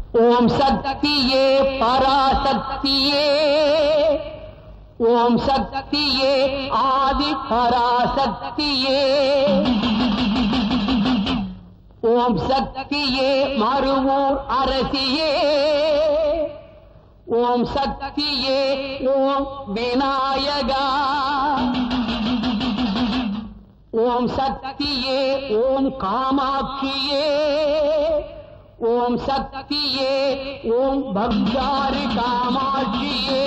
ஓம் சக்தியே பராசக்தியே ஓம் சக்தியே ஆதி பராசக்தியே ஓம் சக்தியே மறுவூர் அரசியே ஓம் சக்தியே ஓம் விநாயகா ஓம் சக்தியே ஓம் காமாட்சியே ஓம் சக்தியே ஓம் பக்தாரி காமாட்சியே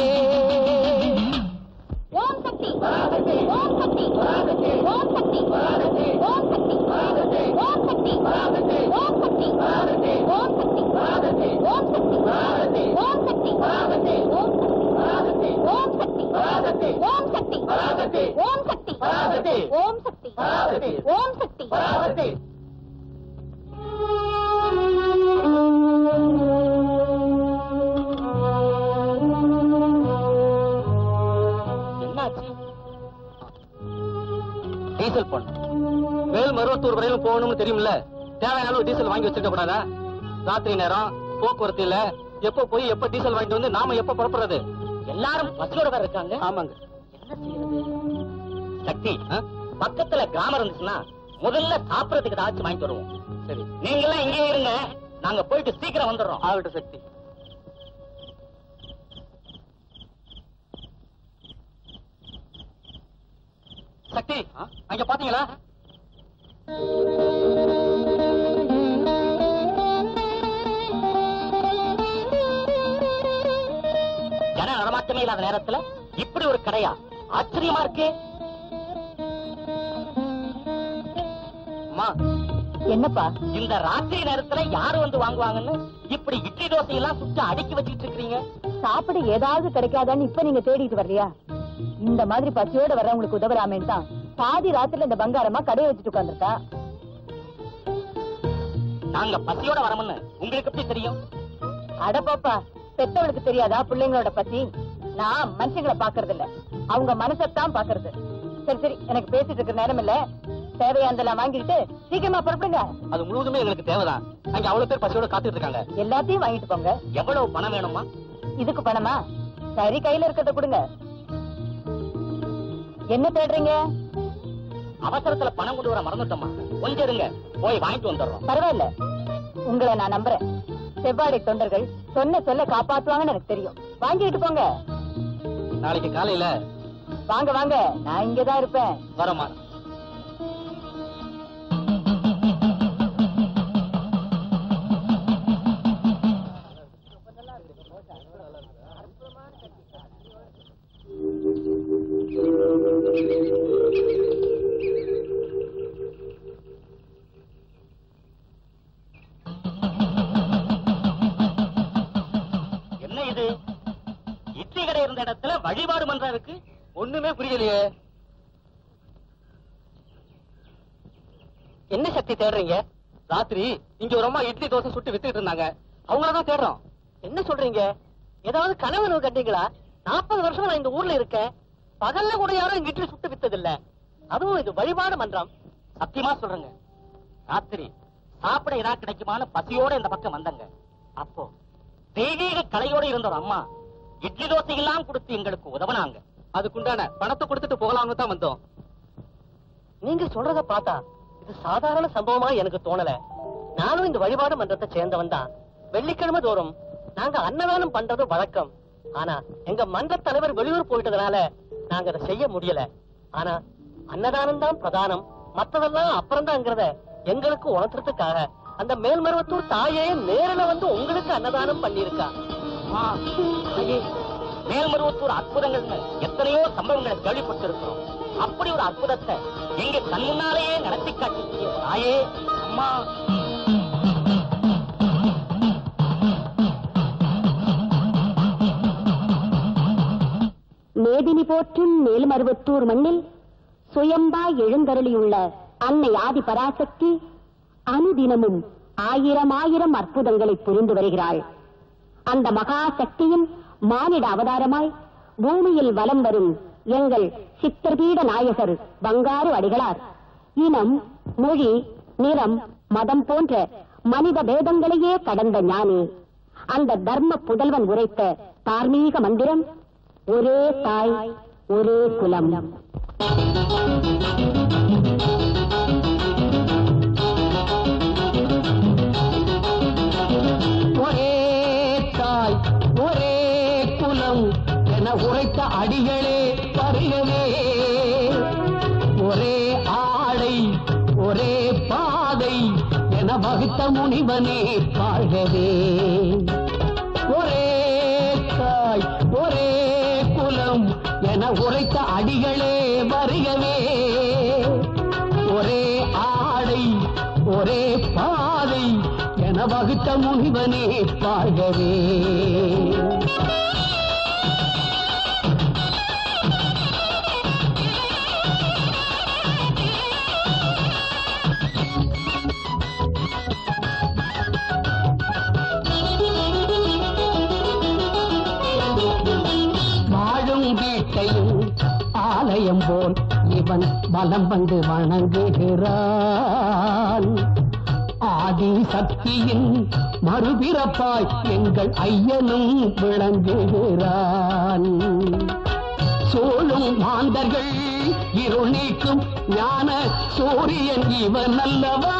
ஓம் சக்தி ஓம் சக்தி ஓம் சக்தி ஓம் சக்தி ஓம் சக்தி ஓம் சக்தி ஓம் சக்தி ஓம் சக்தி ஓம் சக்தி ஓம் சக்தி ஓம் சக்தி ஓம் சக்தி ஓம் சக்தி ஓம் சக்தி ஓம் சக்தி என்னாச்சு டீசல் போடணும் மேல் மருவத்தூர் வரையிலும் போகணும்னு தெரியும்ல தேவையான அளவு டீசல் வாங்கி வச்சிருக்க கூடாதா ராத்திரி நேரம் போக்குவரத்து இல்ல எப்ப போய் எப்ப டீசல் வாங்கிட்டு வந்து நாம எப்ப புறப்படுறது எல்லாரும் பஸ்ஸோட வேற இருக்காங்க ஆமாங்க என்ன செய்யறது சக்தி பக்கத்துல கிராமம் இருந்துச்சுன்னா முதல்ல சாப்பிடறதுக்கு ஏதாச்சும் வாங்கிட்டு வருவோம் சரி நீங்க எல்லாம் இங்கே இருங்க நாங்க போயிட்டு சீக்கிரம் வந்துடுறோம் ஆகட்டும் சக்தி சக்தி அங்க பாத்தீங்களா ஜன நடமாட்டமே இல்லாத நேரத்துல இப்படி ஒரு கடையா ஆச்சரியமா இருக்கே அம்மா என்னப்பா இந்த ராத்திரி நேரத்துல யாரு வந்து வாங்குவாங்கன்னு இப்படி இட்லி தோசை எல்லாம் சுட்டு அடுக்கி வச்சிட்டு இருக்கீங்க சாப்பிட ஏதாவது கிடைக்காதான்னு இப்ப நீங்க தேடிட்டு வர்றியா இந்த மாதிரி பசியோட வர்றவங்களுக்கு உதவலாமேன்னு தான் பாதி ராத்திரில இந்த பங்காரமா கடையை வச்சுட்டு உட்கார்ந்திருக்கா நாங்க பசியோட வரமுன்னு உங்களுக்கு எப்படி தெரியும் அட பாப்பா பெத்தவளுக்கு தெரியாதா பிள்ளைங்களோட பசி நான் மனுஷங்களை பாக்குறது இல்ல அவங்க மனசத்தான் பாக்குறது சரி சரி எனக்கு பேசிட்டு இருக்கிற நேரம் இல்ல தேவையாந்தெல்லாம் வாங்கிட்டு சீக்கிரமா புறப்படுங்க அது முழுவதுமே எங்களுக்கு தேவைதான் அங்க அவ்வளவு பேர் பசியோட காத்துட்டு இருக்காங்க எல்லாத்தையும் வாங்கிட்டு போங்க எவ்வளவு பணம் வேணுமா இதுக்கு பணமா சரி கையில இருக்கிறத கொடுங்க என்ன தேடுறீங்க அவசரத்துல பணம் கொண்டு வர மறந்துட்டோமா கொஞ்சம் இருங்க போய் வாங்கிட்டு வந்துடுறோம் பரவாயில்ல உங்களை நான் நம்புறேன் செவ்வாடை தொண்டர்கள் சொன்ன சொல்ல காப்பாத்துவாங்கன்னு எனக்கு தெரியும் வாங்கிட்டு போங்க நாளைக்கு காலையில வாங்க வாங்க நான் இங்கதான் இருப்பேன் வரமா என்ன இது இட்லி கடை இருந்த இடத்துல வழிபாடு மன்றம் இருக்கு ஒண்ணுமே புரியலையே என்ன சக்தி தேடுறீங்க ராத்திரி இங்க ஒரு அம்மா இட்லி தோசை சுட்டு வித்துட்டு இருந்தாங்க அவங்களதான் தேடுறோம் என்ன சொல்றீங்க ஏதாவது கனவு கண்டீங்களா நாற்பது வருஷமா நான் இந்த ஊர்ல இருக்கேன் பகல்ல கூட யாரும் இங்க இட்லி சுட்டு வித்தது இல்ல அதுவும் இது வழிபாடு மன்றம் சத்தியமா சொல்றேங்க ராத்திரி சாப்பிட ஏதாவது கிடைக்குமான்னு பசியோட இந்த பக்கம் வந்தங்க அப்போ தெய்வீக கலையோட இருந்த ஒரு அம்மா இட்லி தோசை எல்லாம் கொடுத்து எங்களுக்கு உதவனாங்க அதுக்குண்டான பணத்தை கொடுத்துட்டு போகலாம்னு தான் வந்தோம் நீங்க சொல்றத பார்த்தா இது சாதாரண சம்பவமா எனக்கு தோணல நானும் இந்த வழிபாடு மன்றத்தை சேர்ந்தவன் தான் வெள்ளிக்கிழமை தோறும் நாங்க அன்னதானம் பண்றது வழக்கம் ஆனா எங்க மன்ற தலைவர் வெளியூர் போயிட்டதுனால நாங்க அதை செய்ய முடியல ஆனா அன்னதானம் தான் பிரதானம் மத்ததெல்லாம் அப்புறம்தாங்கிறத எங்களுக்கு உணர்த்துறதுக்காக அந்த மேல்மருவத்தூர் தாயே நேரில வந்து உங்களுக்கு அன்னதானம் பண்ணிருக்கா மேல்மருவத்தூர் அற்புதங்கள்னு எத்தனையோ சம்பவங்களை கேள்விப்பட்டிருக்கிறோம் அப்படி ஒரு அற்புதத்தை எங்க கண் முன்னாலேயே நடத்தி காட்டிய தாயே அம்மா மேதினி போற்றும் மேல்மருவத்தூர் மண்ணில் சுயம்பாய் எழுந்தருளியுள்ள அன்னை ஆதி பராசக்தி அனுதினமும் ஆயிரம் ஆயிரம் அற்புதங்களை புரிந்து வருகிறாள் அந்த மகா சக்தியின் மானிட அவதாரமாய் பூமியில் வலம் வரும் எங்கள் சித்திரபீட நாயகர் பங்காரு அடிகளார் இனம் மொழி நிறம் மதம் போன்ற மனித பேதங்களையே கடந்த ஞானி அந்த தர்ம புதல்வன் உரைத்த தார்மீக மந்திரம் ஒரே தாய் ஒரே குலம் ஒரே தாய் ஒரே குலம் என உரைத்த அடிகளே பருகவே ஒரே ஆடை ஒரே பாதை என வகுத்த முனிவனே வாழ்கவே ஒரே தாய் ஒரே குலம் என உரைத்த அடிகளே வருகவே ஒரே ஆடை ஒரே பாதை என வகுத்த முனிவனே வாழ்கவே வாழும் வீட்டையும் ஆலயம் போல் இவன் பலம் வந்து வணங்குகிறான் ஆதி சக்தியின் மறுபிறப்பாய் எங்கள் ஐயனும் விளங்குகிறான் சோழும் மாந்தர்கள் இருள் நீக்கும் ஞான சூரியன் இவன் அல்லவா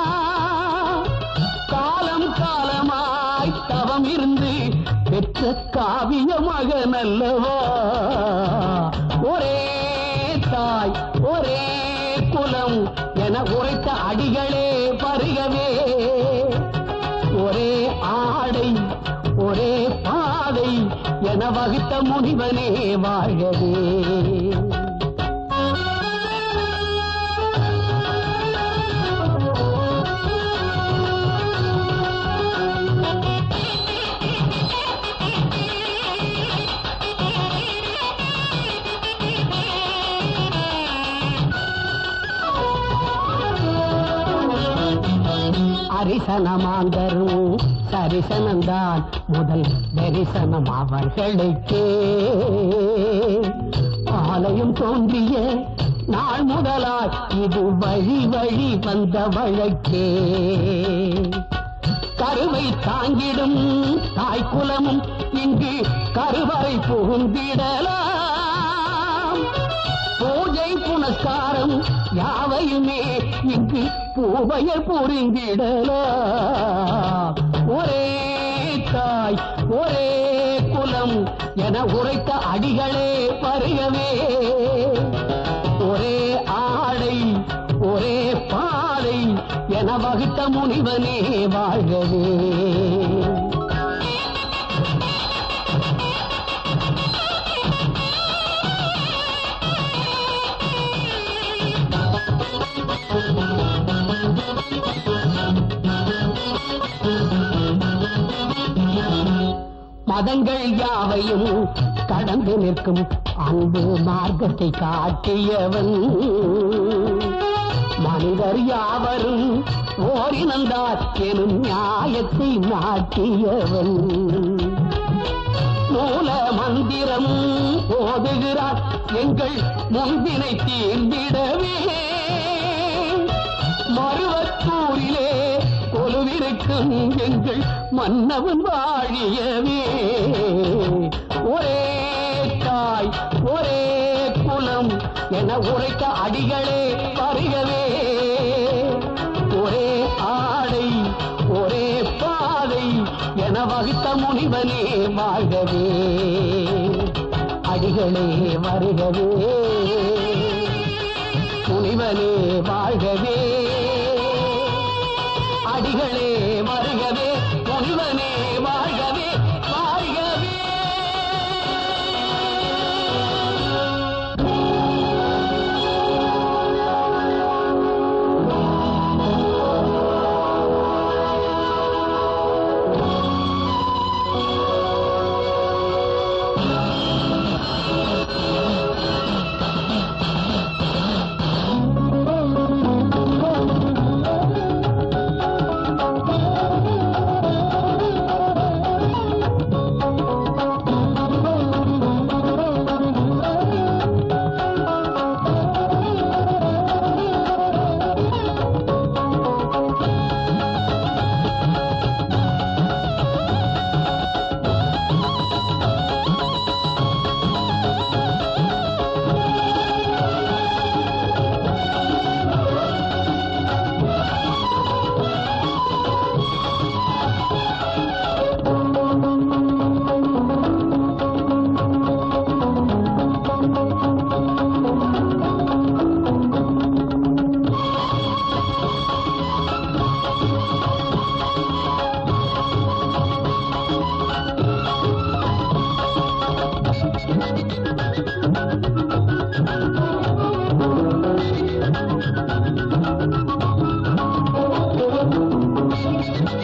காலம் காலமாய் தவம் இருந்து பெற்ற காவிய மகன் அல்லவா ஒரே தாய் ஒரே குலம் என உரைத்த அடிகளே பருகவே ஒரே ஆடை ஒரே பாதை என வகுத்த முனிவனே வாழ்கவே அரிசனமாந்தரும் சரிசனந்தான் முதல் தரிசனம் அவர்களுக்கே ஆலயம் தோன்றிய நாள் முதலாய் இது வழி வழி வந்த வழக்கே கருவை தாங்கிடும் தாய்க்குலமும் இங்கு கருவறை புகுந்திடலாம் பூஜை புனஸ்காரம் யாவையுமே இங்கு பூவையர் புரிந்திடலாம் ஒரே தாய் ஒரே குலம் என உரைத்த அடிகளே பருகவே ஒரே ஆடை ஒரே பாதை என வகுத்த முனிவனே வாழ்கவே மதங்கள் யாவையும் கடந்து நிற்கும் அன்பு மார்க்கத்தை காட்டியவன் மனிதர் யாவரும் ஓரினந்தார் எனும் நியாயத்தை நாட்டியவன் மூல மந்திரம் ஓதுகிறார் எங்கள் முன்பினை தீர்ந்திடவே மருவத்தூரிலே கொலுவிருக்கும் எங்கள் மன்னவன் வாழியவே ஒரே தாய் ஒரே குலம் என உரைத்த அடிகளே வருகவே ஒரே ஆடை ஒரே பாதை என வகுத்த முனிவனே வாழ்கவே அடிகளே வருகவே முனிவனே வாழ்கவே அடிகளே வருகவே முனிவனே வாழ்கவே வாழ்கவே ஒரே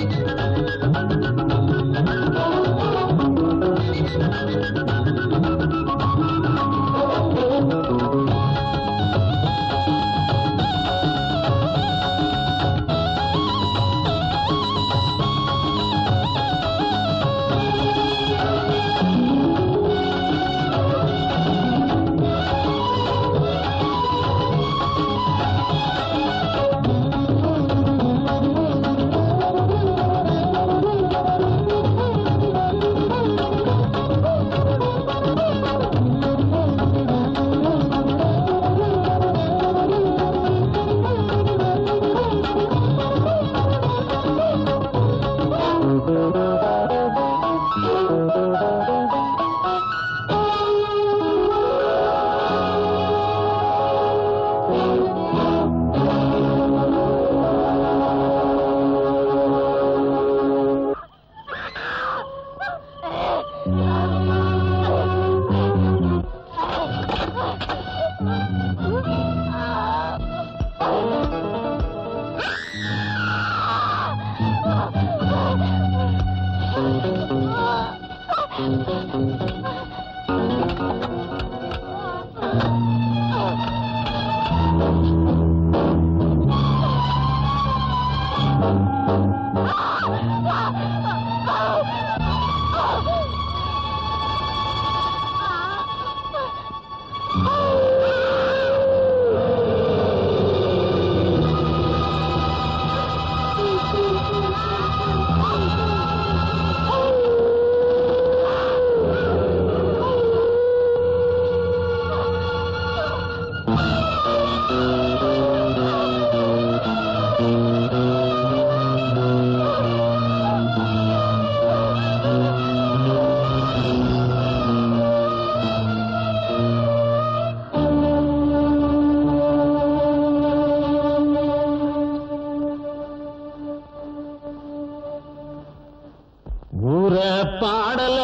ஊர பாடல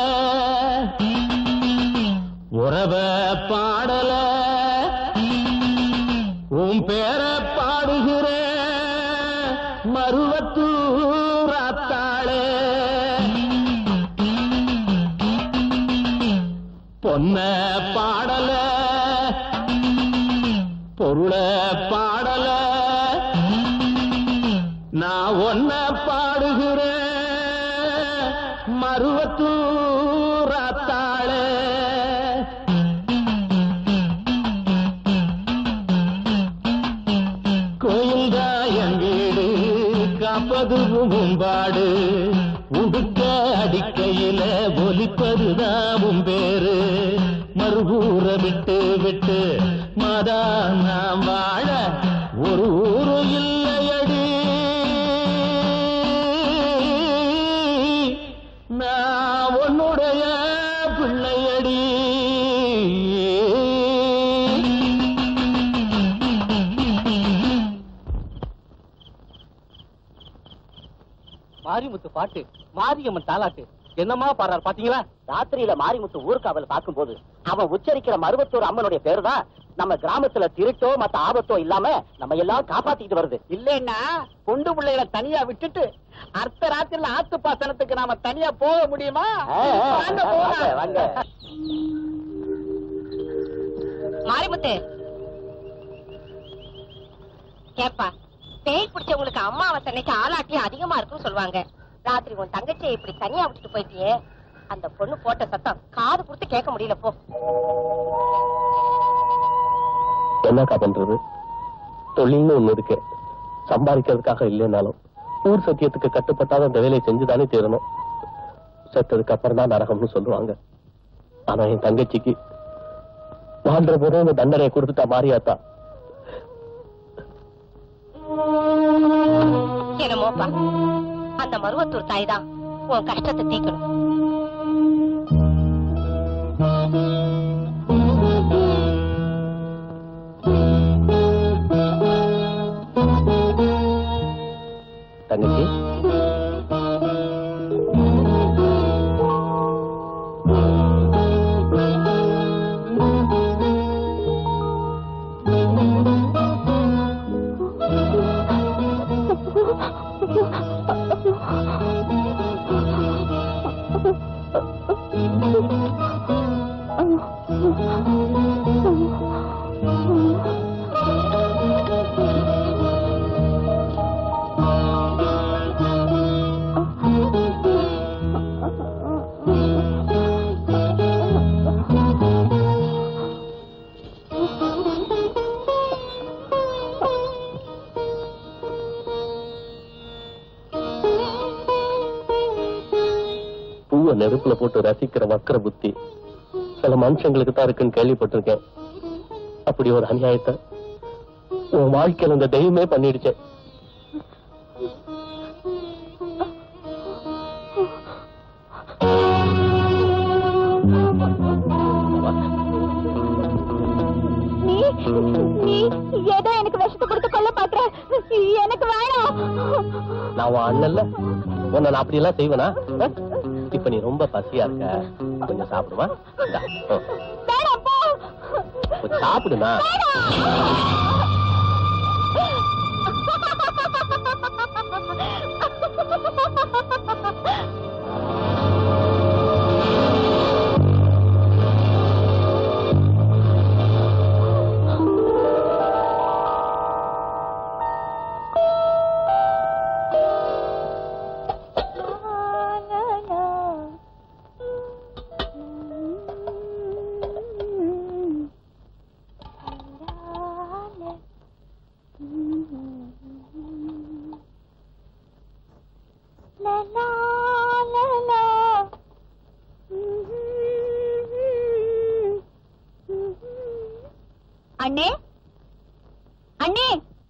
உறவ பாடல உன் பேர பாடுகிற மருவத்தூராத்தாளே பொன்ன பாடல பொருள பாடல நான் ஒன்ன பாடுகிறேன் மருவத்தூராத்தாளே கோயில்தான் என் வீடு காப்பது மும்பாடு உடுக்க அடிக்கையில ஒலிப்பதுதான் உன் பேரு மறுபூர விட்டு விட்டு மாதா நாம் வாழ ஒரு ஊரு இல்லையடி நான் உன்னுடைய பிள்ளையடி மாரிமுத்து பாட்டு மாரியம்மன் தாலாட்டு என்னமா பாடுறாரு பாத்தீங்களா ராத்திரியில மாரிமுத்து ஊர்காவல் பார்க்கும்போது அவன் உச்சரிக்கிற மருவத்தூர் அம்மனுடைய பேரு தான் நம்ம கிராமத்துல திருட்டோ மத்த ஆபத்தோ இல்லாம நம்ம எல்லாம் காப்பாத்திட்டு வருது இல்லைன்னா பொண்டு பிள்ளைகளை தனியா விட்டுட்டு அர்த்த ராத்திரில ஆத்து பாசனத்துக்கு நாம தனியா போக முடியுமா ஆ, ஆ, வாங்க போலாம். வாங்க, வாங்க. மாரிமுத்து கேப்பா பேய் பிடிச்சவங்களுக்கு அம்மாவாசை அன்னைக்கு ஆளாட்டியும் அதிகமா இருக்குன்னு சொல்லுவாங்க ராத்திரி உன் தங்கச்சியை இப்படி தனியா விட்டுட்டு போயிட்டியே அந்த பொண்ணு போட்ட சத்தம் காது கொடுத்து கேட்க முடியல போ என்னக்கா பண்றது தொழில்னு ஒண்ணு இருக்கு சம்பாதிக்கிறதுக்காக இல்லைனாலும் ஊர் சத்தியத்துக்கு கட்டுப்பட்டாத அந்த வேலையை செஞ்சுதானே தீரணும் செத்ததுக்கு அப்புறம் தான் நரகம்னு சொல்லுவாங்க ஆனா என் தங்கச்சிக்கு வாழ்ற போதே இந்த தண்டனையை கொடுத்துட்டா மாறியாத்தா என்னமோப்பா அந்த மருவத்தூர் தாய் தான் உன் கஷ்டத்தை தீக்கணும் தங்கச்சி பூவை நெருப்புல போட்டு ரசிக்கிற வக்கர புத்தி சில மனுஷங்களுக்கு தான் இருக்குன்னு கேள்விப்பட்டிருக்கேன் அப்படி ஒரு அநியாயத்தை உன் வாழ்க்கையில இந்த தெய்வமே பண்ணிடுச்சேன் நீ நீ ஏதோ எனக்கு விஷத்தை கொடுத்து கொல்ல பாக்குற எனக்கு வேணாம் நான் உன் அண்ணன்ல உன்னை நான் அப்படி எல்லாம் செய்வேனா ஆ? இப்ப நீ ரொம்ப பசியா இருக்க கொஞ்சம் சாப்பிடுமா இந்தா, ஆ. வேணாம் போ கொஞ்சம் சாப்பிடுமா அண்ணே அண்ணே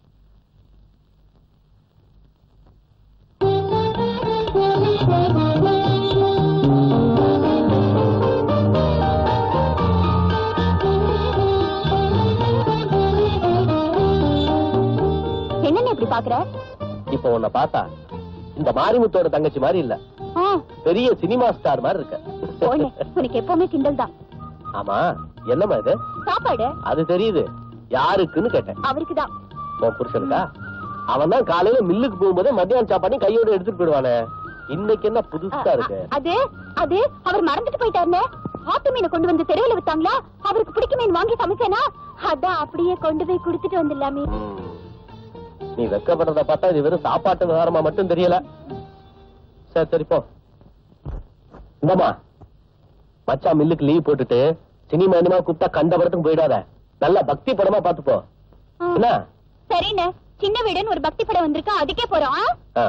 என்னன்னு இப்படி பாக்குற இப்ப உன்னை பார்த்தா இந்த மாரிமுத்தோட தங்கச்சி மாதிரி இல்ல ஆ, பெரிய சினிமா ஸ்டார் மாதிரி போனே இருக்க உனக்கு எப்பவுமே கிண்டல் தான் ஆமா என்னம்மா இது சாப்பாடு அது தெரியுது யாருக்குன்னு கேட்டேன் அவருக்கு தான் உன் புருஷனுக்கா அவன் தான் காலையில மில்லுக்கு போகும்போதே மத்தியானம் சாப்பாடு கையோட எடுத்துட்டு போயிடுவானே இன்னைக்கு என்ன புதுசா இருக்கு அது அது அவர் மறந்துட்டு போயிட்டாருனே ஆட்டு மீனை கொண்டு வந்து தெருவில் வித்தாங்களா அவருக்கு பிடிக்க மீன் வாங்கி சமைச்சேனா அதான் அப்படியே கொண்டு போய் குடுத்துட்டு வந்துடலாமே ம். நீ வெக்கப்படுறத பார்த்தா இது வெறும் சாப்பாட்டு விவகாரமா மட்டும் தெரியல சரி சரி போ இந்தம்மா மச்சான் மில்லுக்கு லீவ் போட்டுட்டு சினிமா இனிமா கூப்பிட்டா கண்ட படத்துக்கு போயிடாத நல்ல பக்தி படமா பாத்து போ ஆ. என்ன சரிண்ணே சின்ன வீடுன்னு ஒரு பக்தி படம் வந்திருக்கா அதுக்கே போறோம் ஆ? ஆ.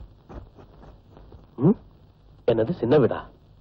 ம்? என்னது சின்ன வீடா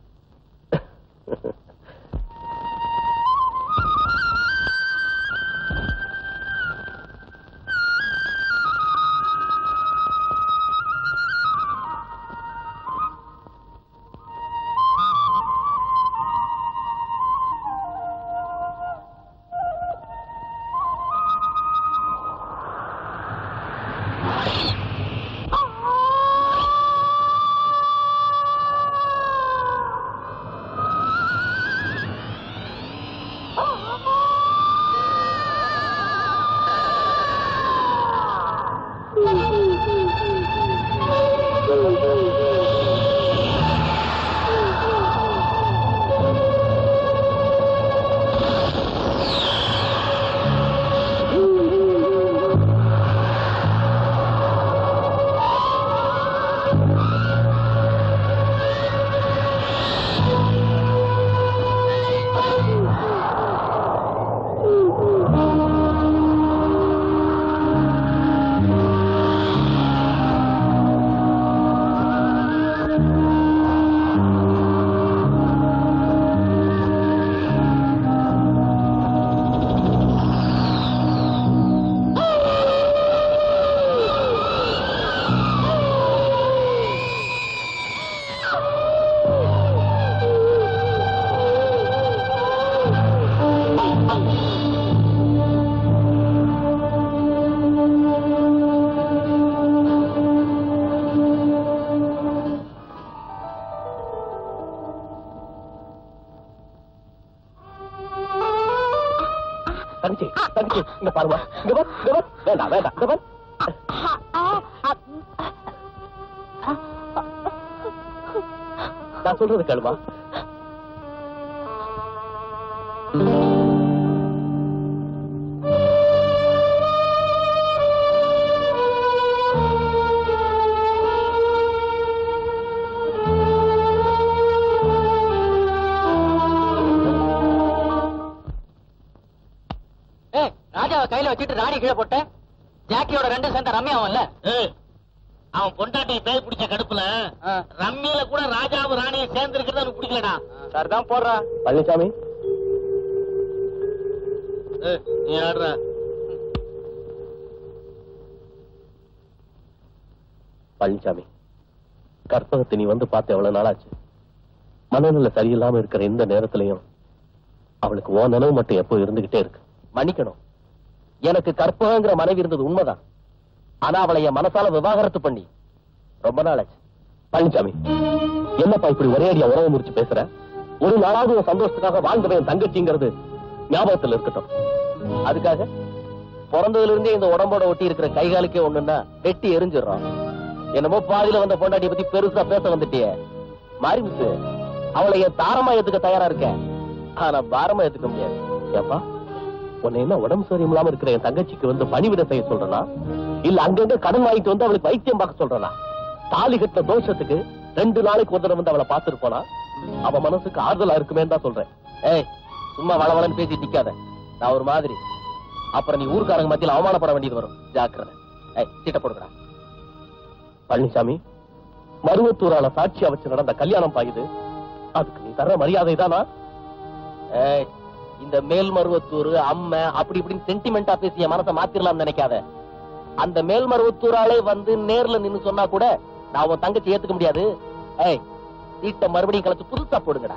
தங்கச்சி தங்கச்சி இங்க பாருமா இங்க பார் இங்க பார் வேண்டாம் வேண்டாம் இங்க பார் ஆ, ஆ, ஆ. நான் சொல்றது கேளுமா ஏய் ராஜாவை கையில வச்சுட்டு ராணி கீழே போட்ட ஜாக்கியோட ரெண்டு சேர்ந்த ரம்யாவும் இல்ல ஏய், அவன் பொண்டாட்டி பேய் பிடிச்ச கடுப்புல ரம்மியில கூட ராஜாவும் ராணியும் சேர்ந்து இருக்கிறது அவனுக்கு பிடிக்கலடா சரிதான் போடுறா பழனிசாமி ஏய், நீ ஆடுற பழனிசாமி கற்பகத்தை நீ வந்து பார்த்து எவ்வளவு நாளாச்சு மனநிலை சரியில்லாம இருக்கிற இந்த நேரத்திலையும் அவளுக்கு ஓ நினைவு மட்டும் எப்போ இருந்துகிட்டே இருக்கு மன்னிக்கணும் எனக்கு கற்பகங்கிற மனைவி இருந்தது உண்மைதான் ஆனா அவளை என் மனசால விவாகரத்து பண்ணி ரொம்ப நாளாச்சு பழனிசாமி என்னப்பா இப்படி ஒரே அடியா உறவு முறிச்சு பேசுற ஒரு நாளாவது உன் சந்தோஷத்துக்காக வாழ்ந்தவன் என் தங்கச்சிங்கிறது ஞாபகத்துல இருக்கட்டும் அதுக்காக பிறந்ததுல இருந்தே இந்த உடம்போட ஒட்டி இருக்கிற கை காலுக்கே ஒண்ணுன்னா வெட்டி எரிஞ்சிடறோம் என்னமோ பாதியில வந்த பொண்டாட்டிய பத்தி பெருசா பேச வந்துட்டியே மாறி மிஸ் அவளை என் தாரமா ஏத்துக்க தயாரா இருக்கேன் ஆனா பாரமா ஏத்துக்க முடியாது ஏப்பா உன்னை என்ன உடம்பு சரியும் இல்லாம இருக்கிற என் தங்கச்சிக்கு வந்து பணிவிட செய்ய சொல்றனா இல்ல அங்கங்க கடன் வாங்கிட்டு வந்து அவளுக்கு வைத்தியம் பார்க்க சொல்றனா தாலி கட்டின தோஷத்துக்கு ரெண்டு நாளைக்கு ஒரு தடவை வந்து அவளை பார்த்துட்டு போனா அவ மனசுக்கு ஆறுதலா இருக்குமே தான் சொல்றேன் ஏய் சும்மா வளவளன்னு பேசி நிக்காத நான் ஒரு மாதிரி அப்புறம் நீ ஊர்க்காரங்க மத்தியில அவமானப்பட வேண்டியது வரும் ஜாக்கிரதை ஏய் சீட்டை போடுறா பழனிசாமி மருவத்தூரால சாட்சியா வச்சு நடந்த கல்யாணம் பாயுது அதுக்கு நீ தர்ற மரியாதை தானா ஏய் இந்த மேல்மருவத்தூர் அம்மை அப்படி இப்படின்னு சென்டிமெண்டா பேசி என் மனசை மாத்திரலாம் நினைக்காத அந்த மேல்மருவத்தூராலே வந்து நேர்ல நின்னு சொன்னா கூட நான் உன் தங்கச்சி ஏத்துக்க முடியாது ஏய் சீட்டை மறுபடியும் கலச்சு புதுசா போடுங்கடா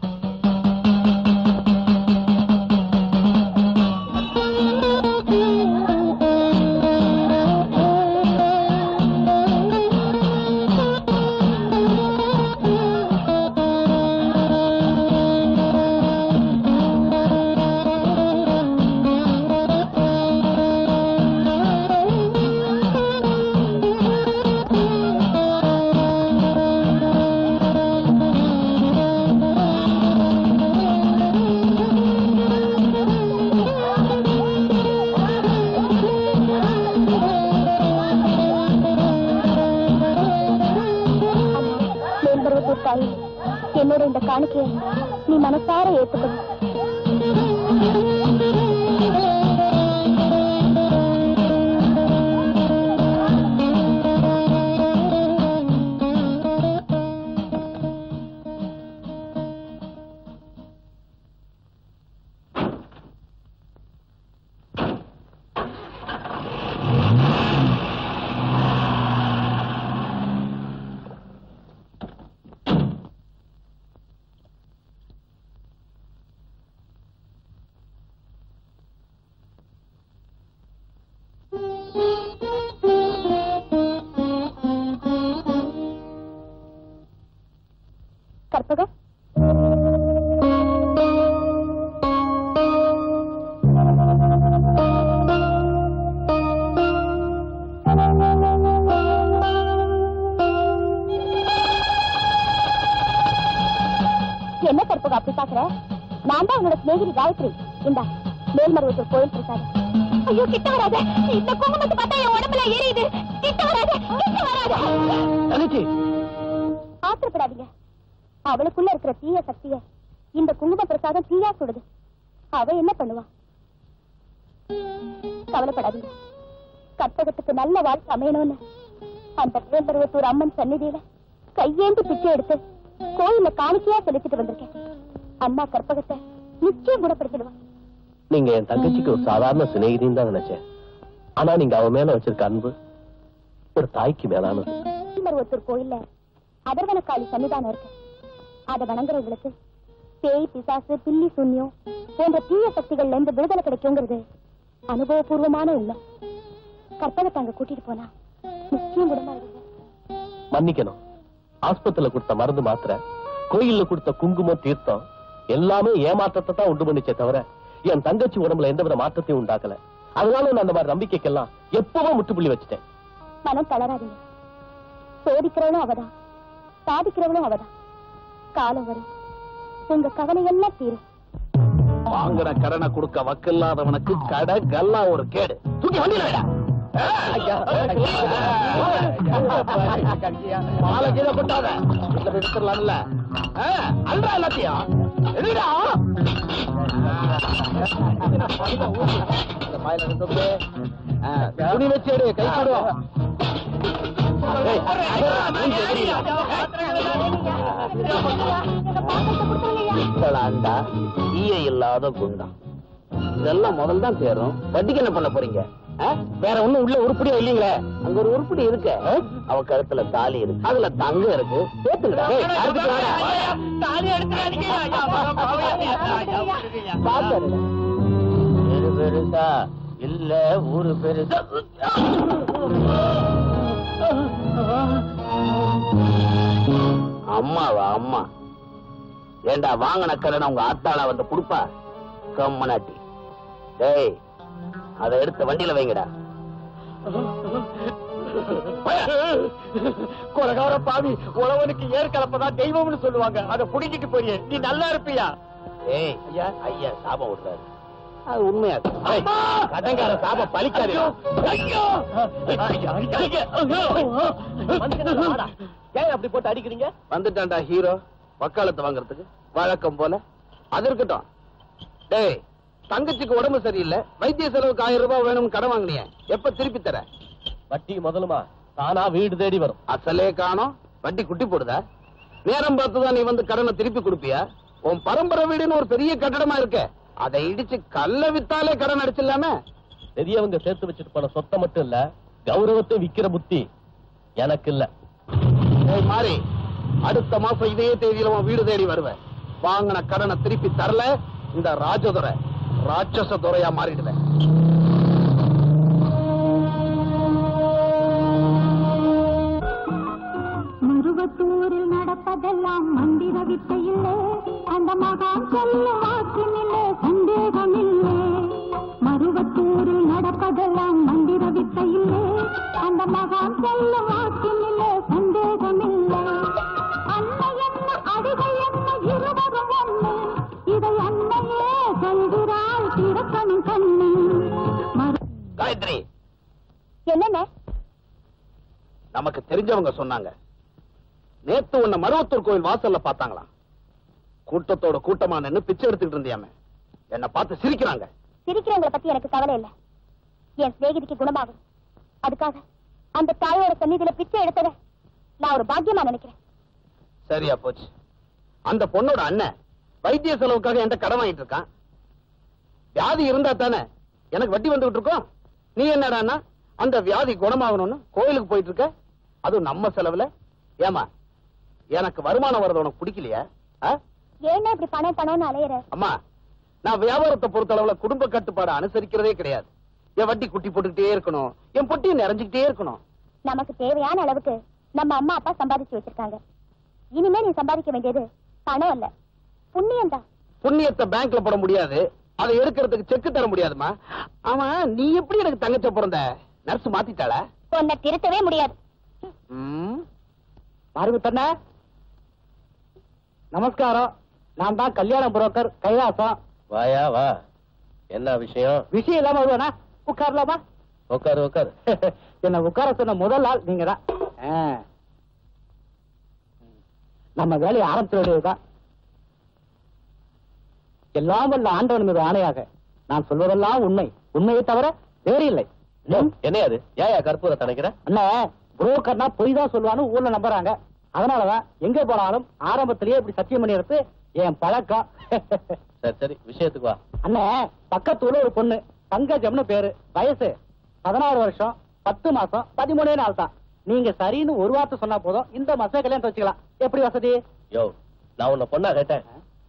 மேம்பருவத்தூர் தாய் என்னோட இந்த காணிக்கையை நீ மனசார ஏத்துக்கணும் கற்பகம் என்ன கற்பகம் அப்படி பாக்குற நான் தான் உன்னோட சிநேகிதி காயத்ரி இந்தா மேல்மருவத்தூர் கோயில் பிரசாதம் ஐயோ கிட்ட வராத இந்த குங்குமத்தை பார்த்தா என் உடம்புல எரியுது கிட்ட வராத கிட்ட வராத தங்கச்சி ஆத்திரப்படாதீங்க அவளுக்குள்ள இருக்கிற தீய சக்திய இந்த குங்கும பிரசாதம் தீயா சுடுது அவ என்ன பண்ணுவா கவலைப்படாதீங்க கற்பகத்துக்கு நல்ல வாழ்க்கை அமையணும்னு அந்த பேம்பருவத்தூர் அம்மன் சந்நிதியில கையேந்தி பிச்சை எடுத்து கோயில்ல காணிக்கையா செலுத்திட்டு வந்திருக்கேன் அம்மா கற்பகத்தை நிச்சயம் குணப்படுத்திடுவா நீங்க என் தங்கச்சிக்கு ஒரு சாதாரண சிநேகிதின்னு தான் நினைச்சேன் ஆனா நீங்க அவன் மேல வச்சிருக்க அன்பு ஒரு தாய்க்கு மேலானது பேம்பருவத்தூர் கோயில்ல அதர்வனக்காளி சன்னிதானம் இருக்கு அதை வணங்குறவங்களுக்கு பேய் பிசாசு பில்லி சூன்யம் போன்ற தீய சக்திகள்ல இருந்து விடுதலை கிடைக்குங்கிறது அனுபவபூர்வமான உண்மை கற்பகத்தை அங்க கூட்டிட்டு போனா நிச்சயம் குணமாயிடுங்க மன்னிக்கணும் ஆஸ்பத்திரியில கொடுத்த மருந்து மாத்திரை கோயில்ல கொடுத்த குங்குமம் தீர்த்தம் எல்லாமே ஏமாற்றத்தை தான் உண்டு பண்ணிச்சே தவிர என் தங்கச்சி உடம்புல எந்தவித மாற்றத்தையும் உண்டாக்கல அதனால நான் அந்த மாதிரி நம்பிக்கைக்கெல்லாம் எப்பவும் முற்றுப்புள்ளி வச்சுட்டேன் மனம் தளராதீங்க சோதிக்கிறவளும் அவதான் சாதிக்கிறவளும் அவதான் காலம் வரும் உங்க கவலை எல்லாம் தீரும் வாங்குற கடனை கொடுக்க வக்கில்லாதவனுக்கு கடை கல்லா ஒரு கேடு தூக்கி வண்டியில வைடா. ஐயா. மாலை கீழே கொட்டாத வீட்டுல போய் வித்துடலாம்ல ஆ, அல்றா எல்லாத்தையும் எடுடா இந்த பாயில ரெண்டு வந்து, ஆ, துணி வச்சு எடு கை போடும் இத்தலாண்டா ஈய இல்லாத குண்டம் இதெல்லாம் முதல்ல தான் சேரும் வட்டிக்கு என்ன பண்ண போறீங்க ஆ? வேற ஒண்ணும் உள்ள உருப்படியா இல்லீங்களே அங்க ஒரு உருப்படி இருக்கு ஆ? அவ கழுத்துல தாலி இருக்கு அதுல தங்கம் இருக்கு சேர்த்துக்கடா. ஏய், யாருக்கு வேணாம்? பாத்தாரு. இது பெருசா இல்ல ஊரு பெருசா அம்மாவா அம்மா ஏண்டா வாங்கின கடனை உங்க ஆத்தாள வந்து குடுப்பா கம்மனாட்டி டேய் அதை எடுத்து வண்டியில வைங்கடா கொலகார பாவி உழவனுக்கு ஏர் கலப்பதான் தெய்வம்னு சொல்லுவாங்க அதை புடிங்கிட்டு போறியே நீ நல்லா இருப்பியா ஏய் ஐயா ஐயா சாபம் விடுறாரு அது உண்மையா கடங்கார சாபம் பலிக்காது ஏன் அப்படி போட்டு அடிக்கிறீங்க வந்துட்டான்டா ஹீரோ வக்காலத்து வாங்குறதுக்கு வழக்கம் போல அது இருக்கட்டும் டேய் தங்கச்சிக்கு உடம்பு சரியில்லை வைத்திய செலவுக்கு ஆயிரம் ரூபாய் வேணும்னு கடன் வாங்கினியே எப்ப திருப்பி தர வட்டி முதலுமா தானா வீடு தேடி வரும் அசலே காணோம் வட்டி குட்டி போடுதா நேரம் பார்த்துதான் நீ வந்து கடனை திருப்பி கொடுப்பியா உன் பரம்பரை வீடுன்னு ஒரு பெரிய கட்டடமா இருக்க அதை இடிச்சு கல்ல வித்தாலே கடன் அடிச்சிடலாமே பெரியவங்க சேர்த்து வச்சுட்டு போன சொத்தை மட்டும் இல்ல கௌரவத்தை விக்கிற புத்தி எனக்கு இல்ல ஏய் மாறி அடுத்த மாசம் இதே தேதியில உன் வீடு தேடி வருவேன் வாங்கின கடனை திருப்பி தரல இந்த ராஜதுரை ராட்சச துறையா மாறிடுவேன் மருவத்தூரில் நடப்பதெல்லாம் மந்திர வித்தையில்லை அந்த மகான் சொல்லும் வாக்கினிலே சந்தேகமில்லை மருவத்தூரில் நடப்பதெல்லாம் மந்திர வித்தையில்லை அந்த மகான் சொல்லும் வாக்கினிலே சந்தேகமில்லை அன்னை என்ன அடிகள் என்ன இருவரும் ஒண்ணு இதை அன்னையே சொல்கிறாள் திறக்கணும் கண்ணு மறு- காயத்ரி என்னென்ன நமக்கு தெரிஞ்சவங்க சொன்னாங்க நேத்து உன்னை மருவத்தூர் கோயில் வாசல்ல பார்த்தாங்களாம் கூட்டத்தோட கூட்டமா நின்னு பிச்சை எடுத்துக்கிட்டு இருந்தியாமே என்ன பார்த்து சிரிக்கிறாங்க சிரிக்கிறவங்கள பத்தி எனக்கு கவலை இல்ல என் சிநேகிதிக்கு குணமாகும் அதுக்காக அந்த தாயோட சந்நிதியில பிச்சை எடுத்தத நான் ஒரு பாக்கியமா நினைக்கிறேன் சரியா போச்சு அந்த பொண்ணோட அண்ணன் வைத்திய செலவுக்காக என்கிட்ட கடன் வாங்கிட்டு இருக்கான் வியாதி இருந்தா தானே எனக்கு வட்டி வந்துகிட்டு இருக்கோம் நீ என்னடான்னா அந்த வியாதி குணமாகணும்னு கோயிலுக்கு போயிட்டு இருக்க அதுவும் நம்ம செலவுல ஏமா எனக்கு வருமானம் வர்றது உனக்கு பிடிக்கலையா ஆ? ஏன்னா இப்படி பணம் பணம்னு அலையிற அம்மா நான் வியாபாரத்தை பொறுத்தளவுல குடும்ப கட்டுப்பாடு அனுசரிக்கிறதே கிடையாது என் வட்டி குட்டி போட்டுக்கிட்டே இருக்கணும் என் பொட்டி நிறைஞ்சுக்கிட்டே இருக்கணும் நமக்கு தேவையான அளவுக்கு நம்ம அம்மா அப்பா சம்பாதிச்சு வச்சிருக்காங்க இனிமே நீ சம்பாதிக்க வேண்டியது பணம் இல்ல புண்ணியம் தான் புண்ணியத்தை பேங்க்ல போட முடியாது அதை எடுக்கிறதுக்கு செக் தர முடியாதுமா ஆமா நீ எப்படி எனக்கு தங்கச்ச பிறந்த நர்ஸ் மாத்திட்டாளா உன்னை திருத்தவே முடியாது ம், மருகுத்தண்ண நமஸ்காரம் நான் தான் கல்யாண புரோக்கர் கைலாசம் வாயா வா என்ன விஷயம் விஷயம் இல்லாம வருவேனா உட்காரலாமா உட்காரு உட்காரு என்ன உட்கார சொன்ன முதல் ஆள் நீங்க தான் நம்ம வேலையை ஆரம்பிச்ச வேண்டியதுதான் எல்லாம் வல்ல ஆண்டவன் மீது ஆணையாக நான் சொல்வதெல்லாம் உண்மை உண்மையை தவிர வேறு இல்லை ம்? என்ன அது ஏயா கற்பூர தனைக்கிற அண்ணா புரோக்கர்னா பொய் தான் சொல்லுவான்னு ஊர்ல நம்புறாங்க அதனாலதான் எங்க போனாலும் ஆரம்பத்திலேயே இப்படி சத்தியம் பண்ணிடுறது என் பழக்கம் சரி சரி விஷயத்துக்கு வா அண்ணே பக்கத்து ஊர்ல ஒரு பொண்ணு பங்கஜம்னு பேரு வயசு பதினாறு வருஷம் பத்து மாசம் பதிமூணே நாள் தான் நீங்க சரின்னு ஒரு வார்த்தை சொன்னா போதும் இந்த மாசம் கல்யாணத்தை வச்சுக்கலாம் எப்படி வசதி யோ நான் உன்னை பொண்ணா கேட்டேன்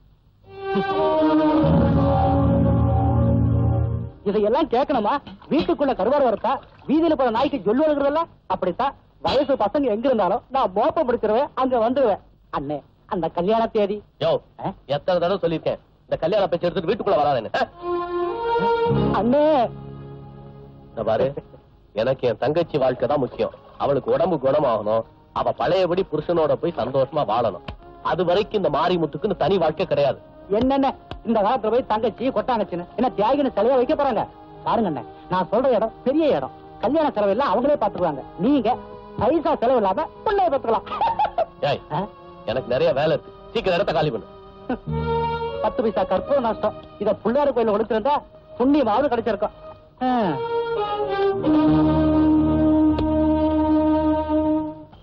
இதையெல்லாம் கேட்கணுமா வீட்டுக்குள்ள கருவாடு வரத்தா வீதியில போற நாய்க்கு ஜொல்லு வருகிறதல்ல அப்படித்தான் வயசு பசங்க எங்க இருந்தாலும் நான் மோப்பம் பிடிச்சிருவேன் அங்க வந்துருவேன் அண்ணே அந்த கல்யாண தேதி யோ ஆ? எத்தனை தடவை சொல்லியிருக்கேன் இந்த கல்யாண பேச்சு எடுத்துட்டு வீட்டுக்குள்ள வராதேன்னு அண்ணே இந்த பாரு எனக்கு என் தங்கச்சி வாழ்க்கை தான் முக்கியம் அவளுக்கு உடம்பு குணமாகணும் அவ பழையபடி புருஷனோட போய் சந்தோஷமா வாழணும் அது வரைக்கும் இந்த மாரிமுத்துக்குன்னு தனி வாழ்க்கை கிடையாது என்னென்ன இந்த காலத்துல போய் தங்கச்சி கொட்டாங்கச்சின்னு என்ன தியாகின்னு செலவை வைக்க போறாங்க பாருங்க அண்ணே நான் சொல்ற இடம் பெரிய இடம் கல்யாண செலவு எல்லாம் அவங்களே பாத்துக்குவாங்க நீங்க பைசா செலவு இல்லாம பிள்ளைய பாத்துக்கலாம் ஏய் எனக்கு நிறைய வேலை இருக்கு சீக்கிரம் இடத்த காலி பண்ணு பத்து பைசா கற்பூர நஷ்டம் இத பிள்ளையார் கோயில கொடுத்திருந்தா புண்ணியமாவது கிடைச்சிருக்கும் ஆ.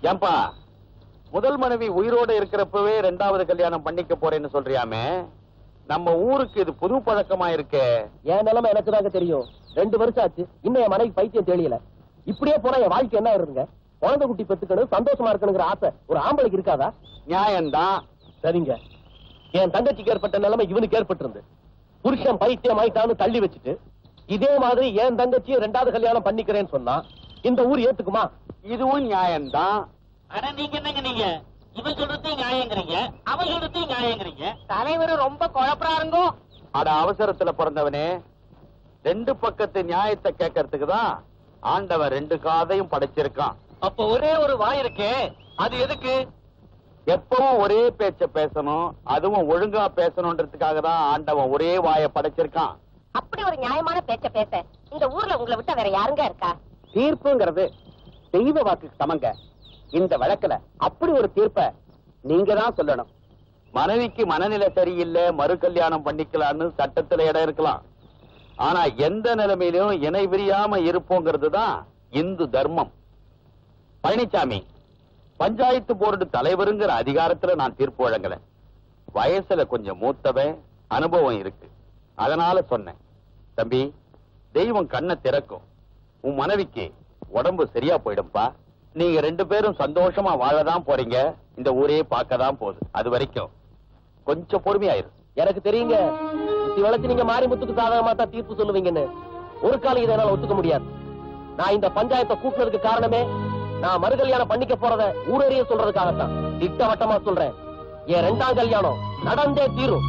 ஏன்பா முதல் மனைவி உயிரோட இருக்கிறப்பவே ரெண்டாவது கல்யாணம் பண்ணிக்க போறேன்னு சொல்றியாமே நம்ம ஊருக்கு இது புது பழக்கமா இருக்கே என் நிலைமை எனக்கு தாங்க தெரியும் ரெண்டு வருஷம் ஆச்சு இன்னும் என் மனைவி பைத்தியம் தெரியல இப்படியே போனா என் வாழ்க்கை என்ன இருங்க குழந்தை குட்டி பெத்துக்கணும் சந்தோஷமா இருக்கணுங்கிற ஆசை ஒரு ஆம்பளைக்கு இருக்காதா நியாயம்தான் சரிங்க என் தங்கச்சிக்கு ஏற்பட்ட நிலைமை இவனுக்கு ஏற்பட்டிருந்து புருஷன் பைத்தியம் ஆயிட்டான்னு தள்ளி வச்சுட்டு இதே மாதிரி என் தங்கச்சியை ரெண்டாவது கல்யாணம் பண்ணிக்கிறேன்னு சொன்னா இந்த ஊர் ஏத்துக்குமா இதுவும் நியாயம்தான் ஆனா நீங்க என்னங்க நீங்க இவன் சொல்றதையும் நியாயங்கிறீங்க அவன் சொல்றதையும் நியாயங்கிறீங்க தலைவர் ரொம்ப குழப்பறாருங்கோ அட அவசரத்துல பிறந்தவனே ரெண்டு பக்கத்து நியாயத்தை கேட்கறதுக்கு தான் ஆண்டவன் ரெண்டு காதையும் படைச்சிருக்கான் அப்ப ஒரே ஒரு வாய் இருக்கே அது எதுக்கு எப்பவும் ஒரே பேச்ச பேசணும் அதுவும் ஒழுங்கா பேசணுன்றதுக்காக தான் ஆண்டவன் ஒரே வாயை படைச்சிருக்கான் அப்படி ஒரு நியாயமான பேச்ச பேச இந்த ஊர்ல உங்களை விட்ட வேற யாருங்க இருக்கா தீர்ப்புங்கிறது தெய்வ வாக்குக்கு சமங்க இந்த வழக்குல அப்படி ஒரு தீர்ப்ப நீங்க தான் சொல்லணும் மனைவிக்கு மனநிலை சரியில்லை மறு கல்யாணம் பண்ணிக்கலாம்னு சட்டத்துல இடம் இருக்கலாம் ஆனா எந்த நிலைமையிலும் இணை விரியாம இருப்போங்கிறது தான் இந்து தர்மம் பழனிசாமி பஞ்சாயத்து போர்டு தலைவருங்கிற அதிகாரத்துல நான் தீர்ப்பு வழங்கல வயசுல கொஞ்சம் மூத்தவன் அனுபவம் இருக்கு அதனால சொன்னேன் தம்பி தெய்வம் கண்ணை திறக்கும் உன் மனைவிக்கு உடம்பு சரியா போயிடும்பா நீங்க ரெண்டு பேரும் சந்தோஷமா வாழதான் போறீங்க இந்த ஊரே பார்க்க தான் போகுது அது வரைக்கும் கொஞ்சம் பொறுமையாயிரு எனக்கு தெரியுங்க சுத்தி வளைச்சு நீங்க மாரிமுத்துக்கு சாதகமா தான் தீர்ப்பு சொல்லுவீங்கன்னு ஒரு காலம் இதை என்னால ஒத்துக்க முடியாது நான் இந்த பஞ்சாயத்தை கூட்டினதுக்கு காரணமே நான் மறு கல்யாணம் பண்ணிக்க போறத ஊரறிய சொல்றதுக்காகத்தான் திட்டவட்டமா சொல்றேன் என் ரெண்டாம் கல்யாணம் நடந்தே தீரும்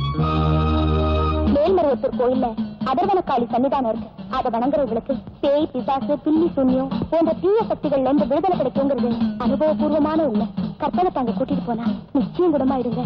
மேல்மருவத்தூர் கோயில்ல அதர்வனக்காளி சன்னிதானம் இருக்கு அதை வணங்குறவங்களுக்கு பேய் பிசாசு பில்லி சூன்யம் போன்ற தீய சக்திகள்ல இருந்து விடுதலை கிடைக்குங்கிறது அனுபவபூர்வமான உண்மை கற்பனை தாங்க கூட்டிட்டு போனா நிச்சயம் குணமாயிருங்க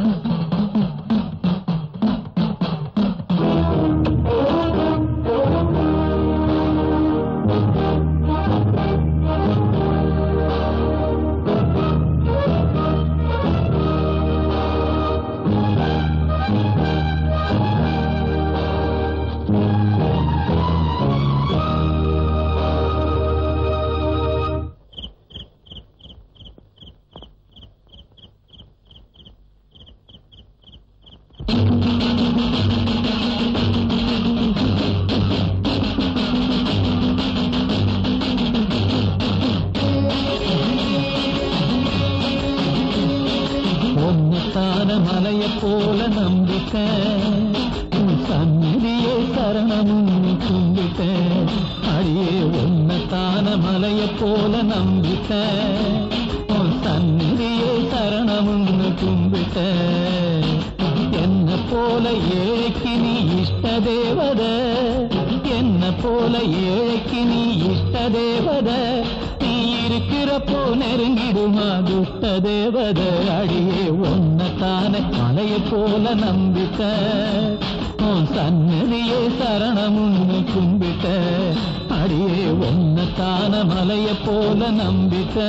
ஒன்னத்தான மலைய போல நம்பிக்க உன் சந்நிதியே சரணமும் கும்பிட்ட அடியே ஒன்னத்தான மலைய போல நம்பிக்க உன் சந்நிதியே சரணமும் கும்பிட்ட என்ன போல ஏழைக்கு நீ இஷ்ட தேவத என்ன போல ஏழைக்கு நீ இஷ்ட தேவத நீ இருக்கிறப்போ நெருங்கிடுமா துஷ்ட தேவத அடியே ஒன்னத்தான மலைய போல நம்பிட்ட உன் சன்னதியே சரணமுன்னு கும்பிட்ட அடியே ஒன்னத்தான மலைய போல நம்பிட்ட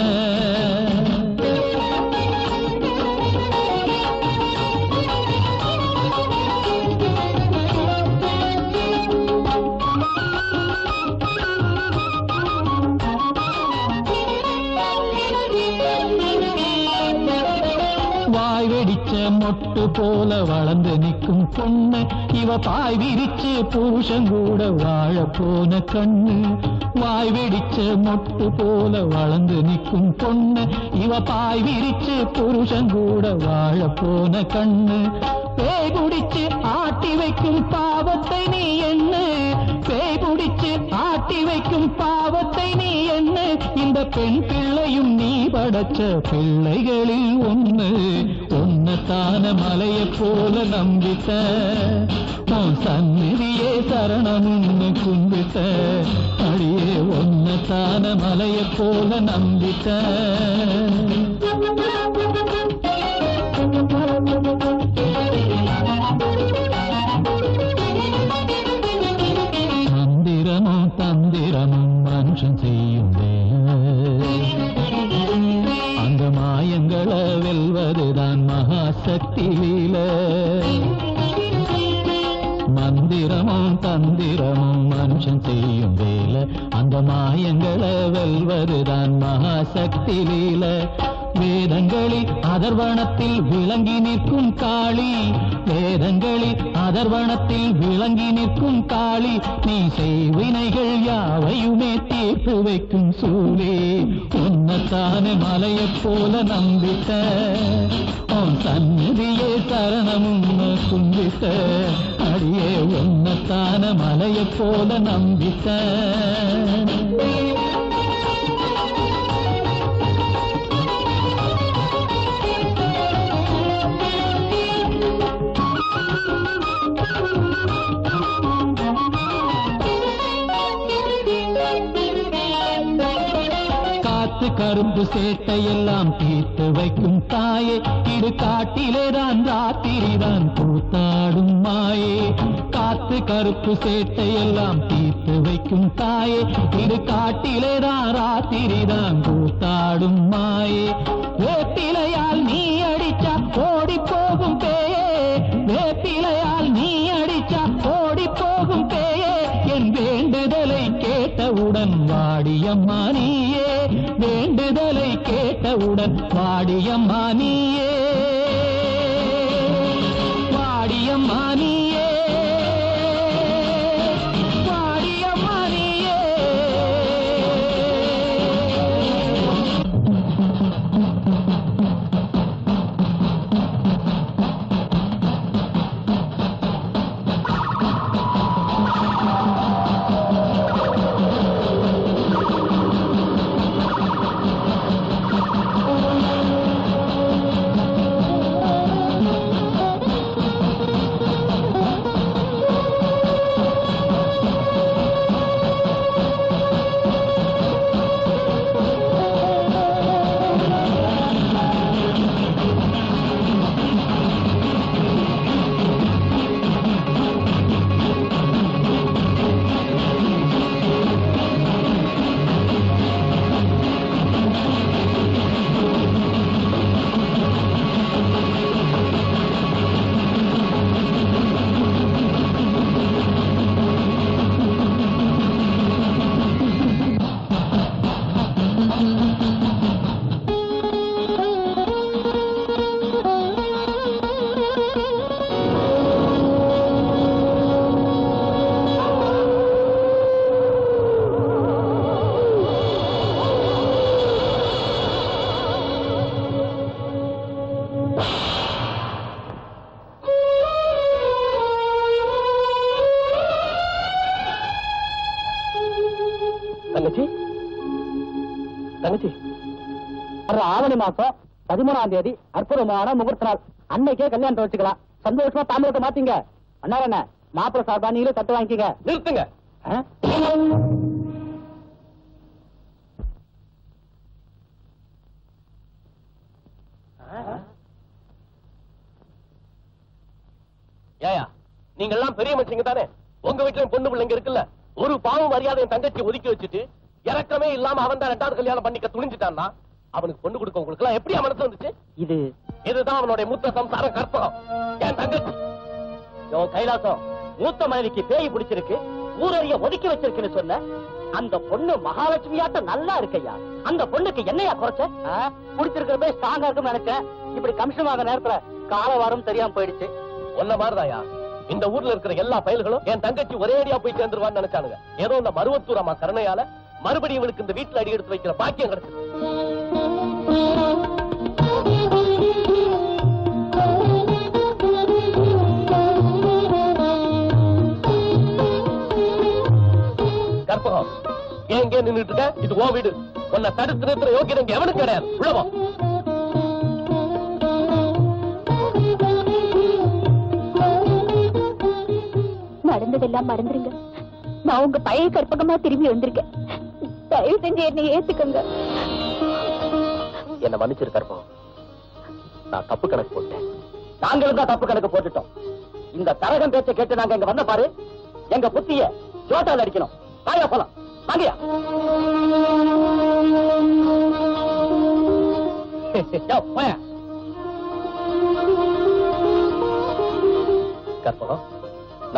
வாய் வெடிச்ச மொட்டு போல வளர்ந்து நிற்கும் பொண்ணு இவ பாய் விரிச்சு புருஷன் கூட வாழ போன கண்ணு வாய் வெடிச்ச மொட்டு போல வளர்ந்து நிற்கும் பொண்ணு இவ பாய் விரிச்சு புருஷன் கூட வாழ போன கண்ணு பேய் குடிச்சு ஆட்டி வைக்கும் பாவத்தை நீ என்ன பேய் குடிச்சு ஆட்டி வைக்கும் பாவத்தை நீ என்ன இந்த பெண் பிள்ளையும் நீ படைச்ச பிள்ளைகளில் ஒண்ணு ஒன்னத்தான மலைய போல நம்பிட்ட உன் சந்நிதியே சரணமுன்னு கும்பிட்ட அடியே ஒன்னத்தான மலைய போல நம்பிட்ட மந்திரமும் தந்திரமும் மனுஷன் செய்யும் வேலை. அந்த மாயங்களை வெல்வதுதான் மகாசக்தி லீல மந்திர மந்திரமும் தந்திரமும் மனுஷன் செய்யும் வேலை அந்த மாயங்களை வெல்வதுதான் மகாசக்தி லீல வேதங்களில் அதர்வனத்தில் விளங்கி நிற்கும் காளி வேதங்களில் அதர்வனத்தில் விளங்கி நிற்கும் காளி நீ செய்வினைகள் யாவையுமே தீர்த்து வைக்கும் சூழே உன்னத்தானே மலையைப் போல நம்பிட்ட உன் சந்நிதியே சரணமும் கும்பிட்ட அடியே உன்னத்தான மலையைப் போல நம்பிட்ட காத்து கரும்பு சேட்டையெல்லாம் தீர்த்து வைக்கும் தாயே இடு காட்டிலே தான் ராத்திரி தான் கூத்தாடும் மாயே காத்து கருப்பு சேட்டையெல்லாம் தீர்த்து வைக்கும் தாயே இடு காட்டிலே தான் ராத்திரி தான் கூத்தாடும் மாயே வேப்பிலையால் நீ அடிச்சா ஓடி போகும் பேயே வேப்பிலையால் நீ அடிச்சா ஓடி போகும் பேயே என் வேண்டுதலை கேட்டவுடன் வாடியம்மா நீயே வேண்டுதலை கேட்டவுடன் வாடியம்மா நீயே வாடியம்மா நீயே வாடியம்மா நீயே தங்கச்சி தங்கச்சி வர்ற ஆவணி மாசம் பதிமூணாம் தேதி அற்புதமான முகூர்த்த நாள் அன்னைக்கே கல்யாணத்தை வச்சுக்கலாம் சந்தோஷமா தாமிரத்தை மாத்தீங்க அண்ணா என்ன மாப்பிள்ள சார்பா நீங்களே தட்டு வாங்கிக்கங்க நிறுத்துங்க ஆ? ஏயா நீங்க எல்லாம் பெரிய மனுஷங்க தானே உங்க வீட்டுல பொண்ணு பிள்ளைங்க இருக்குல்ல ஒரு பாவம் மரியாதை என் தங்கச்சி ஒதுக்கி வச்சுட்டு இறக்கமே இல்லாம அவன் தான் ரெண்டாவது கல்யாணம் பண்ணிக்க துணிஞ்சிட்டான்னா அவனுக்கு பொண்ணு கொடுக்க உங்களுக்கு எல்லாம் எப்படி மனசு வந்துச்சு இது இதுதான் அவனுடைய மூத்த சம்சாரம் கற்பகம் என் தங்கச்சி யோ கைலாசம் மூத்த மனைவிக்கு பேய் பிடிச்சிருக்கு ஊரறிய ஒதுக்கி வச்சிருக்குன்னு சொன்ன அந்த பொண்ணு மகாலட்சுமியாட்ட நல்லா இருக்கையா அந்த பொண்ணுக்கு என்னையா குறைச்ச பிடிச்சிருக்கிற போய் ஸ்ட்ராங்கா இருக்கும்னு நினைச்சேன் இப்படி கமிஷன் வாங்க நேரத்துல காலவாரம் தெரியாம போயிடுச்சு ஒன்ன மாதிரிதாயா இந்த ஊர்ல இருக்கிற எல்லா பயல்களும் என் தங்கச்சி ஒரே அடியா போய் சேர்ந்துருவான்னு நினைச்சானுங்க ஏதோ இந்த மருவத்தூர் அம்மா கருணையால மறுபடியும் இவளுக்கு இந்த வீட்டுல அடி எடுத்து வைக்கிற பாக்கியம் கிடைச்சது கற்பகம் ஏன் இங்கே நின்னுட்டு இருக்க இது ஓ வீடு உன்னை தடுத்து நிறுத்துற யோகியம் இங்க எவனுக்கு கிடையாது உள்ளவா நடந்ததெல்லாம் மறந்துருங்க நான் உங்க பழைய கற்பகமா திரும்பி வந்திருக்கேன் தயவு செஞ்சு என்னை ஏத்துக்கங்க என்ன மன்னிச்சிரு கற்பகம் நான் தப்பு கணக்கு போட்டேன் நாங்களும் தான் தப்பு கணக்கு போட்டுட்டோம் இந்த தரகம் பேச்ச கேட்டு நாங்க இங்க வந்த பாரு எங்க புத்திய ஜோட்டால் அடிக்கணும் வாயா போலாம் வாங்கயா யோ, போயா. கற்பகம்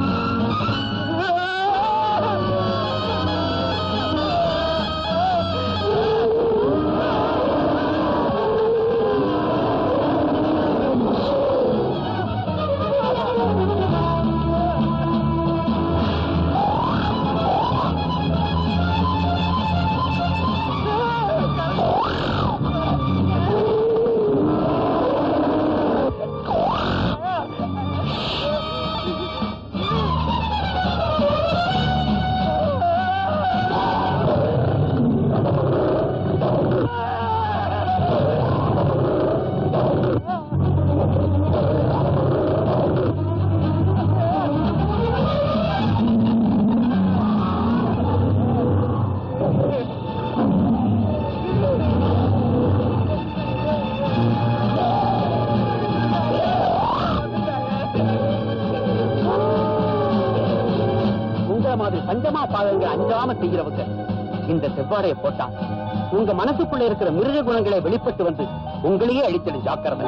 நிச்சயமா பாருங்க அஞ்சாம செய்கிறவங்க இந்த செவ்வாழையை போட்டா உங்க மனசுக்குள்ள இருக்கிற மிருக குணங்களை வெளிப்பட்டு வந்து உங்களையே அழித்திடும் ஜாக்கிரதை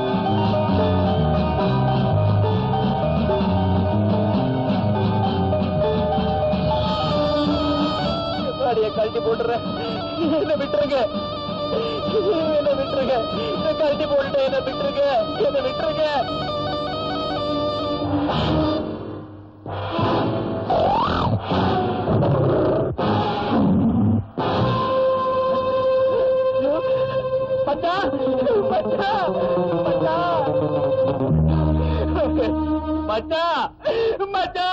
செவ்வாழையை கழட்டி போட்டுறேன் என்ன விட்டுருங்க என்ன விட்டுருங்க என்ன கழட்டி போட்டுட்டேன் என்ன விட்டுருங்க என்ன விட்டுருங்க மச்சா மச்சா மச்சா மச்சா மச்சா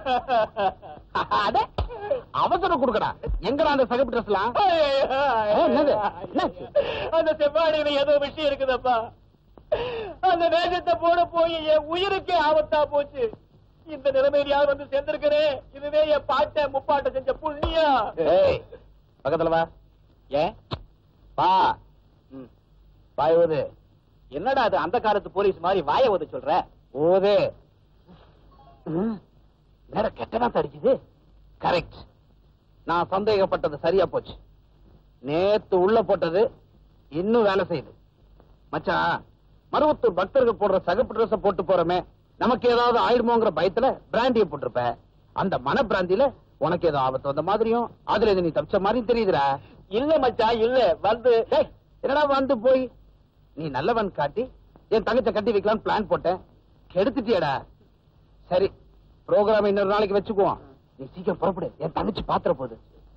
அட அவசரம் கொடுக்கடா எங்கடா அந்த சகப்பு ட்ரெஸ்லாம் என்னது என்னாச்சு அந்த செவ்வாடியில ஏதோ விஷயம் இருக்குதப்பா அந்த வேஷத்தை போட போய் என் உயிருக்கே ஆபத்தா போச்சு இந்த நிலைமையில் யார் வந்து சேர்ந்திருக்கிறேன் இதுவே என் பாட்ட முப்பாட்ட செஞ்ச புண்ணியா ஏய் பக்கத்துல வா ஏன் வா ம். வாய் ஊது என்னடா அது அந்த காலத்து போலீஸ் மாதிரி வாய ஓத சொல்ற ஊது ம். வேற கெட்டதா தடிக்குது கரெக்ட் நான் சந்தேகப்பட்டது சரியா போச்சு நேத்து உள்ள போட்டது இன்னும் வேலை செய்யுது மச்சான் மருவத்தூர் பக்தர்கள் போடுற சகப்பு ட்ரெஸ் போட்டு போறோமே நமக்கு ஏதாவது ஆயிடுமோங்கிற பயத்துல பிராண்டிய போட்டிருப்ப அந்த மன பிராந்தியில உனக்கு ஏதோ ஆபத்து வந்த மாதிரியும் அதுல இருந்து நீ தப்பிச்ச மாதிரி தெரியுதுடா இல்ல மச்சான் இல்ல வந்து டேய், என்னடா வந்து போய் நீ நல்லவன் காட்டி என் தங்கச்ச கட்டி வைக்கலாம்னு பிளான் போட்டேன் கெடுத்துட்டியடா சரி ப்ரோக்ராம் இன்னொரு நாளைக்கு வச்சுக்குவோம் நீ சீக்கிரம் புறப்படு என் தங்கச்சி பாத்திர போகுது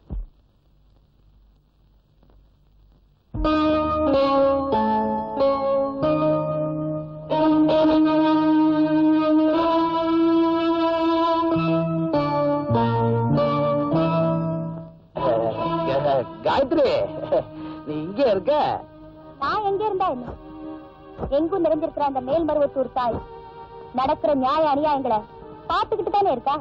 அஹ், காயத்ரி நீ இங்க இருக்க நான் எங்க இருந்தா என்ன எங்கும் நிறைஞ்சிருக்கிற அந்த மேல்மருவத்தூர் தாய் நடக்கிற நியாய அநியாயங்களை பாத்துக்கிட்டு தானே இருக்கா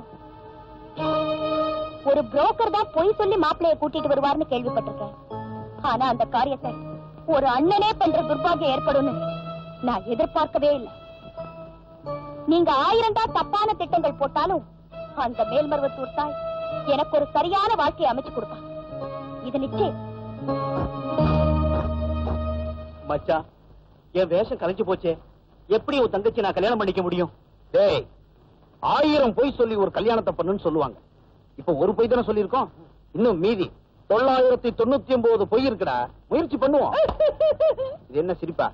ஒரு புரோக்கர் தான் பொய் சொல்லி மாப்பிளைய கூட்டிட்டு வருவார்னு கேள்விப்பட்டிருக்கேன் ஆனா அந்த காரியத்தை ஒரு அண்ணனே பண்ற துர்பாகியம் ஏற்படும்னு நான் எதிர்பார்க்கவே இல்லை நீங்க ஆயிரம் தான் தப்பான திட்டங்கள் போட்டாலும் அந்த மேல்மருவத்தூர் தாய் எனக்கு ஒரு சரியான வாழ்க்கையை அமைச்சு கொடுப்பா இது நிச்சயம் மச்சான் என் வேஷம் கலைஞ்சு போச்சே எப்படி உன் தங்கச்சி நான் கல்யாணம் பண்ணிக்க முடியும் டேய் ஆயிரம் பொய் சொல்லி ஒரு கல்யாணத்தை பண்ணுன்னு சொல்லுவாங்க இப்ப ஒரு பொய் தானே சொல்லியிருக்கோம் இன்னும் மீதி தொள்ளாயிரத்தி தொண்ணூத்தி ஒன்பது பொய் இருக்குடா முயற்சி பண்ணுவோம் இது என்ன சிரிப்பா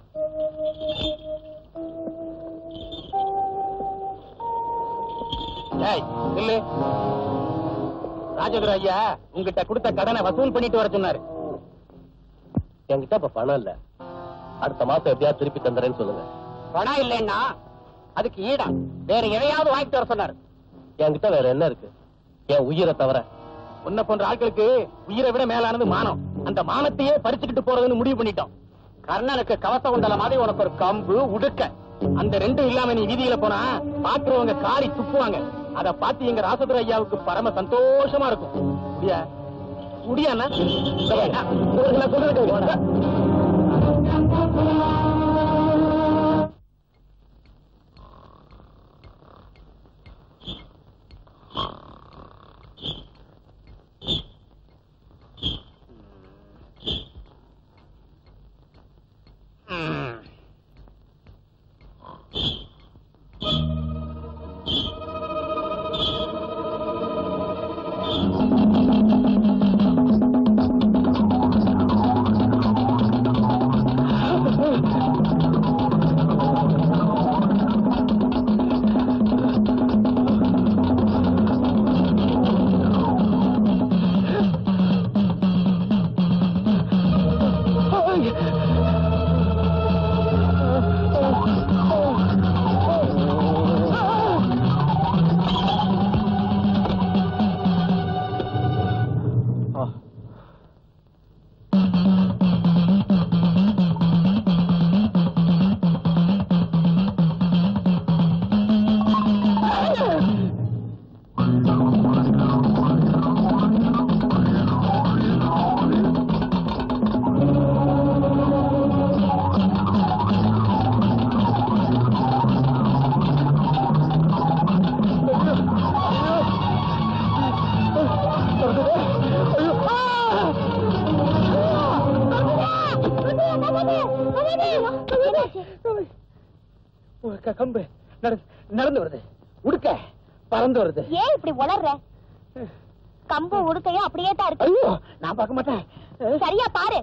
டேய், நில்லு. ராஜதுரை ஐயா உங்ககிட்ட கொடுத்த கடனை வசூல் பண்ணிட்டு வர சொன்னாரு என்கிட்ட இப்ப பணம் இல்ல அடுத்த மாசம் எப்படியா திருப்பி தந்துறேன்னு சொல்லுங்க பணம் இல்லைன்னா அதுக்கு ஈடா வேற எதையாவது வாங்கிட்டு வர சொன்னாரு என்கிட்ட வேற என்ன இருக்கு என் உயிரை தவிர உன்னை போன்ற ஆட்களுக்கு உயிரை விட மேலானது மானம் அந்த மானத்தையே பறிச்சுக்கிட்டு போறதுன்னு முடிவு பண்ணிட்டோம் கர்ணனுக்கு கவச குண்டல மாதிரி உனக்கு ஒரு கம்பு உடுக்க அந்த ரெண்டும் இல்லாம நீ வீதியில போனா பாக்குறவங்க காரி துப்புவாங்க அத பார்த்து எங்க ராசதுர ஐயாவுக்கு பரம சந்தோஷமா இருக்கும் முடியா முடியாண்ணா உங்களுக்கு நான் சொல்றது கேளுங்க. க- கம்பு நட- நடந்து வருது உடுக்க பறந்து வருது ஏன் இப்படி உளர்ற கம்பு உடுக்கையும் அப்படியே தான் இருக்கு ஐயோ நான் பார்க்க மாட்டேன் சரியா பாரு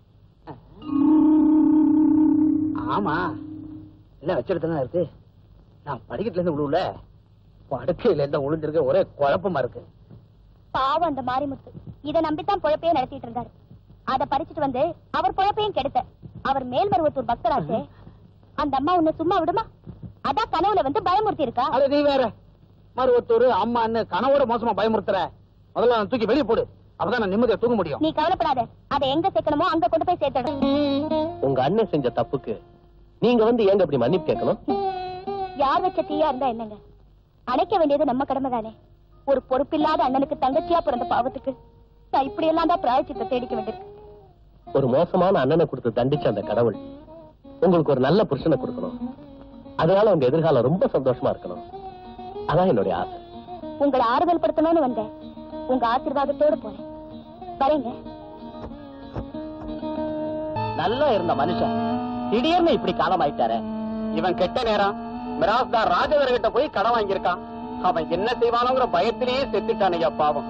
ஆமா எல்லாம் வச்சிடத்தானே இருக்கு நான் படிக்கட்டுல இருந்து விழுவுல படுக்கையில இருந்து விழுந்திருக்க ஒரே குழப்பமா இருக்கு பாவம் அந்த மாரிமுத்து இத நம்பித்தான் பொழப்பையே நடத்திட்டு இருந்தாரு அத பறிச்சுட்டு வந்து அவர் பொழப்பையும் கெடுத்த அவர் மேல்மருவத்தூர் பக்தராச்சே அந்த அம்மா உன்னை சும்மா விடுமா அதான் கனவுல வந்து பயமுறுத்தி இருக்கா அட நீ வேற மருவத்தூர் அம்மான்னு கனவோட மோசமா பயமுறுத்துற முதல்ல அவனை தூக்கி வெளியே போடு அப்பதான் நான் நிம்மதியா தூங்க முடியும் நீ கவலைப்படாத அதை எங்க சேர்க்கணுமோ அங்க கொண்டு போய் சேர்த்துடும் உங்க அண்ணன் செஞ்ச தப்புக்கு நீங்க வந்து ஏங்க இப்படி மன்னிப்பு கேட்கணும் யார் வச்ச தீயா இருந்தா என்னங்க அணைக்க வேண்டியது நம்ம கடமை தானே ஒரு பொறுப்பில்லாத அண்ணனுக்கு தங்கச்சியா பிறந்த பாவத்துக்கு நான் இப்படி எல்லாம் தான் பிராயச்சித்தை தேடிக்க வேண்டியிருக்கு ஒரு மோசமான அண்ணனை கொடுத்து தண்டிச்ச அந்த கடவுள் உங்களுக்கு ஒரு நல்ல புருஷனை கொடுக்கணும் அதனால உங்க எதிர்காலம் ரொம்ப சந்தோஷமா இருக்கணும் அதான் என்னுடைய ஆசை உங்களை ஆறுதல் படுத்தணும்னு வந்தேன் உங்க ஆசீர்வாதத்தோட போறேன் வரேங்க நல்லா இருந்த மனுஷன் திடீர்னு இப்படி காலம் ஆயிட்டாரே இவன் கெட்ட நேரம் மிராஸ்தார் ராஜவர கிட்ட போய் கடன் வாங்கியிருக்கான் அவன் என்ன செய்வானோங்கிற பயத்திலேயே செத்துட்டான் ஐயா பாவம்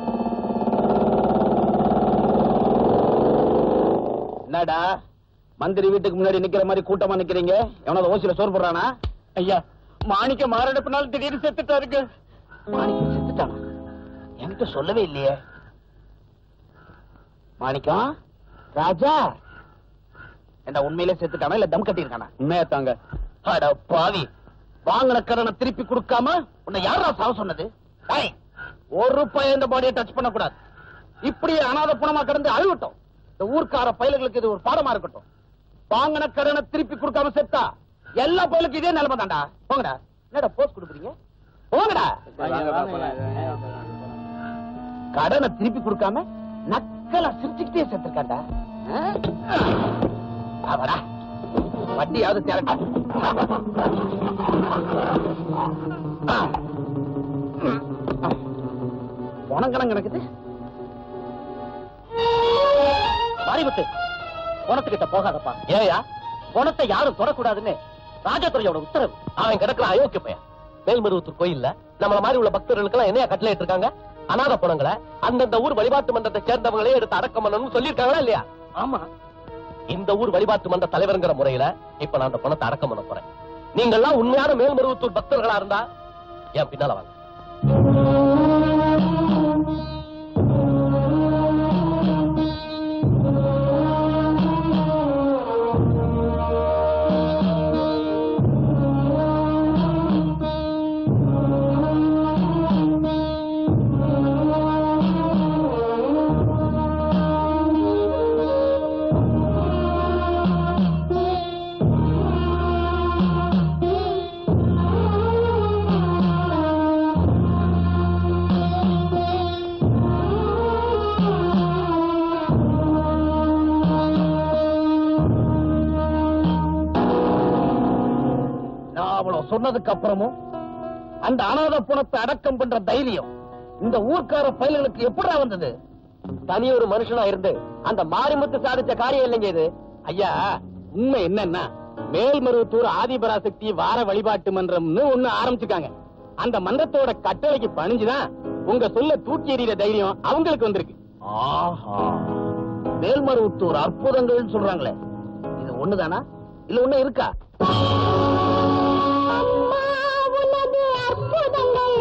என்னடா மந்திரி வீட்டுக்கு முன்னாடி நிக்கிற மாதிரி கூட்டமா நிக்கிறீங்க எவனாவது ஓசியில சோறு போடுறானா ஐயா மாணிக்க மாரடைப்புனால திடீர்னு செத்துட்டாருங்க மாணிக்கம் செத்துட்டானா என்கிட்ட சொல்லவே இல்லையே மாணிக்கம் ராஜா என்ன உண்மையிலே செத்துட்டானா இல்ல தம் கட்டியிருக்கானா உண்மையா தாங்க அட பாவி வாங்கின கடனை திருப்பி கொடுக்காம உன்னை யாரா சாவ சொன்னது டேய், ஒரு பையன் இந்த பாடியை டச் பண்ண கூடாது இப்படியே அனாத பணமா கிடந்து அழுகட்டும் இந்த ஊர்க்கார பயல்களுக்கு இது ஒரு பாடமா இருக்கட்டும் வாங்கின கடனை திருப்பி கொடுக்காம செத்தா எல்லா பயலுக்கும் இதே நிலைமை தான்டா போங்கடா என்னடா போஸ்ட் கொடுக்குறீங்க போங்கடா கடனை திருப்பி கொடுக்காம நக்கலா சிரிச்சுக்கிட்டே செத்துருக்காண்டா அவடா வட்டியாவது திரட்டா உனங்கணம் கிடக்குது மாரிமுத்து குணத்துக்கிட்ட போகாதப்பா ஏயா குணத்தை யாரும் தொடக்கூடாதுன்னு ராஜதுறையோட உத்தரவு அவன் கிடக்குற அயோக்கிய பையன் மேல்மருவத்தூர் கோயில்ல நம்மள மாதிரி உள்ள பக்தர்களுக்கு எல்லாம் என்னையா கட்டளை இருக்காங்க அநாத பணங்களை அந்தந்த ஊர் வழிபாட்டு மன்றத்தை சேர்ந்தவங்களே எடுத்து அடக்கம் பண்ணணும்னு சொல்லியிருக்காங்களா இல்லையா ஆமா இந்த ஊர் வழிபாட்டு மன்ற தலைவருங்கிற முறையில இப்ப நான் அந்த பணத்தை அடக்கம் பண்ண போறேன் நீங்கெல்லாம் உண்மையான மேல்மருவத்தூர் பக்தர்களா இருந்தா என் பின்னால வாங்க நான் அவ்வளவு சொன்னதுக்கு அப்புறமும் அந்த அனாத பணத்தை அடக்கம் பண்ற தைரியம் இந்த ஊர்க்கார பயல்களுக்கு எப்படா வந்தது தனி ஒரு மனுஷனா இருந்து அந்த மாரிமுத்து சாதிச்ச காரியம் இல்லைங்க இது ஐயா உண்மை என்னன்னா மேல்மருவத்தூர் ஆதிபராசக்தி வார வழிபாட்டு மன்றம்னு ஒண்ணு ஆரம்பிச்சுக்காங்க அந்த மன்றத்தோட கட்டளைக்கு பணிஞ்சுதான் உங்க சொல்ல தூக்கி எறிகிற தைரியம் அவங்களுக்கு வந்திருக்கு ஆஹா மேல்மருவத்தூர் அற்புதங்கள்னு சொல்றாங்களே இது ஒண்ணுதானா இல்ல ஒண்ணு இருக்கா அம்மா உனது அற்புதங்கள்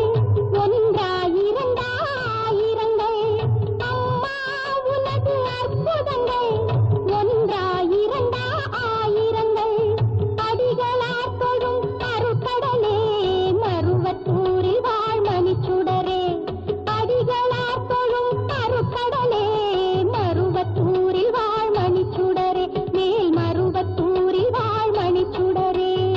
ஒன்றாயிரண்டாயிரங்கள் அம்மா உனது அற்புதங்கள் ஒன்றாயிரண்டா ஆயிரங்கள் அடிகளார் தொழும் அருட்கடலே மருவத்தூரில் வாழ் மணிச்சுடரே அடிகளார் தொழும் அருட்கடலே மருவத்தூரில் வாழ் மணிச்சுடரே மேல் மருவத்தூரில் வாழ் மணிச்சுடரே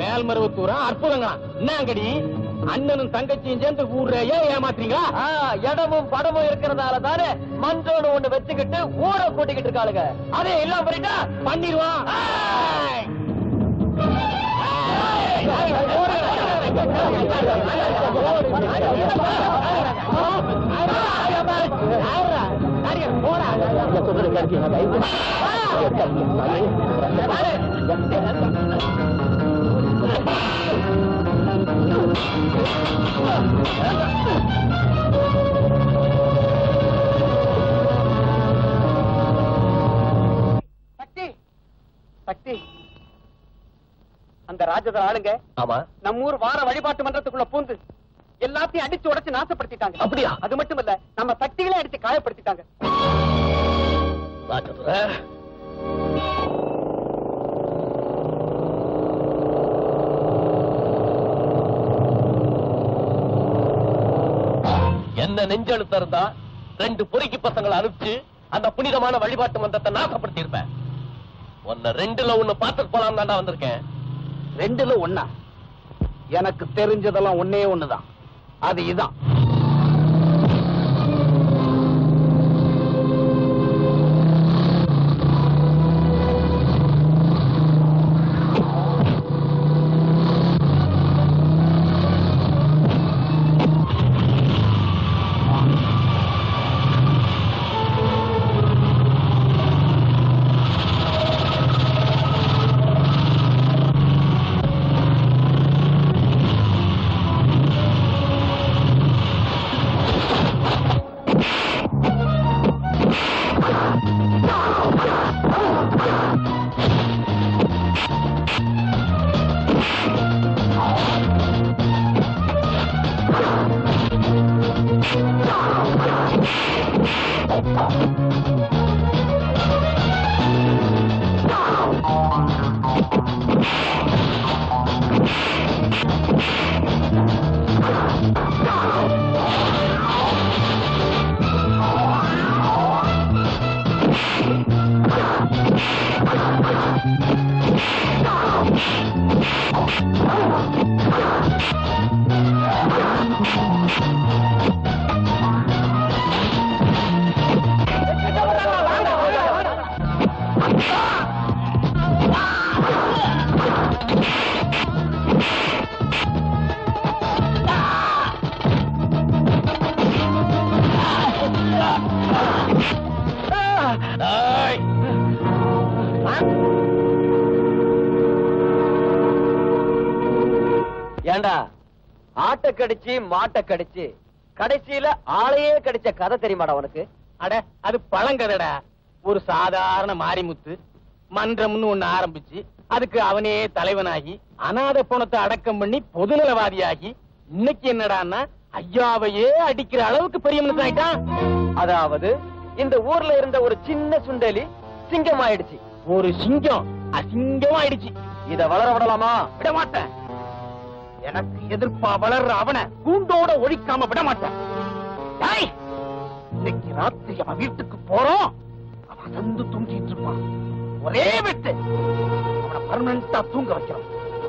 மேல்மருவத்தூரா அற்புதங்களா என்னங்கடி அண்ணனும் தங்கச்சியும் சேர்ந்து ஊர்றையே ஏமாத்துறீங்களா இடமும் படமும் இருக்கிறதால தானே மன்றோடு ஒண்ணு வச்சுக்கிட்டு ஊரை கூட்டிக்கிட்டு இருக்காளுங்க அதே இல்லாம பண்ணிட்டா பண்ணிடுவான் சக்தி சக்தி அந்த ராஜத ஆளுங்க ஆமா நம்ம ஊர் வார வழிபாட்டு மன்றத்துக்குள்ள பூந்து எல்லாத்தையும் அடிச்சு உடைச்சு நாசப்படுத்திட்டாங்க அப்படியா? அது மட்டும் இல்ல நம்ம சக்திகளே அடிச்சு காயப்படுத்திட்டாங்க ராஜதுரை என்ன நெஞ்செழுத்த இருந்தா ரெண்டு பொறுக்கி பசங்களை அனுப்பிச்சு அந்த புனிதமான வழிபாட்டு மன்றத்தை நாசப்படுத்தி இருப்பேன் உன்னை ரெண்டுல ஒண்ணு பார்த்துட்டு போலாம் தாண்டா வந்திருக்கேன் ரெண்டுல ஒண்ணா எனக்கு தெரிஞ்சதெல்லாம் ஒண்ணே ஒண்ணுதான் அது இதான் ஏண்டா ஆட்டை கடிச்சு மாட்டை கடிச்சு கடைசியில ஆளையே கடிச்ச கதை தெரியுமாடா உனக்கு அட அது பழங்கதடா ஒரு சாதாரண மாரிமுத்து மன்றம்னு ஒண்ணு ஆரம்பிச்சு அதுக்கு அவனே தலைவனாகி அநாத பணத்தை அடக்கம் பண்ணி பொதுநலவாதியாகி இன்னைக்கு என்னடான்னா ஐயாவையே அடிக்கிற அளவுக்கு பெரிய மனுஷன் ஆயிட்டான் அதாவது இந்த ஊர்ல இருந்த ஒரு சின்ன சுண்டலி சிங்கம் ஆயிடுச்சு ஒரு சிங்கம் அசிங்கமா ஆயிடுச்சு இத வளர விடலாமா விட மாட்டேன் எனக்கு எதிர்ப்பா வளர்ற அவனை கூண்டோட ஒழிக்காம விட மாட்டேன் டேய், இன்னைக்கு ராத்திரி அவன் வீட்டுக்கு போறோம் அவன் அசந்து தூங்கிட்டு இருப்பான் ஒரே வெட்டு அவனை பர்மனண்டா தூங்க வைக்கிறோம்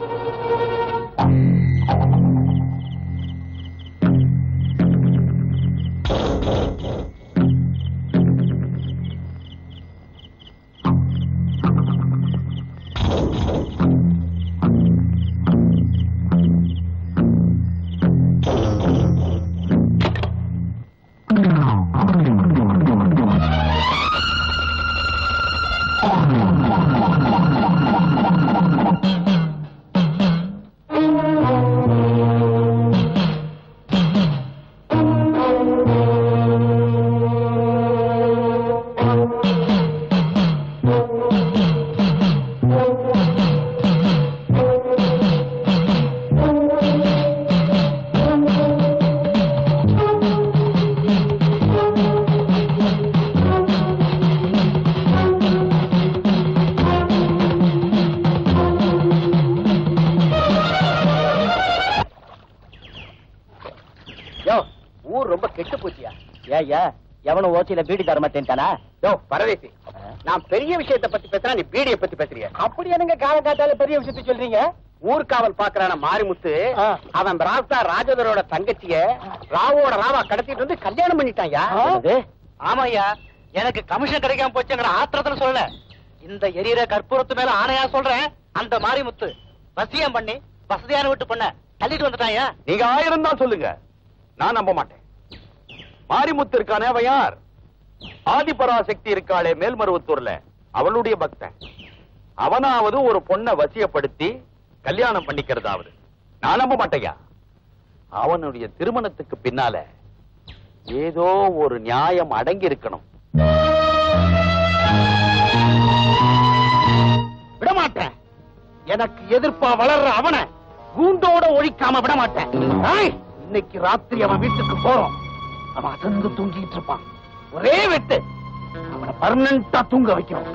யோ ஊர் ரொம்ப கெட்டு போச்சியா ஏய்யா எவனும் ஓச்சியில பீடி தர மாட்டேன்ட்டானா யோ பரதேசி நான் பெரிய விஷயத்தை பத்தி பேசுறேன் நீ பீடியை பத்தி பேசுறிய அப்படி என்னங்க கால காத்தால பெரிய விஷயத்தை சொல்றீங்க ஊர்காவல் பாக்குறான மாரிமுத்து அவன் பிராஸ்தா ராஜதரோட தங்கச்சிய ராவோட ராவா கடத்திட்டு வந்து கல்யாணம் பண்ணிட்டான்யா ஆமாய்யா எனக்கு கமிஷன் கிடைக்காம போச்சுங்கிற ஆத்திரத்துல சொல்லல இந்த எரியற கற்பூரத்து மேல ஆணையா சொல்றேன் அந்த மாரிமுத்து வசியம் பண்ணி வசதியான வீட்டு பொண்ண தள்ளிட்டு வந்துட்டாயா நீங்க ஆயிரம் தான் சொல்லுங்க நான் நம்ப மாட்டேன் மாரிமுத்து இருக்கானே அவன் யார் ஆதிபராசக்தி இருக்காளே மேல்மருவத்தூர்ல அவளுடைய பக்தன் அவனாவது ஒரு பொண்ணை வசியப்படுத்தி கல்யாணம் பண்ணிக்கிறதாவது நான் நம்ப மாட்டேயா அவனுடைய திருமணத்துக்கு பின்னால ஏதோ ஒரு நியாயம் அடங்கி இருக்கணும் விட மாட்டேன் எனக்கு எதிர்ப்பா வளர்ற அவனை கூண்டோட ஒழிக்காம விட மாட்டேன் ஏய், இன்னைக்கு ராத்திரி அவன் வீட்டுக்கு போறோம் அவன் அசந்து தூங்கிட்டு இருப்பான் ஒரே வெட்டு அவனை பர்மனண்டா தூங்க வைக்கிறோம்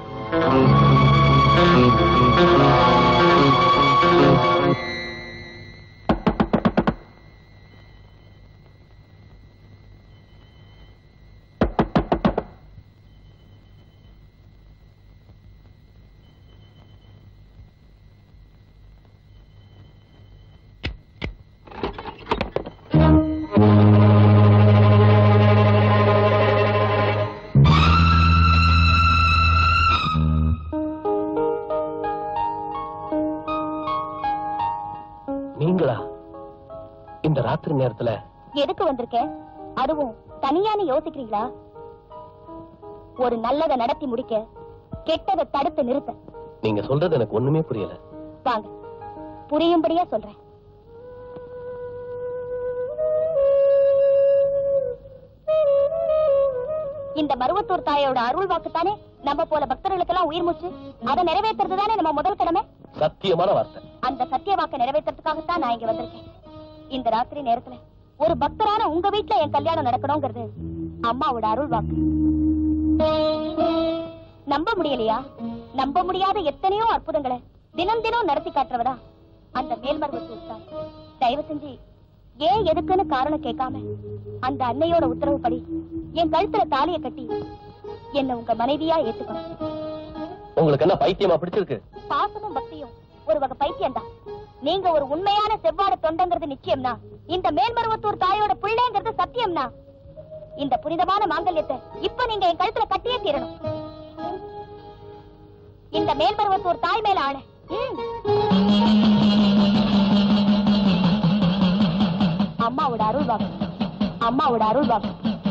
நீங்களா இந்த ராத்திரி நேரத்துல எதுக்கு வந்திருக்கேன் அதுவும் தனியானு யோசிக்கிறீங்களா ஒரு நல்லதை நடத்தி முடிக்க கெட்டதை தடுத்து நிறுத்த நீங்க சொல்றது எனக்கு ஒண்ணுமே புரியல வாங்க புரியும்படியா சொல்றேன் இந்த மருவத்தூர் தாயோட அருள் வாக்குத்தானே நம்ம போல பக்தர்களுக்கெல்லாம் உயிர் மூச்சு அதை நிறைவேற்றுறது தானே நம்ம முதல் கடமை சத்தியமான வார்த்தை அந்த சத்திய வாக்கை நிறைவேற்றுறதுக்காகத்தான் நான் இங்க வந்திருக்கேன் இந்த ராத்திரி நேரத்துல ஒரு பக்தரான உங்க வீட்டுல என் கல்யாணம் நடக்கணுங்கிறது அம்மாவோட அருள் வாக்கு நம்ப முடியலையா நம்ப முடியாத எத்தனையோ அற்புதங்களை தினம் தினம் நடத்தி காட்டுறவதா அந்த மேல்மருவத்தூர் தான் தயவு செஞ்சு ஏன் எதுக்குன்னு காரணம் கேட்காம அந்த அன்னையோட உத்தரவுப்படி என் கழுத்துல தாலியை கட்டி என்ன உங்க மனைவியா ஏத்துக்கணும் உங்களுக்கு என்ன பைத்தியமா பிடிச்சிருக்கு பாசமும் பக்தியும் ஒரு வகை பைத்தியம் தான் நீங்க ஒரு உண்மையான செவ்வாடு தொண்டங்கிறது நிச்சயம்னா இந்த மேல்மருவத்தூர் தாயோட பிள்ளைங்கிறது சத்தியம்னா இந்த புனிதமான மாங்கல்யத்தை இப்ப நீங்க என் கழுத்துல கட்டியே தீரணும் இந்த மேல்மருவத்தூர் தாய் மேல ஆணை ம். அம்மாவோட அருள் வாக்கு அம்மாவோட அருள் வாக்கு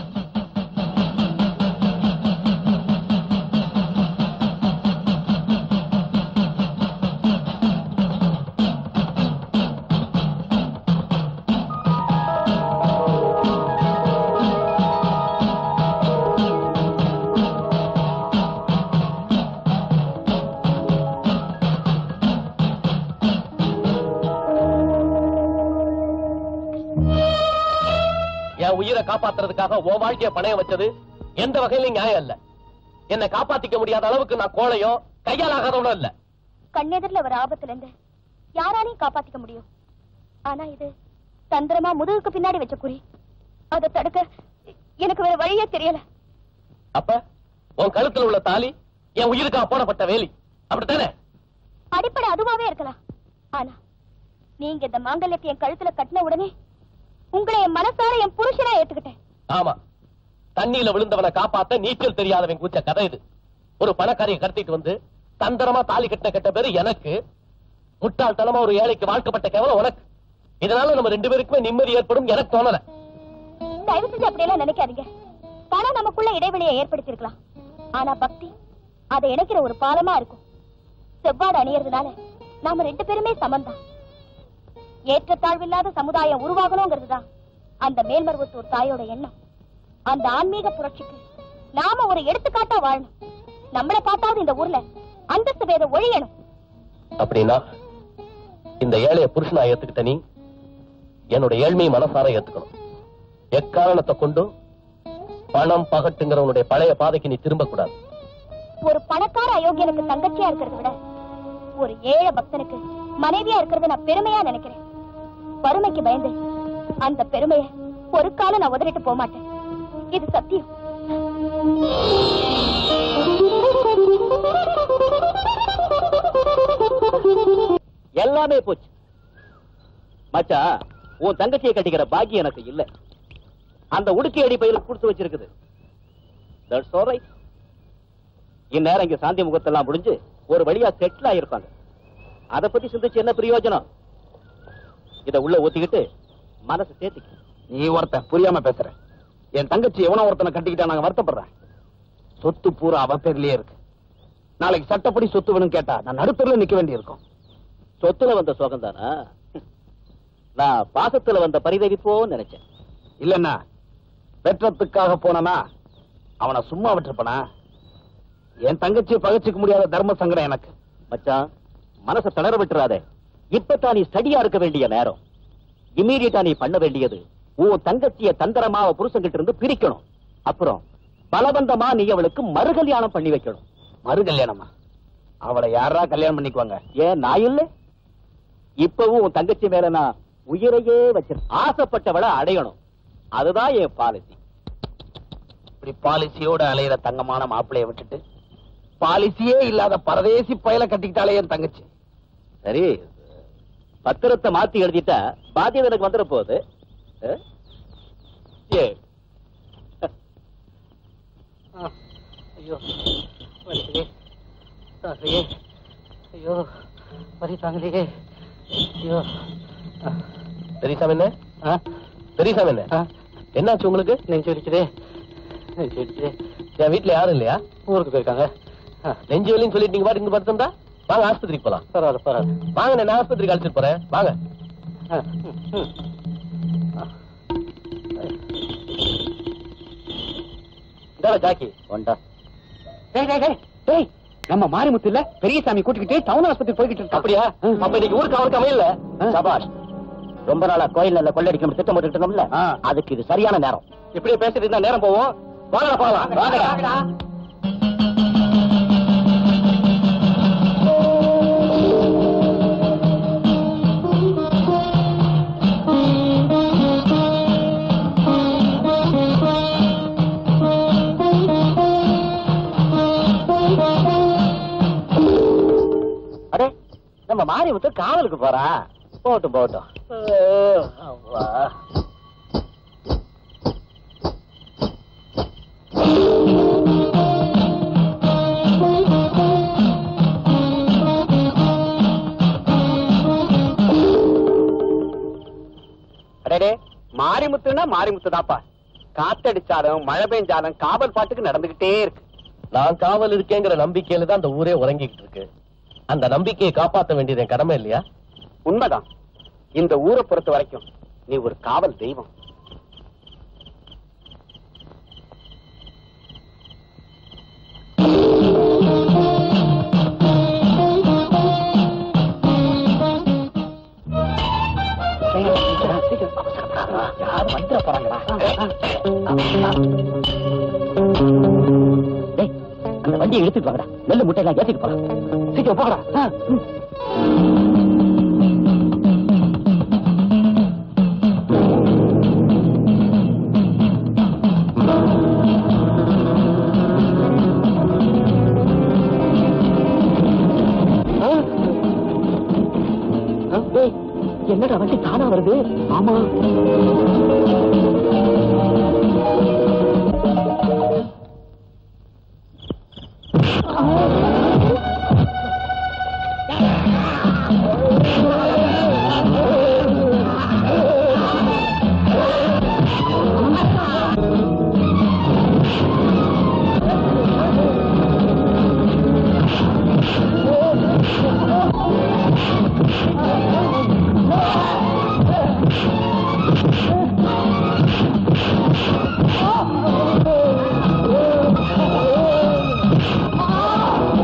என் உயிரை காப்பாத்துறதுக்காக உன் வாழ்க்கைய பணைய வச்சது எந்த வகையிலும் நியாயம் இல்ல என்னை காப்பாத்திக்க முடியாத அளவுக்கு நான் கோழையோ கையால் ஆகாதவனும் இல்ல கண்ணெதிரில வர ஆபத்துல இருந்து யாராலையும் காப்பாத்திக்க முடியும் ஆனா இது தந்திரமா முதுகுக்கு பின்னாடி வச்ச குறி அதை தடுக்க எனக்கு வேற வழியே தெரியல அப்ப உன் கழுத்துல உள்ள தாலி என் உயிருக்காக போடப்பட்ட வேலி அப்படித்தானே அடிப்படை அதுவாவே இருக்கலாம் ஆனா நீங்க இந்த மாங்கல்யத்தை என் கழுத்துல கட்டின உடனே உங்களை என் மனசார என் புருஷனா ஏத்துக்கிட்டேன் ஆமா தண்ணியில விழுந்தவனை காப்பாத்த நீச்சல் தெரியாதவன் கூச்ச கதை இது ஒரு பணக்காரியை கடத்திட்டு வந்து தந்திரமா தாலி கட்டின கெட்ட பேரு எனக்கு முட்டாள்தனமா ஒரு ஏழைக்கு வாழ்க்கப்பட்ட கேவலம் உனக்கு இதனால நம்ம ரெண்டு பேருக்குமே நிம்மதி ஏற்படும் எனக்கு தோணல தயவு செஞ்சு அப்படியெல்லாம் நினைக்காதீங்க பணம் நமக்குள்ள இடைவெளியை ஏற்படுத்தியிருக்கலாம் ஆனா பக்தி அதை இணைக்கிற ஒரு பாலமா இருக்கும் செவ்வாடு அணியறதுனால நாம ரெண்டு பேருமே சமந்தான் ஏற்றத்தாழ்வில்லாத சமுதாயம் உருவாகணுங்கிறது தான் அந்த மேல்மருவத்தூர் தாயோட எண்ணம் அந்த ஆன்மீக புரட்சிக்கு நாம ஒரு எடுத்துக்காட்டா வாழணும் நம்மளை பார்த்தாவது இந்த ஊர்ல அந்தஸ்து பேத ஒழியணும் அப்படின்னா இந்த ஏழைய புருஷனா ஏத்துக்கிட்ட நீ என்னோட ஏழ்மையை மனசார ஏத்துக்கணும் எக்காரணத்தை கொண்டும் பணம் பகட்டுங்கிறவனுடைய பழைய பாதைக்கு நீ திரும்ப கூடாது ஒரு பணக்கார அயோக்கியனுக்கு தங்கச்சியா இருக்கிறத விட ஒரு ஏழை பக்தனுக்கு மனைவியா இருக்கிறத நான் பெருமையா நினைக்கிறேன் வறுமைக்கு பயந்து அந்த பெருமையை ஒரு காலம் நான் உதறிட்டு போக மாட்டேன் இது சத்தியம் எல்லாமே போச்சு மச்சான் உன் தங்கச்சியை கட்டிக்கிற பாக்கியம் எனக்கு இல்ல அந்த உடுக்கி அடி பயிலுக்கு கொடுத்து வச்சிருக்குது தட்ஸ் ஆல்ரைட் இந்நேரம் இங்க சாந்தி முகத்தெல்லாம் முடிஞ்சு ஒரு வழியா செட்டில் ஆயிருப்பாங்க அத பத்தி சிந்திச்சு என்ன பிரயோஜனம் இத உள்ள ஊத்திக்கிட்டு மனசு சேர்த்துக்க நீ ஒருத்தன் புரியாம பேசுற என் தங்கச்சி எவனோ ஒருத்தனை கட்டிக்கிட்டா நாங்க வருத்தப்படுறேன் சொத்து பூரா அவ பேர்லயே இருக்கு நாளைக்கு சட்டப்படி சொத்து வேணும் கேட்டா நான் நடுத்தருல நிக்க வேண்டியிருக்கும் சொத்துல வந்த சோகம் தானா நான் பாசத்துல வந்த பரிதவிப்போன்னு நினைச்சேன் இல்லன்னா வெற்றத்துக்காக போனனா அவனை சும்மா விட்டுருப்பனா என் தங்கச்சியை பகைச்சுக்க முடியாத தர்ம சங்கடம் எனக்கு மச்சான் மனச தளர விட்டுறாதே இப்பதான் நீ ஸ்டடியா இருக்க வேண்டிய நேரம் இம்மீடியட்டா நீ பண்ண வேண்டியது உன் தங்கச்சிய தந்திரமாவ புருஷன்கிட்ட இருந்து பிரிக்கணும் அப்புறம் பலவந்தமா நீ அவளுக்கு மறு கல்யாணம் பண்ணி வைக்கணும் மறு கல்யாணமா அவளை யாரா கல்யாணம் பண்ணிக்குவாங்க ஏன் நான் இல்ல இப்பவும் உன் தங்கச்சி மேல நான் உயிரையே வச்சிருக்கேன் ஆசைப்பட்டவளை அடையணும் அதுதான் என் பாலிசி இப்படி பாலிசியோட அலையிற தங்கமான மாப்பிளைய விட்டுட்டு பாலிசியே இல்லாத பரதேசி பயல கட்டிக்கிட்டாலே என் தங்கச்சி சரி பத்திரத்தை மாத்தி எழுதிட்டா பாத்தியம் எனக்கு வந்துட போகுது அஹ்? சரி. ஐயோ வலிக்குதே தாங்கலையே ஐயோ வலி தாங்கலையே ஐயோ பெரியசாமி என்ன ஆ பெரியசாமி என்ன ஆ என்னாச்சு உங்களுக்கு நெஞ்சு வலிக்குதே நெஞ்சு வலிக்குதே என் வீட்டுல யாரும் இல்லையா ஊருக்கு போயிருக்காங்க ஆ, நெஞ்சு வலின்னு சொல்லிட்டு நீங்க பாட்டு இங்க படுத்திருந்தா வாங்க ஆஸ்பத்திரிக்கு போலாம் பரவாயில்ல பரவாயில்ல வாங்க நான் ஆஸ்பத்திரிக்கு அழைச்சிட்டு போறேன் வாங்க ஆ, ம், ம். இந்தாடா ஜாக்கி ஒண்டா டேய் டேய் டேய் டேய் நம்ம மாரிமுத்து இல்ல பெரியசாமி கூட்டிக்கிட்டு டவுன் ஆஸ்பத்திரி போய்கிட்டு இருக்கா அப்படியா அப்ப இன்னைக்கு ஊருக்கு அவருக்கு அமையல சபாஷ் ரொம்ப நாளா கோயில் கொள்ளடிக்கணும் திட்டம் போட்டுக்கிட்டு இருந்தோம்ல அதுக்கு இது சரியான நேரம் இப்படியே பேசிட்டு இருந்தா நேரம் போவோம் வாங்கடா போகலாம் வாங்கடா அடே நம்ம மாரிமுத்து காவலுக்கு போறா போட்டும் போட்டும் அவ்வா அடடே மாரிமுத்துனா மாரிமுத்து தாப்பா காத்தடிச்சாலும் மழை பெஞ்சாலும் காவல் பாட்டுக்கு நடந்துகிட்டே இருக்கு நான் காவல் இருக்கேங்கிற நம்பிக்கையில தான் அந்த ஊரே உறங்கிக்கிட்டு இருக்கு அந்த நம்பிக்கையை காப்பாத்த வேண்டியது என் கடமை இல்லையா உண்மைதான் இந்த ஊரை பொறுத்த வரைக்கும் நீ ஒரு காவல் தெய்வம் யாரும் வந்துட போறாங்கடா டேய் அந்த வண்டியை எடுத்துட்டு வாங்கடா நெல்லு முட்டையெல்லாம் ஏத்திட்டு போலாம் சீக்கிரம் போகடா ஆ, ம். டேய், என்னடா வண்டி தானா வருது ஆமா ஆ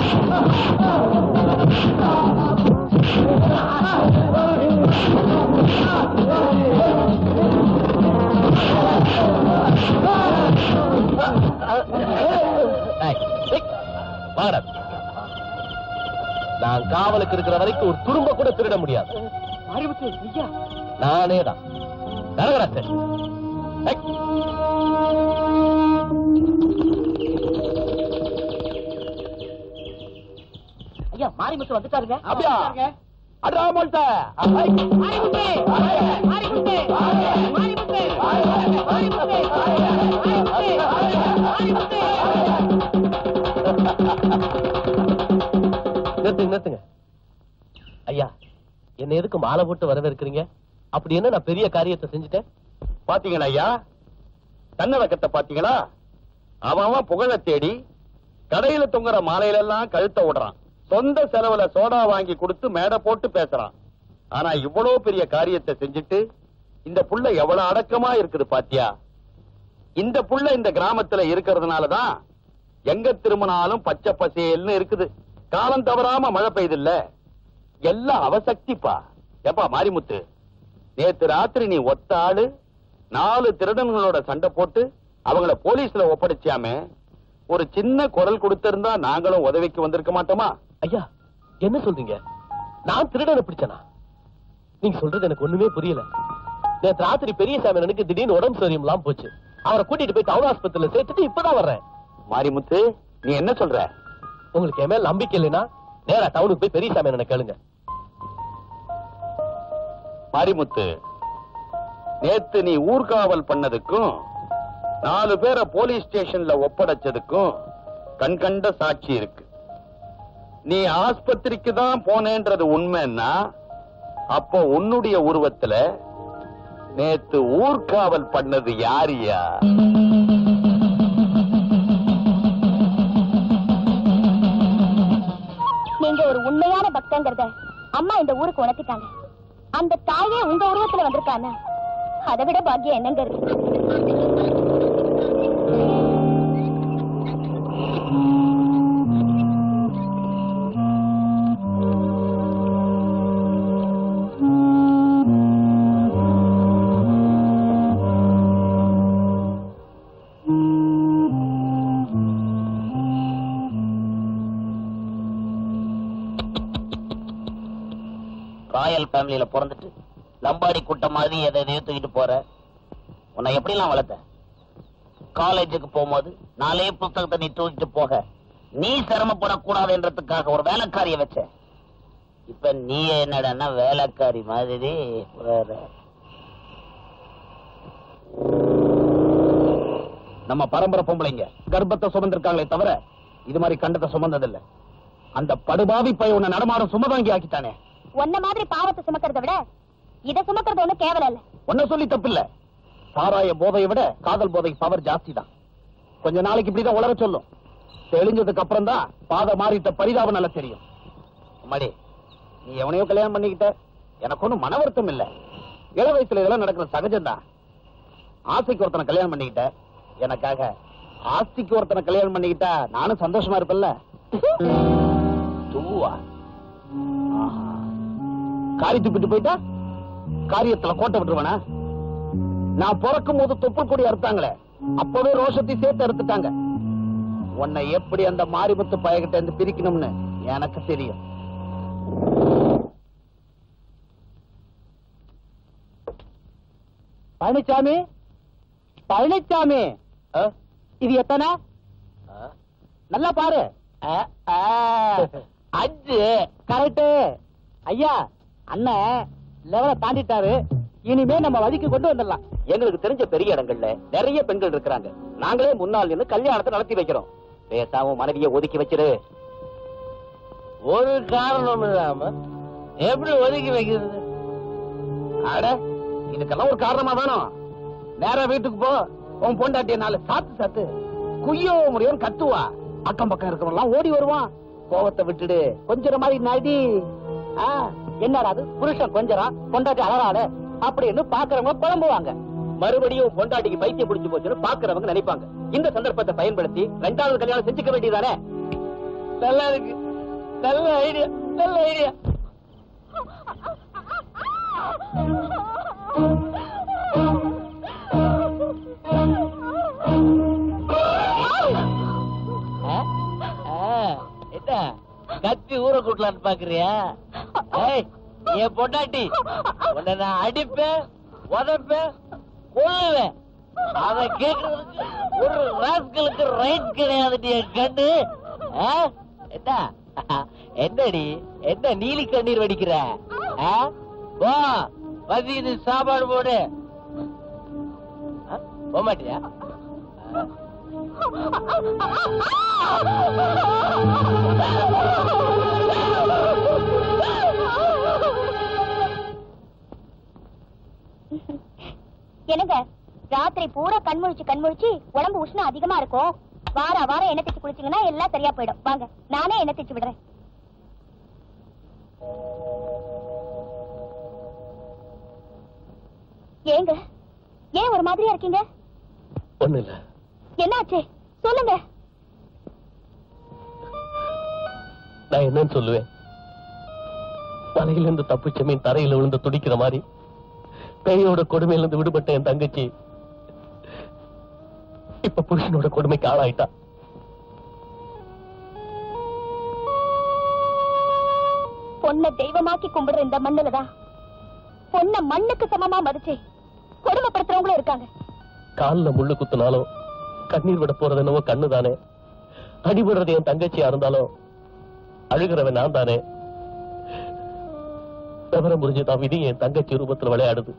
ஏய், ஏய், வாடா. நான் காவலுக்கு இருக்கிற வரைக்கும் ஒரு துரும்ப கூட திருட முடியாது மாரிமுத்து ஐயா நானே தான் நரகராசன் ஐயா மாரிமுத்து வந்துட்டாருங்க அப்படியா? அடா மொல்ட்ட மாரிமுத்து மாரிமுத்து மாரிமுத்து நிறுத்துங்க நிறுத்துங்க ஐயா என்ன எதுக்கு மாலை போட்டு வரவேற்கிறீங்க அப்படி என்ன நான் பெரிய காரியத்தை செஞ்சுட்டேன் பாத்தீங்களா ஐயா தன்னடக்கத்தை பாத்தீங்களா அவன் அவன் புகழ தேடி கடையில தொங்குற மாலையில எல்லாம் கழுத்த விடுறான் சொந்த செலவுல சோடா வாங்கி கொடுத்து மேடை போட்டு பேசுறான் ஆனா இவ்வளவு பெரிய காரியத்தை செஞ்சுட்டு இந்த புள்ள எவ்வளவு அடக்கமா இருக்குது பாத்தியா இந்த புள்ள இந்த கிராமத்துல இருக்கிறதுனாலதான் எங்க திரும்பினாலும் பச்சை பசேல்னு இருக்குது காலம் தவறாம மழை பெய்யுது இல்ல எல்லாம் அவசக்திப்பா எப்பா மாரிமுத்து நேத்து ராத்திரி நீ ஒத்த ஆளு நாலு திருடன்களோட சண்டை போட்டு அவங்கள போலீஸ்ல ஒப்படைச்சாமே ஒரு சின்ன குரல் கொடுத்திருந்தா நாங்களும் உதவிக்கு வந்திருக்க மாட்டோமா ஐயா என்ன சொல்றீங்க நான் திருடனை பிடிச்சனா நீங்க சொல்றது எனக்கு ஒண்ணுமே புரியல நேற்று ராத்திரி பெரியசாமி எனக்கு திடீர்னு உடம்பு சரியில்லாம போச்சு அவரை கூட்டிட்டு போய் டவுன் ஆஸ்பத்திரியில சேர்த்துட்டு இப்பதான் வர்றேன் மாரிமுத்து நீ என்ன சொல்ற உங்களுக்கு என் மேல நம்பிக்கை இல்லைன்னா நேரா டவுனுக்கு போய் பெரியசாமி என்ன கேளுங்க மாரிமுத்து நேத்து நீ ஊர்காவல் பண்ணதுக்கும் நாலு பேரை போலீஸ் ஸ்டேஷன்ல ஒப்படைச்சதுக்கும் கண்கண்ட சாட்சி இருக்கு நீ ஆஸ்பத்திரிக்கு தான் போனேன்றது உண்மைன்னா அப்போ உன்னுடைய உருவத்துல நேத்து ஊர்காவல் பண்ணது யாரியா நீங்க ஒரு உண்மையான பக்தங்கிறத அம்மா இந்த ஊருக்கு உணர்த்திட்டாங்க அந்த தாயே உங்க உருவத்துல வந்திருக்கானா அதை விட பாக்கியம் என்னங்க இருக்கு ராயல் ஃபேமிலியில பிறந்துட்டு லம்பாடி கூட்டம் மாதிரி எதை எதையோ தூக்கிட்டு போற உன்னை எப்படிலாம் வளர்த்த காலேஜுக்கு போகும்போது நாலே புத்தகத்தை நீ தூக்கிட்டு போக நீ சிரமப்படக்கூடாதுன்றதுக்காக ஒரு வேலைக்காரிய வச்ச இப்ப நீ என்னடன்னா வேலைக்காரி மாதிரி வேற நம்ம பரம்பரை பொம்பளைங்க கர்ப்பத்தை சுமந்திருக்காங்களே தவிர இது மாதிரி கண்டத்தை சுமந்ததில்ல அந்த படுபாவி பைய உன்னை நடமாடும் சுமதாங்கி ஆக்கிட்டானே உன்ன மாதிரி பாவத்தை சுமக்கிறத விட இத சுமக்கிறது ஒண்ணும் கேவலம் இல்ல உன்ன சொல்லி தப்பில்ல சாராய போதையை விட காதல் போதைக்கு பவர் ஜாஸ்தி தான் கொஞ்ச நாளைக்கு இப்படிதான் உலர சொல்லும் தெளிஞ்சதுக்கு அப்புறம் தான் பாதை மாறிட்ட பரிதாபம் நல்லா தெரியும் அம்மாடி நீ எவனையோ கல்யாணம் பண்ணிக்கிட்ட எனக்கு ஒண்ணும் மன வருத்தம் இல்ல இள வயசுல இதெல்லாம் நடக்கிற சகஜம்தான் ஆசைக்கு ஒருத்தனை கல்யாணம் பண்ணிக்கிட்ட எனக்காக ஆஸ்திக்கு ஒருத்தனை கல்யாணம் பண்ணிக்கிட்டா நானும் சந்தோஷமா இருப்பேன்ல தூவா ஆஹா. காரி துப்பிட்டு போயிட்டா காரியத்துல கோட்டை விட்டுருவானா நான் பிறக்கும் போது தொப்புள் கொடி அறுத்தாங்களே அப்பவே ரோஷத்தை சேர்த்து அறுத்துட்டாங்க உன்னை எப்படி அந்த மாரிமுத்து பயகிட்ட இருந்து பிரிக்கணும்னு எனக்கு தெரியும் பழனிசாமி பழனிசாமி ஆ? இது எத்தனை ஆ? நல்லா பாரு அஞ்சு கரெக்ட் ஐயா அண்ணன் லெவல தாண்டிட்டாரு இனிமே நம்ம வழிக்கு கொண்டு வந்துடலாம் எங்களுக்கு தெரிஞ்ச பெரிய இடங்கள்ல நிறைய பெண்கள் இருக்கிறாங்க நாங்களே முன்னால் நின்று கல்யாணத்தை நடத்தி வைக்கிறோம் பேசாம மனைவியை ஒதுக்கி வச்சிரு ஒரு காரணம் இல்லாம எப்படி ஒதுக்கி வைக்கிறது அட இதுக்கெல்லாம் ஒரு காரணமா வேணும் நேரா வீட்டுக்கு போ உன் பொண்டாட்டிய நாலு சாத்து சாத்து குய்யோ முடியும் கத்துவா அக்கம் பக்கம் இருக்கிறவங்க எல்லாம் ஓடி வருவான் கோவத்தை விட்டுடு கொஞ்சம் மாதிரி நடி ஆ, என்னடா அது புருஷன் கொஞ்சரா பொண்டாட்டி அழறாத அப்படின்னு பாக்குறவங்க புலம்புவாங்க மறுபடியும் உன் பொண்டாட்டிக்கு பைத்தியம் பிடிச்சு போச்சுன்னு பாக்குறவங்க நினைப்பாங்க இந்த சந்தர்ப்பத்தை பயன்படுத்தி ரெண்டாவது கல்யாணம் செஞ்சுக்க வேண்டியதானே நல்லா இருக்கு நல்ல ஐடியா நல்ல ஐடியா என்ன கத்தி ஊற கூட்டலான்னு பாக்குறியா ஏய் என் பொண்டாட்டி உன்னை நான் அடிப்பேன் உதப்பேன் கொல்லுவேன் அத கேக்குறதுக்கு ஒரு ராஸ்களுக்கு ரைட் கிடையாது என் கண்ணு ஆ? என்ன என்னடி என்ன நீலி கண்ணீர் வடிக்கிற ஆ? வா பசிக்குது சாப்பாடு போடு ஆ? போக மாட்டியா ஆ? என்னங்க ராத்திரி பூரா கண் முழிச்சு கண் முழிச்சு உடம்பு உஷ்ணம் அதிகமா இருக்கும் வார வாரம் எண்ணெய் தேய்ச்சி குளிச்சீங்கன்னா எல்லாம் சரியா போயிடும் வாங்க நானே எண்ணெய் தேய்ச்சி விடுறேன் ஏங்க ஏன் ஒரு மாதிரியா இருக்கீங்க ஒண்ணு இல்ல என்னாச்சு சொல்லுங்க நான் என்னன்னு சொல்லுவேன் மலையில இருந்து தப்பிச்ச மீன் தரையில விழுந்து துடிக்கிற மாதிரி பேயோட கொடுமையில இருந்து விடுபட்ட என் தங்கச்சி இப்ப புருஷனோட கொடுமைக்கு ஆளாயிட்டா பொண்ணை தெய்வமாக்கி கும்பிடுற இந்த மண்ணுலதான் பொண்ணை மண்ணுக்கு சமமா மதிச்சு கொடுமைப்படுத்துறவங்களும் இருக்காங்க கால்ல முள்ளு குத்துனாலும் கண்ணீர் விட போறது என்னவோ கண்ணு தானே அடிபடுறது என் தங்கச்சியா இருந்தாலும் அழுகிறவன் நான் தானே விவரம் புரிஞ்சுதான் விதி என் தங்கச்சி ரூபத்துல விளையாடுது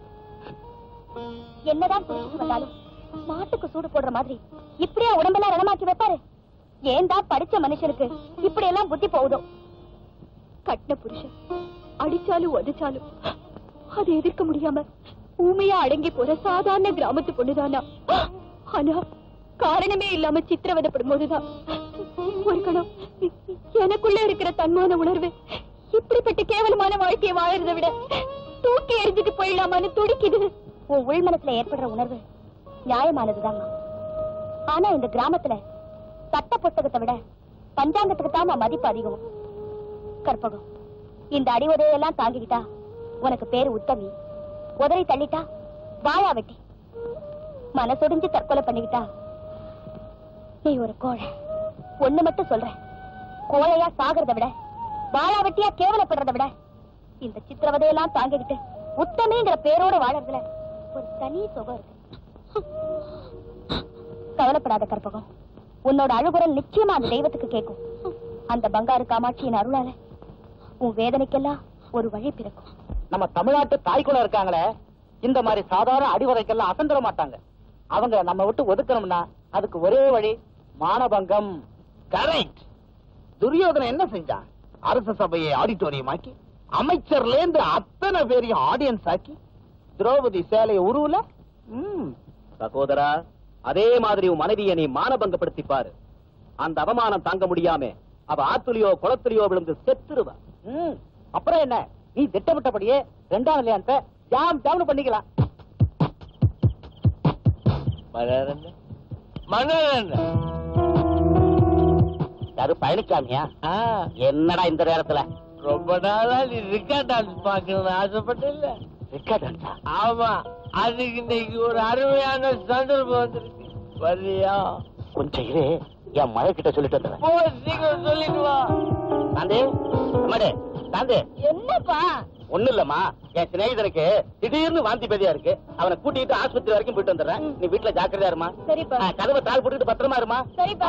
என்னதான் புரிஞ்சு வந்தாலும் மாட்டுக்கு சூடு போடுற மாதிரி இப்படியா உடம்பெல்லாம் ரணமாக்கி வைப்பாரு ஏன்டா படிச்ச மனுஷனுக்கு இப்படி எல்லாம் புத்தி போகுதோ கட்டின புருஷன் அடிச்சாலும் உதைச்சாலும் அதை எதிர்க்க முடியாம ஊமையா அடங்கி போற சாதாரண கிராமத்து பொண்ணுதானா ஆனா காரணமே இல்லாம சித்திரவதைப்படும் போதுதான் ஒரு கணம் எனக்குள்ள இருக்கிற தன்மான உணர்வு இப்படிப்பட்ட கேவலமான வாழ்க்கையை வாழறதை விட தூக்கி எரிஞ்சிட்டு போயிடலாமான்னு துடிக்குது உன் உள் மனசுல ஏற்படுற உணர்வு நியாயமானதுதான் ஆனா இந்த கிராமத்துல சட்ட புத்தகத்தை விட பஞ்சாங்கத்துக்கு தான் மதிப்பு அதிகம் கற்பகம் இந்த அடிவதையெல்லாம் தாங்கிக்கிட்டா உனக்கு பேரு உத்தமி உதறி தள்ளிட்டா வாழா வெட்டி மனசொடிஞ்சு தற்கொலை பண்ணிக்கிட்டா நீ ஒரு கோழை ஒண்ணு மட்டும் சொல்றேன் கோழையா சாகிறத விட வாழா வெட்டியா கேவலப்படுறத விட இந்த சித்திரவதையெல்லாம் தாங்கிக்கிட்டு உத்தமிங்கிற பேரோட வாழறதுல ஒரு தனி சுகம் இருக்கு கவலைப்படாத கற்பகம் உன்னோட அழுகுரல் நிச்சயமா அந்த தெய்வத்துக்கு கேட்கும் அந்த பங்காரு காமாட்சியின் அருளால உன் வேதனைக்கெல்லாம் ஒரு வழி பிறக்கும் நம்ம தமிழ்நாட்டு தாய்க்குள்ள இருக்காங்களே இந்த மாதிரி சாதாரண அடிவதைக்கெல்லாம் அசந்துட மாட்டாங்க அவங்க நம்ம விட்டு ஒதுக்கணும்னா அதுக்கு ஒரே வழி மானபங்கம் கரெக்ட் துரியோதனன் என்ன செஞ்சான் அரச சபையை ஆடிட்டோரியம் ஆக்கி அமைச்சர்ல இருந்து அத்தனை பேரையும் ஆடியன்ஸ் ஆக்கி திரௌபதி சேலைய உருவுல ம், சகோதரா அதே மாதிரி உன் மனைவியை நீ மானபங்கப்படுத்தி பாரு அந்த அவமானம் தாங்க முடியாம அவ ஆத்துலியோ குளத்துலியோ விழுந்து செத்துருவா ம், அப்புறம் என்ன நீ திட்டமிட்டபடியே ரெண்டாம் கல்யாணத்தை ஜாம் ஜாம்னு பண்ணிக்கலாம் யாரு பழனிசாமியா என்னடா இந்த நேரத்துல ரொம்ப நாளா நீ ரிக்கா டான்ஸ் பாக்கணும்னு ஆசைப்பட்ட இல்ல ரிக்கா டான்ஸா ஆமா அதுக்கு இன்னைக்கு ஒரு அருமையான சந்தர்ப்பம் வந்திருக்கு வரியா கொஞ்சம் இரு என் மழை கிட்ட சொல்லிட்டு வந்துடுறேன் போ சீக்கிரம் சொல்லிட்டு வா சாந்தே அம்மாடே சாந்தே என்னப்பா ஒண்ணு இல்லம்மா என் சிநேகிதனுக்கு திடீர்னு வாந்தி பேதியா இருக்கு அவனை கூட்டிட்டு ஆஸ்பத்திரி வரைக்கும் போயிட்டு வந்துடுறேன் நீ வீட்டுல ஜாக்கிரதையா இருமா சரிப்பா ஆ, கதவை தாள் போட்டுட்டு பத்திரமா இருமா சரிப்பா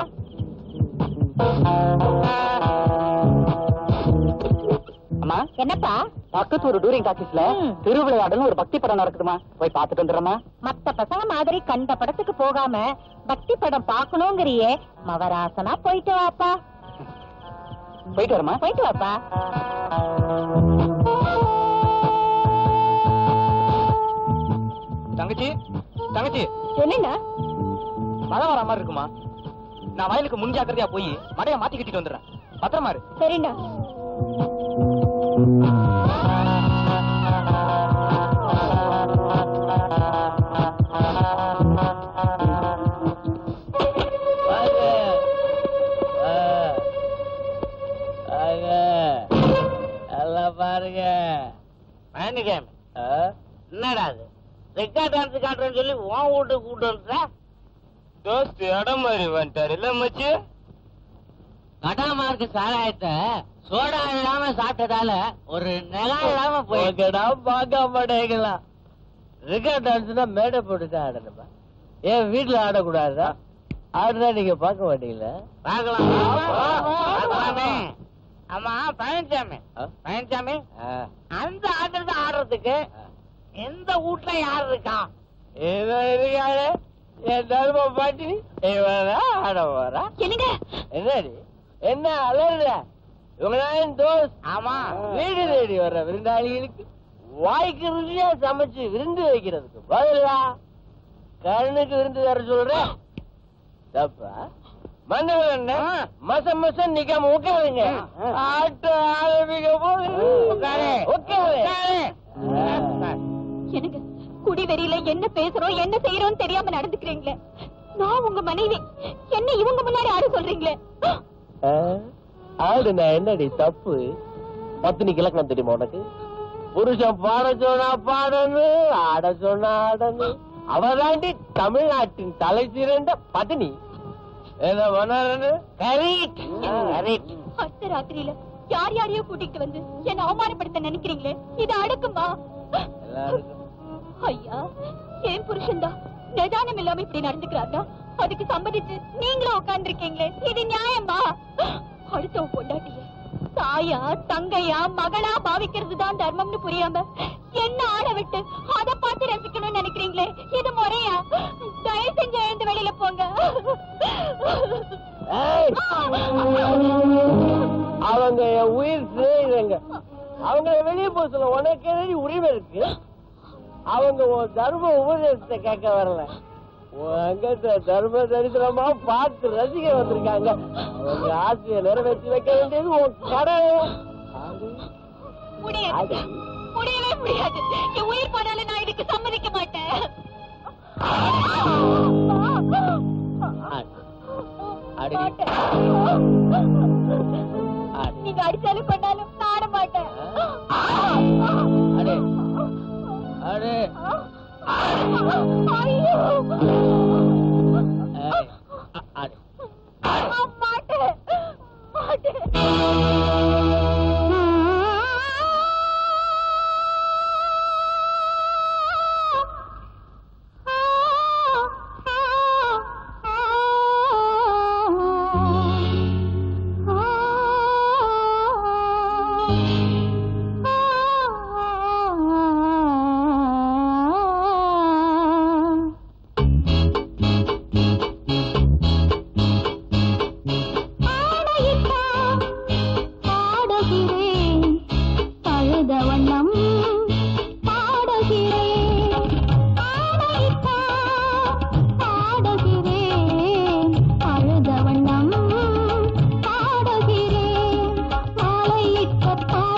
அம்மா என்னப்பா பக்கத்து ஒரு டூரிங் டாக்கீஸ்ல ம். திருவிளையாடல்னு ஒரு பக்தி படம் நடக்குதுமா போய் பாத்துட்டு வந்துடுறமா மத்த பசங்க மாதிரி கண்ட படத்துக்கு போகாம பக்தி படம் பாக்கணுங்கிறியே மவராசனா போயிட்டு வாப்பா போயிட்டு வரமா போயிட்டு வாப்பா தங்கச்சி தங்கச்சி என்னண்ணா மழை வர மாதிரி இருக்குமா நான் வயலுக்கு முன்ஜாக்கிரதையா போய் மழைய மாத்தி கட்டிட்டு வந்துடுறேன் பத்திரமா இரு சரிண்ணா வாங்க எல்லாம் பாருங்க பயணிக்காம ஆ? என்னடா அது ரெக்கா டான்ஸ் காட்டுறேன்னு சொல்லி உன் வீட்டுக்கு கூட்டு வந்துட்ட தோஸ்த் இடம் மாதிரி வந்துட்டாரு இல்ல மச்சு கடாமார்க்கு சாராயத்தை சோடா இல்லாம சாப்பிட்டதால ஒரு நெகா இல்லாம போயிடுச்சு ஓகேடா பார்க்க மாட்டேங்களா ரிகார்ட் டான்ஸ்னா மேடை போட்டு தான் ஆடணுமா ஏன் வீட்டுல ஆடக்கூடாதா ஆடுனா நீங்க பார்க்க மாட்டீங்களா பார்க்கலாம் பார்க்கலாமே ஆமா பழனிசாமி ஆ? பழனிசாமி ஆ. அந்த ஆட்டத்தை ஆடுறதுக்கு எந்த வீட்டுல யார் இருக்கா இவன் இருக்காரு என் தர்ம பாட்டி இவன் ஆட போறா என்னங்க என்னடி என்ன அலறுற இவங்கதான் தோஸ் ஆமா வீடு தேடி வர்ற விருந்தாளிகளுக்கு வாய்க்கு ருசியா சமைச்சு விருந்து வைக்கிறதுக்கு பதிலா கண்ணுக்கு விருந்து தர சொல்ற தப்பா மன்னவன் மச மசம் நிக்காம உட்காருங்க ஆட்டம் ஆரம்பிக்க போது உட்காரு. உட்காரு எனக்கு குடி வெறியில என்ன பேசுறோம் என்ன செய்யறோம் தெரியாம நடந்துக்கிறீங்களே நான் உங்க மனைவி என்ன இவங்க முன்னாடி ஆட சொல்றீங்களே ஆடுனா என்னடி தப்பு பத்தினிக்கு இலக்கணம் தெரியுமா உனக்கு புருஷன் பாட சொன்னா பாடணும் ஆட சொன்னா ஆடணும் அவதாண்டி தமிழ்நாட்டின் தலை சிறந்த பத்தினி ஏதோ பண்ணு கரெக்ட் கரெக்ட் அத்த ராத்திரியில யார் யாரையோ கூட்டிட்டு வந்து என்ன அவமானப்படுத்த நினைக்கிறீங்களே இது அடக்குமா எல்லாருக்கும் ஐயா என் புருஷன்தான் நிதானம் இல்லாம இப்படி நடந்துக்கிறாரா அதுக்கு சம்மதிச்சு நீங்களும் உட்கார்ந்துருக்கீங்களே இது நியாயமா அடுத்த பொண்டாட்டிய தாயா தங்கையா மகளா பாவிக்கிறது தான் தர்மம்னு புரியாம என்ன ஆள விட்டு அத பார்த்து ரசிக்கணும்னு நினைக்கிறீங்களே இது முறையா தயவு செஞ்சு எழுந்து வெளியில போங்க ஏய்! அவங்க என் உயிர் சிநேகிதங்க அவங்கள வெளியே போக சொல்ல உனக்கு என்னடி உரிமை இருக்கு அவங்க உன் தர்ம உபதேசத்தை கேட்க வரல உன் அங்கத்தை தர்ம தரித்திரமா பார்த்து ரசிக்க வந்திருக்காங்க அவங்க ஆசையை நிறைவேற்றி வைக்க வேண்டியது உன் கடமை முடியாது முடியவே முடியாது என் உயிர் போனாலும் நான் இதுக்கு சம்மதிக்க மாட்டேன் அடி. மாட்டேன். அடி. நீங்க அடிச்சாலும் கொண்டாலும் நான் ஆட மாட்டேன் அடே அடே ஐயோ ஏய், அ- அடே மாட்டேன் மாட்டேன் பாடுகிறேன் அழுத வண்ணம் பாடுகிறேன் ஆடையிட்டா பாடுகிறேன் அழுத வண்ணம் பாடுகிறேன் மாலையிட்ட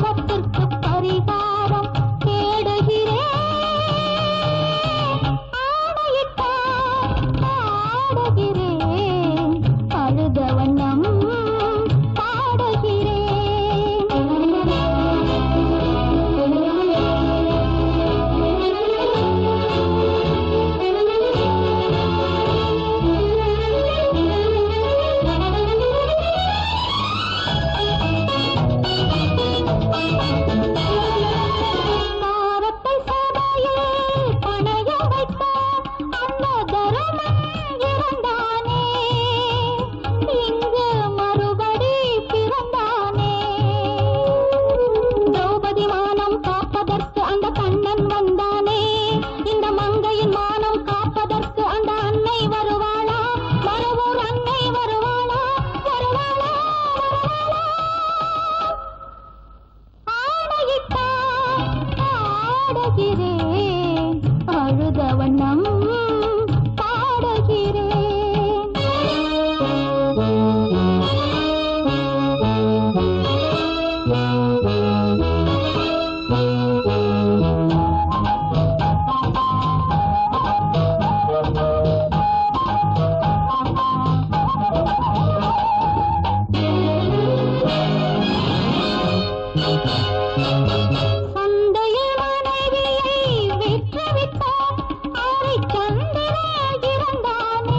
சந்தையில் மனைவியை விற்றுவிட்டான் அரைச்சந்திர இறந்தானே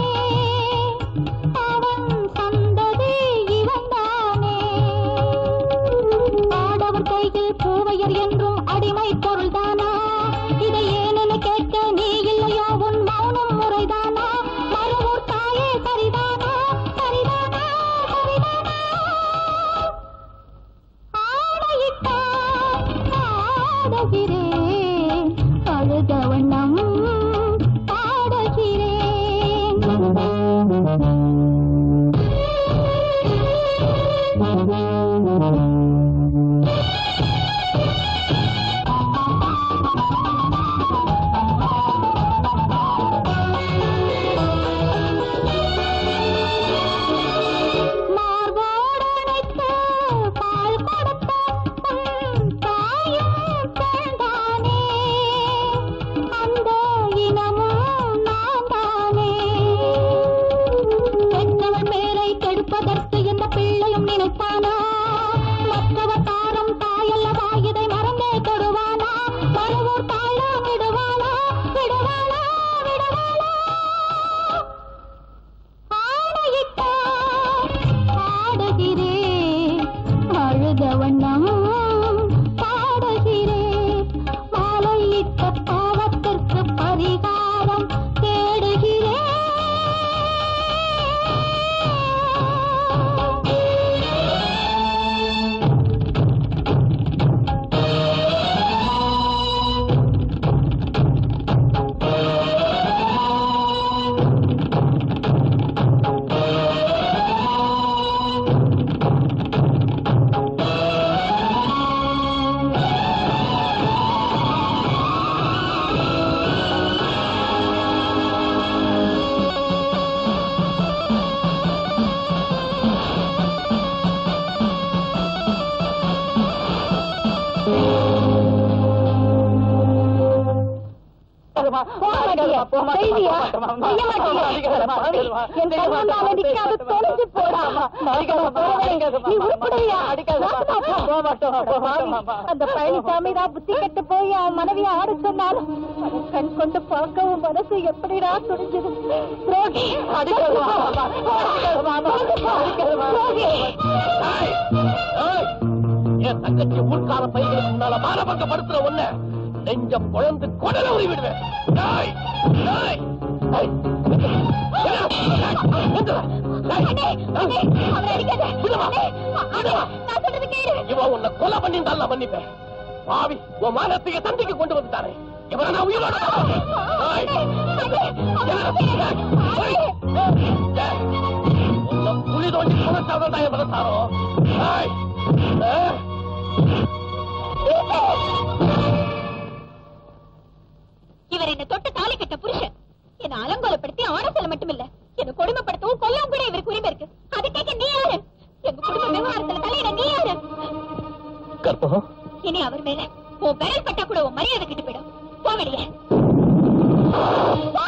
அவன் சந்ததி இவன்தானே ஆடவர் கையில் பூவையர் என்றும் அடிமை பொருள்தானா இதை ஏனென கேட்க நீ இல்லையோ உன் மௌனம் முறைதானா மறுவூர் தாயே சரிதானா சரிதானா சரிதானா ஆடையிட்டான் ஆடுகிறேன் அழுத வண்ணம் பாடுகிறேன் மார்போடணைத்து பால் கொடுத்த உன் தாயும் பெண்தானே. அந்த இனமும் நான்தானே. பெற்றவள் பேரை கெடுப்பதற்கு இந்த பிள்ளையும் நினைப்பானா மற்றவர் தாரம் தாயல்லவா இதை மறந்தே தொடுவானா மறுவூர் தாழா விடுவானா விடுவானா விடுவானா ஆணையிட்டான் ஆடுகிறேன் அழுத வண்ணம் பாடுகிறேன் மாலையிட்ட பாவத்திற்கு பரிகாரம் தேடுகிறேன் அந்த பழனிசாமி தான் புத்தி கெட்டு போய் அவன் மனைவியை ஆட சொன்னாலும் அதை கண் கொண்டு பார்க்கவும் மனசு எப்படிடா துடிஞ்சது துரோகி துரோகி என் தங்கச்சி ஊர்க்கார பையனுக்கு முன்னால மானபங்கப்படுத்துற ஒண்ணு நெஞ்ச குழந்து கொடல உரி விடுவேன் டேய், டேய், டேய். என்ன? நிறுத்துடா. டேய், அவரை அடிக்காத. விடுமா, விடுமா. நான் சொல்றது கேளு இவன் உன்னை கொலை பண்ணி நான் மன்னிப்பேன் பாவி உன் மானத்தைய தந்திக்கு கொண்டு வந்துட்டாரே இவனை நான் உயிரோட டேய். டேய். உன்னை குழி தோண்டி புனச்சாதான் தான் என் மனசாரோ டேய். டேய். இவர் என்ன தொட்டு தாலி கட்ட புருஷன் என்ன அலங்கோலப்படுத்தி ஆணத்துல மட்டுமில்ல என்ன கொடுமைப்படுத்தவும் கொல்லவும் கூட இவருக்கு உரிமை இருக்கு அது கேட்க நீ யாரு எங்க குடும்ப விவகாரத்துல தலையிட நீ யாரு கற்பகம் இனி அவர் மேல உன் விரல் பட்டா கூட உன் மரியாதை கிட்டு போயிடும் போ வெளியே போ.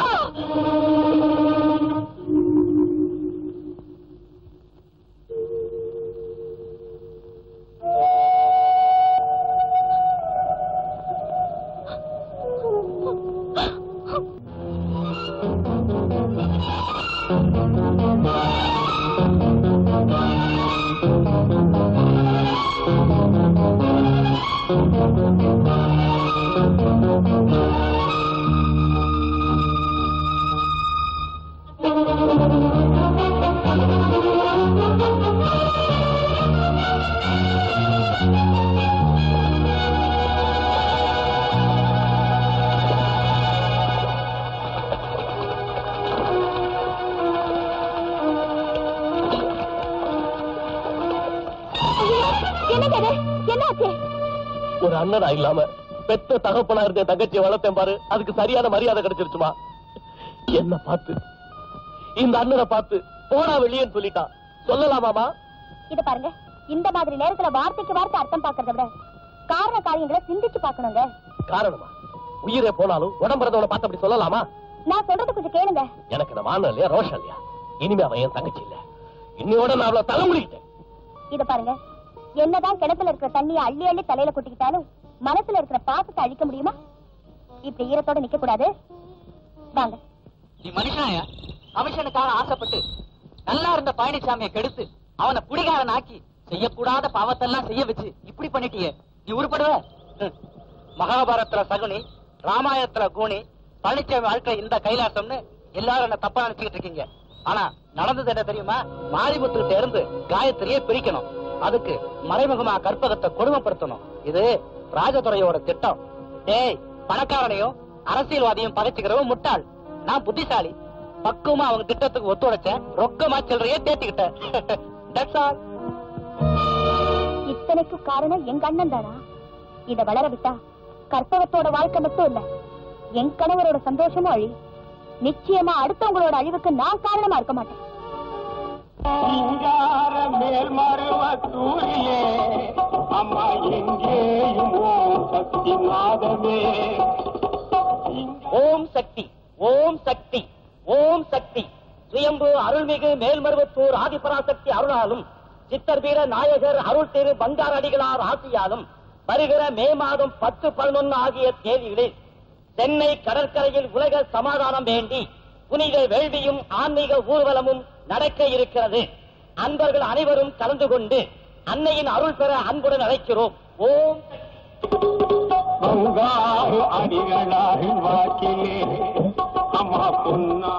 என்னங்க இது? என்னாச்சு ஒரு அண்ணனா இல்லாம பெத்த தகப்பனா இருந்த என் தங்கச்சியை வளர்த்தேன் பாரு அதுக்கு சரியான மரியாதை கிடைச்சிருச்சுமா என்ன பார்த்து இந்த அண்ணனை பார்த்து போடா வெளியேன்னு சொல்லிட்டான் சொல்லலாமாமா இது பாருங்க இந்த மாதிரி நேரத்துல வார்த்தைக்கு வார்த்தை அர்த்தம் பாக்குறத விட காரண காரியங்களை சிந்திச்சு பார்க்கணுங்க காரணமா உயிரே போனாலும் உடம்புறதவனை பார்த்து அப்படி சொல்லலாமா நான் சொல்றது கொஞ்சம் கேளுங்க எனக்கு இந்த மானம் இல்லையா ரோஷம் இல்லையா இனிமே அவன் என் தங்கச்சி இல்ல இன்னையோட நான் அவளை தலைமுடிக்கிட்டேன் இத பாருங்க என்னதான் கிணத்துல இருக்கிற தண்ணியை அள்ளி அள்ளி தலையில கொட்டிக்கிட்டாலும் மனசுல இருக்கிற பாசத்தை அழிக்க முடியுமா இப்படி ஈரத்தோட நிக்க கூடாது வாங்க நீ மனுஷனாயா கமிஷனுக்காக ஆசைப்பட்டு நல்லா இருந்த பழனிசாமியை கெடுத்து அவனை குடிகாரன் ஆக்கி செய்யக்கூடாத பாவத்தெல்லாம் செய்ய வச்சு இப்படி பண்ணிட்டியே நீ உருப்படுவ ஹம். மகாபாரதத்துல சகுனி ராமாயணத்துல கூனி பழனிசாமி வாழ்க்கை இந்த கைலாசம்னு எல்லாரும் என்ன தப்பா நினைச்சுக்கிட்டு இருக்கீங்க ஆனா நடந்தது என்ன தெரியுமா மாரிமுத்துக்கிட்ட இருந்து காயத்ரியை பிரிக்கணும் அதுக்கு மறைமுகமா கற்பகத்தை கொடுமைப்படுத்தணும் இது ராஜதுறையோட திட்டம் டேய் பணக்காரனையும் அரசியல்வாதியும் பகைச்சுக்கிறவன் முட்டாள் நான் புத்திசாலி பக்குவமா அவங்க திட்டத்துக்கு ஒத்துழைச்சேன் ரொக்கமா சில்லறையே தேத்திக்கிட்டேன் That's all. இத்தனைக்கு காரணம் எங்க அண்ணன் தானா இத வளர விட்டா கற்பகத்தோட வாழ்க்கை மட்டும் இல்ல என் கணவரோட சந்தோஷமும் அழி நிச்சயமா அடுத்தவங்களோட அழிவுக்கு நான் காரணமா இருக்க மாட்டேன் சிங்கார மேல்மருவத்தூரிலே அம்மா எங்கேயும் ஓம் சக்தி நாதமே ஓம் சக்தி ஓம் சக்தி ஓம் சக்தி சுயம்பு அருள்மிகு மேல்மருவத்தூர் ஆதிபராசக்தி அருளாலும் சித்தர் வீர நாயகர் அருள் திரு பங்கார் அடிகளார் ஆசியாலும் வருகிற மே மாதம் பத்து பதினொன்னு ஆகிய தேதிகளில் சென்னை கடற்கரையில் உலக சமாதானம் வேண்டி புனித வேள்வியும் ஆன்மீக ஊர்வலமும் நடக்க இருக்கிறது அன்பர்கள் அனைவரும் கலந்து கொண்டு அன்னையின் அருள் பெற அன்புடன் அழைக்கிறோம் ஓம் பங்காறு அடிகளார் வாக்கிலே அம்மா பொன்னா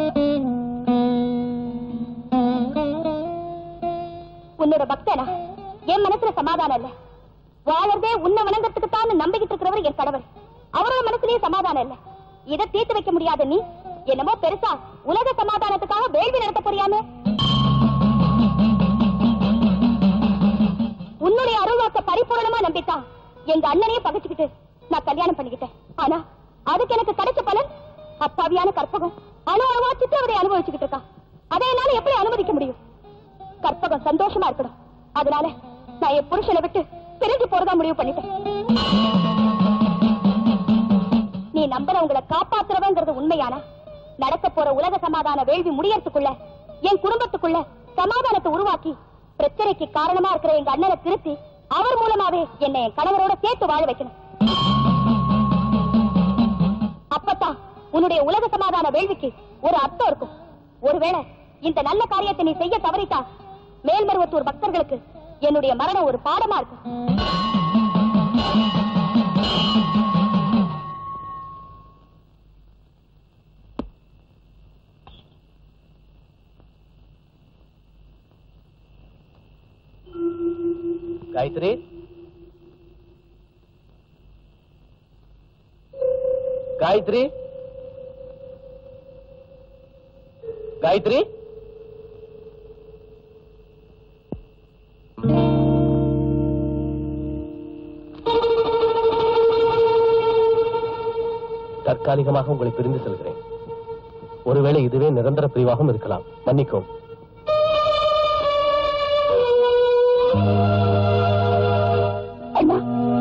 உன்னோட பக்தனா என் மனசுல சமாதானம் இல்ல வாழறதே உன்னை வணங்கறதுக்கு தான் நம்பிக்கிட்டு இருக்கிறவர் என் கடவுள் அவரோட மனசுலயே சமாதானம் இல்ல இதை தீர்த்து வைக்க முடியாத நீ என்னமோ பெருசா உலக சமாதானத்துக்காக வேள்வி நடத்த போறியாமே உன்னுடைய அருள்வாக்க பரிபூரணமா நம்பித்தான் எங்க அண்ணனையே பகைச்சுக்கிட்டு நான் கல்யாணம் பண்ணிக்கிட்டேன் ஆனா அதுக்கு எனக்கு கிடைச்ச பலன் அப்பாவியான கற்பகம் அணு அணுவா சித்திரவதை அனுபவிச்சுக்கிட்டு இருக்கா அதை என்னால எப்படி அனுமதிக்க முடியும் கற்பகம் சந்தோஷமா இருக்கணும் அதனால நான் என் புருஷனை விட்டு பிரிஞ்சு போறதா முடிவு பண்ணிட்டேன் நீ நம்புறவங்களை காப்பாத்துறவங்கிறது உண்மையானா நடக்க போற உலக சமாதான வேள்வி முடியறதுக்குள்ள என் குடும்பத்துக்குள்ள சமாதானத்தை உருவாக்கி பிரச்சனைக்கு காரணமா இருக்கிற எங்க அண்ணனை திருத்தி அவர் மூலமாவே என்னை என் கணவரோட சேர்த்து வாழ வைக்கணும் அப்பத்தான் உன்னுடைய உலக சமாதான வேள்விக்கு ஒரு அர்த்தம் இருக்கும் ஒருவேளை இந்த நல்ல காரியத்தை நீ செய்ய தவறிட்டா மேல்மருவத்தூர் பக்தர்களுக்கு என்னுடைய மரணம் ஒரு பாடமா இருக்கும் காயத்ரி காயத்ரி காயத்ரி தற்காலிகமாக உங்களை பிரிந்து செல்கிறேன் ஒருவேளை இதுவே நிரந்தர பிரிவாகவும் இருக்கலாம் மன்னிக்கும் அண்ணா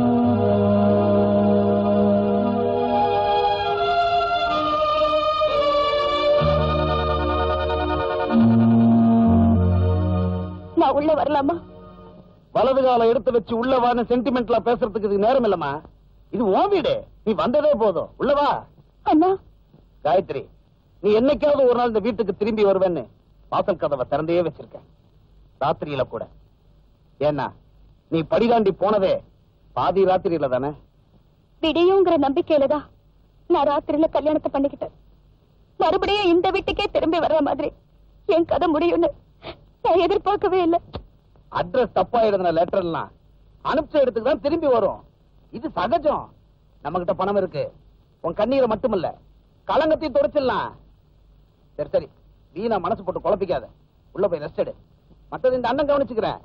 நான் உள்ள வரலாமா வலது கால எடுத்து வச்சு உள்ள வான்னு சென்டிமெண்ட்ல பேசுறதுக்கு இது நேரம் இல்லம்மா இது உன் வீடு நீ வந்ததே போதும் உள்ள வா அண்ணா காயத்ரி நீ என்னைக்காவது ஒரு நாள் இந்த வீட்டுக்கு திரும்பி வருவேன்னு வாசல் கதவை திறந்தே வச்சிருக்க ராத்திரியில கூட ஏன்னா நீ படிதாண்டி போனதே பாதி ராத்திரியில தானே விடியுங்கிற நம்பிக்கையில தான் நான் ராத்திரியில கல்யாணத்தை பண்ணிக்கிட்டேன் மறுபடியும் இந்த வீட்டுக்கே திரும்பி வர்ற மாதிரி என் கதை முடியும்னு நான் எதிர்பார்க்கவே இல்லை அட்ரஸ் தப்பா எழுதின லெட்டர் எல்லாம் அனுப்பிச்ச இடத்துக்கு தான் திரும்பி வரும் இது சகஜம் நம்ம கிட்ட பணம் இருக்கு உன் கண்ணீரை மட்டுமல்ல களங்கத்தையும் துடைச்சிடலாம் சரி சரி வீணா மனசு போட்டு குழப்பிக்காத உள்ள போய் ரெஸ்ட் எடு மத்தது இந்த அண்ணன் கவனிச்சுக்கிறேன்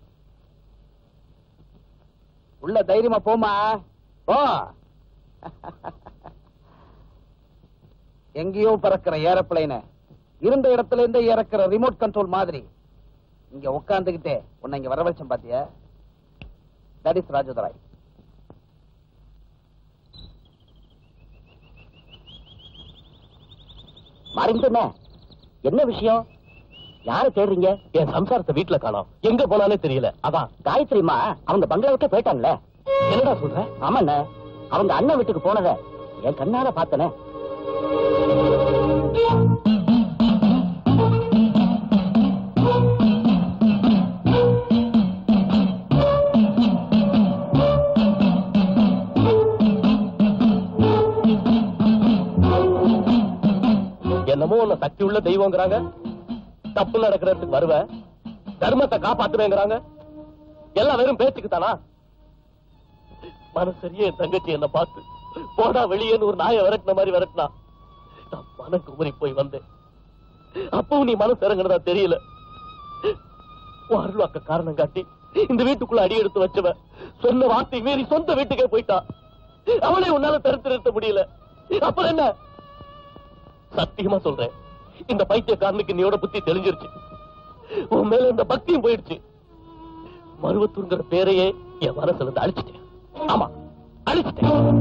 உள்ள தைரியமா போமா போ எங்கேயோ பறக்கிற ஏரோப்ளைன இருந்த இடத்துல இருந்தே இறக்குற ரிமோட் கண்ட்ரோல் மாதிரி இங்க உட்கார்ந்துகிட்டே உன்னை இங்க வரவழைச்சேன் பாத்தியா தட் இஸ் ராஜதுராய் மறைந்துன என்ன விஷயம் யார தேடுறீங்க என் சம்சாரத்தை வீட்டுல காணோம் எங்க போனானே தெரியல அதான் காயத்ரிமா அவங்க பங்களாவுக்கே போயிட்டாங்களே என்னடா சொல்ற ஆமாண்ண அவங்க அண்ணன் வீட்டுக்கு போனத என் கண்ணால பார்த்தனே என்னமோ உன்னை சக்தி உள்ள தெய்வங்கிறாங்க தப்பு நடக்கிறதுக்கு வருவ தர்மத்தை காப்பாத்துவேங்கிறாங்க எல்லாம் வெறும் பேச்சுக்கு தானா மனசரியே என் தங்கச்சி என்ன பார்த்து போடா வெளியேன்னு ஒரு நாயை விரட்டின மாதிரி விரட்டினா நான் மன குமரி போய் வந்தேன் அப்பவும் நீ மனசு இறங்குனதா தெரியல உன் அருள்வாக்க காரணம் காட்டி இந்த வீட்டுக்குள்ள அடி எடுத்து வச்சவ சொன்ன வார்த்தை மீறி சொந்த வீட்டுக்கே போயிட்டா அவளை உன்னால தடுத்து நிறுத்த முடியல அப்புறம் என்ன சத்தியமா சொல்றேன் இந்த பைத்தியக்காரனுக்கு நீயோட புத்தி தெளிஞ்சிருச்சு உன் மேல இந்த பக்தியும் போயிடுச்சு மருவத்தூர்ங்கிற பேரையே என் மனசுல இருந்து அழிச்சிட்டேன் ஆமா அழிச்சிட்டேன்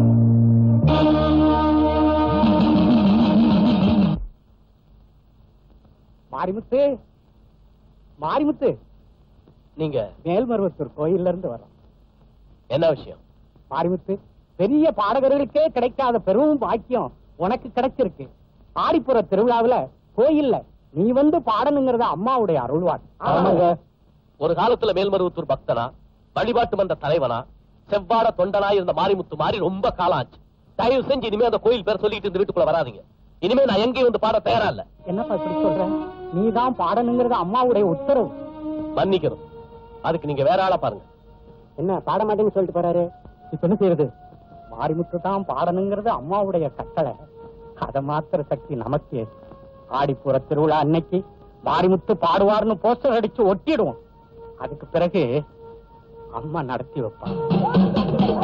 மாரிமுத்து மாரிமுத்து நீங்க மேல்மருவத்தூர் கோயில்ல இருந்து வரோம் என்ன விஷயம் மாரிமுத்து பெரிய பாடகர்களுக்கே கிடைக்காத பெரும் பாக்கியம் உனக்கு கிடைச்சிருக்கு ஆடிப்புற திருவிழாவுல கோயில்ல நீ வந்து பாடணுங்கிறத அம்மாவுடைய அருள்வாக்கு ஒரு காலத்துல மேல்மருவத்தூர் பக்தனா வழிபாட்டு மன்ற தலைவனா செவ்வாட தொண்டனா இருந்த மாரிமுத்து மாறி ரொம்ப காலம் ஆச்சு தயவு செஞ்சு இனிமே அந்த கோயில் பேர் சொல்லிட்டு இந்த வீட்டுக்குள்ள வராதீங்க இனிமே நான் எங்கேயும் வந்து பாட தயாரா இல்ல என்னப்பா இப்படி சொல்ற நீ தான் பாடணுங்கிறது அம்மாவுடைய உத்தரவு மன்னிக்கணும் அதுக்கு நீங்க வேற ஆளா பாருங்க என்ன பாட மாட்டேன்னு சொல்லிட்டு போறாரு இப்ப என்ன செய்யறது மாரிமுத்து தான் பாடணுங்கிறது அம்மாவுடைய கட்டளை அத மாத்திர சக்தி நமக்கு ஆடிப்புற திருவிழா அன்னைக்கு மாரிமுத்து பாடுவார்னு போஸ்டர் அடிச்சு ஒட்டிடுவோம் அதுக்கு பிறகு அம்மா நடத்தி வைப்பாங்க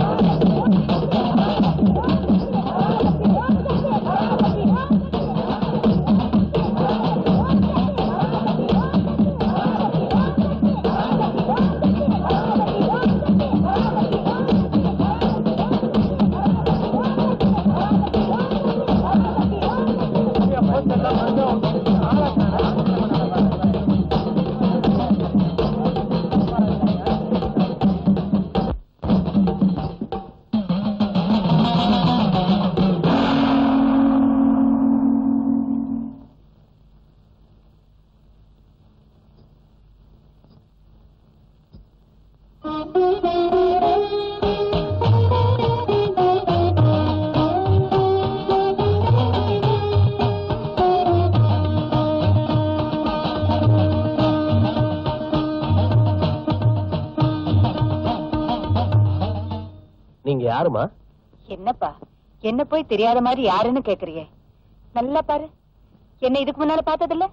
நீங்க யாருமா என்னப்பா என்ன போய் தெரியாத மாதிரி யாருன்னு கேக்குறியே நல்லா பாரு என்ன இதுக்கு முன்னால பார்த்ததில்ல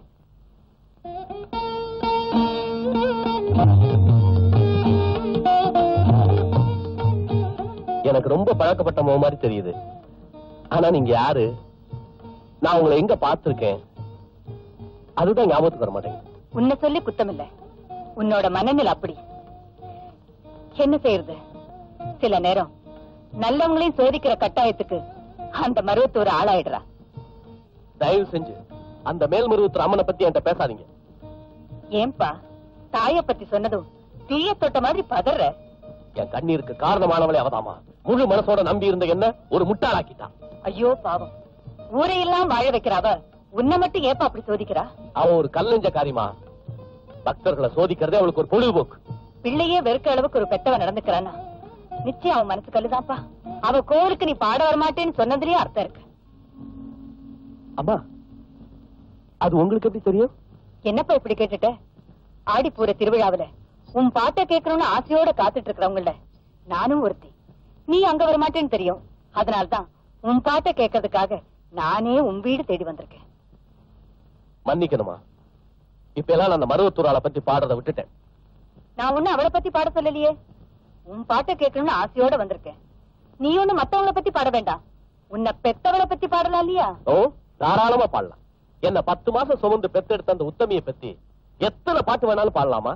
எனக்கு ரொம்ப பழக்கப்பட்ட முகம் மாதிரி தெரியுது ஆனா நீங்க யாரு நான் உங்களை எங்க பார்த்திருக்கேன் அதுதான் ஞாபகத்துக்கு வர மாட்டேங்குது உன்னை சொல்லி குத்தம் இல்ல உன்னோட மனநிலை அப்படி என்ன செய்யறது சில நேரம் நல்லவங்களையும் சோதிக்கிற கட்டாயத்துக்கு அந்த மருவத்தூர் ஆளாயிடுறா தயவு செஞ்சு அந்த மேல்மருவத்தூர் அம்மனை பத்தி என்கிட்ட பேசாதீங்க ஏன்பா தாய பத்தி சொன்னதும் தீய தொட்ட மாதிரி பதற என் கண்ணீருக்கு காரணமானவளே அவதாமா முழு மனசோட நம்பி இருந்த என்ன ஒரு முட்டாளாக்கிட்டான் ஐயோ பாவம் ஊரையெல்லாம் வாழ வைக்கிற அவ உன்னை மட்டும் ஏப்பா அப்படி சோதிக்கிறா அவ ஒரு கல்லெஞ்ச காரியமா பக்தர்களை சோதிக்கிறதே அவளுக்கு ஒரு பொழுதுபோக்கு பிள்ளையே வெறுக்க அளவுக்கு ஒரு பெத்தவ நடந்துக்கிறானா நிச்சயம் அவன் மனசு கல்லுதான்ப்பா அவ கோவிலுக்கு நீ பாட வரமாட்டேன்னு சொன்னதுலயே அர்த்தம் இருக்கு அம்மா அது உங்களுக்கு எப்படி தெரியும் என்னப்பா இப்படி கேட்டுட்ட ஆடிப்பூர திருவிழாவுல உன் பாட்டை கேட்கணும்னு ஆசையோட காத்துட்டு இருக்கிறவங்கள நானும் ஒருத்தி நீ அங்க வரமாட்டேன்னு தெரியும் அதனால்தான் உன் பாட்டை கேட்கறதுக்காக நானே உன் வீடு தேடி வந்திருக்கேன் மன்னிக்கணுமா இப்ப எல்லாம் நான் அந்த மருவத்தூர் ஆளை பத்தி பாடுறத விட்டுட்டேன் நான் ஒண்ணு அவளை பத்தி பாட சொல்லலையே உன் பாட்டை கேட்கணும்னு ஆசையோட வந்திருக்கேன் நீ ஒண்ணு மத்தவங்கள பத்தி பாட வேண்டாம் உன்னை பெத்தவளை பத்தி பாடலாம் இல்லையா ஓ தாராளமா பாடலாம் என்ன பத்து மாசம் சுமந்து பெத்தெடுத்த அந்த உத்தமியை பத்தி எத்தனை பாட்டு வேணாலும் பாடலாமா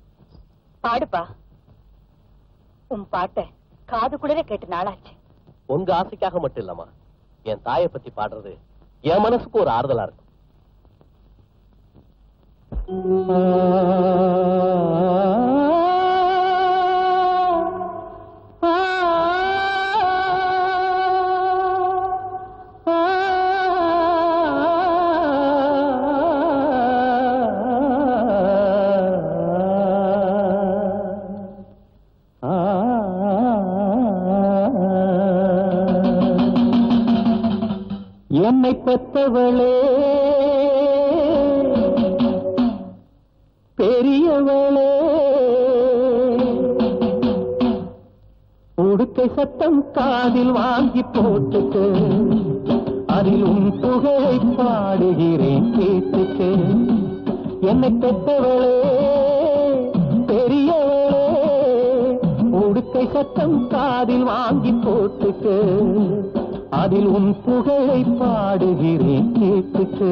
பாடுப்பா உன் பாட்டை காது குளிர கேட்டு நாளாச்சு உங்க ஆசைக்காக மட்டும் இல்லம்மா என் தாயை பத்தி பாடுறது என் மனசுக்கு ஒரு ஆறுதலா இருக்கும் என்னை பெற்றவளே பெரியவளே உடுக்கை சத்தம் காதில் வாங்கி போட்டுக்கு அதில் உன் புகழை பாடுகிறேன் கேட்டுக்கு என்னை பெற்றவளே பெரியவளே உடுக்கை சத்தம் காதில் வாங்கி போட்டுக்கு அதில் உன் புகழை பாடுகிறேன் கேட்டுக்கு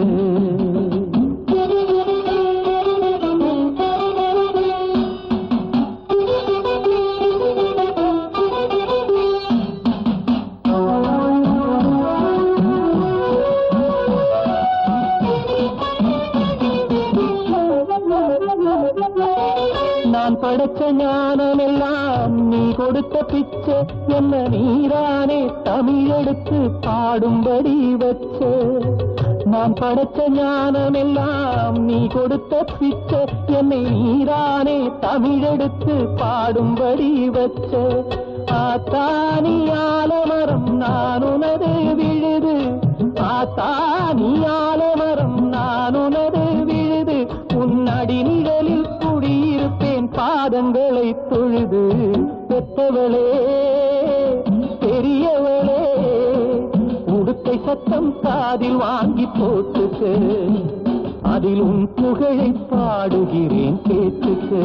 நான் படைச்ச ஞானம் எல்லாம் நீ கொடுத்த பிச்சை என்ன நீரானே தமிழெடுத்து பாடும்படி வச்ச நான் படைச்ச ஞானம் எல்லாம் நீ கொடுத்த பிச்சை என்னை நீரானே தமிழெடுத்து பாடும்படி வச்ச ஆத்தானி ஆலமரம் நான் உனது விழுது ஆத்தானி ஆலமரம் நான் உனது விழுது உன்னடி நிழலில் குடியிருப்பேன் பாதங்களை தொழுது பெற்றவளே பெரியவளே உடுக்கை சத்தம் காதில் வாங்கி போட்டுக்கு அதில் உன் புகழை பாடுகிறேன் கேட்டுக்கு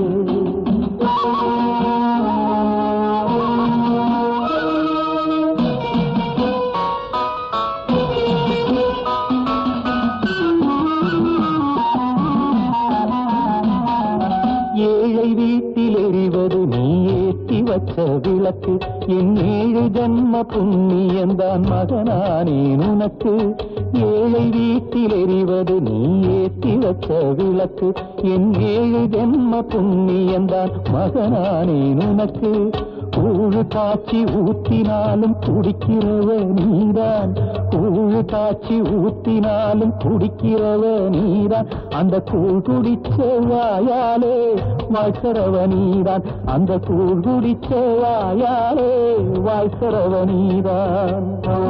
ஏழை வீட்டில் எரிவது நீ ஏற்றி வச்ச விளக்கு என் ஏழு ஜன்ம புண்ணியந்தான் மகனானேன் உனக்கு ஏழை வீட்டில் எரிவது நீ ஏற்றி வச்ச விளக்கு என் ஏழு ஜென்ம புண்ணியந்தான் மகனானேன் உனக்கு கூழு காய்ச்சி ஊத்தினாலும் குடிக்கிறவ நீதான் கூழு காய்ச்சி ஊத்தினாலும் குடிக்கிறவ நீதான் அந்த கூழ் குடிச்ச வாயாலே வாழ்சரவ நீதான் அந்த கூழ் குடிச்ச வாயாலே வாழ்சரவ நீதான்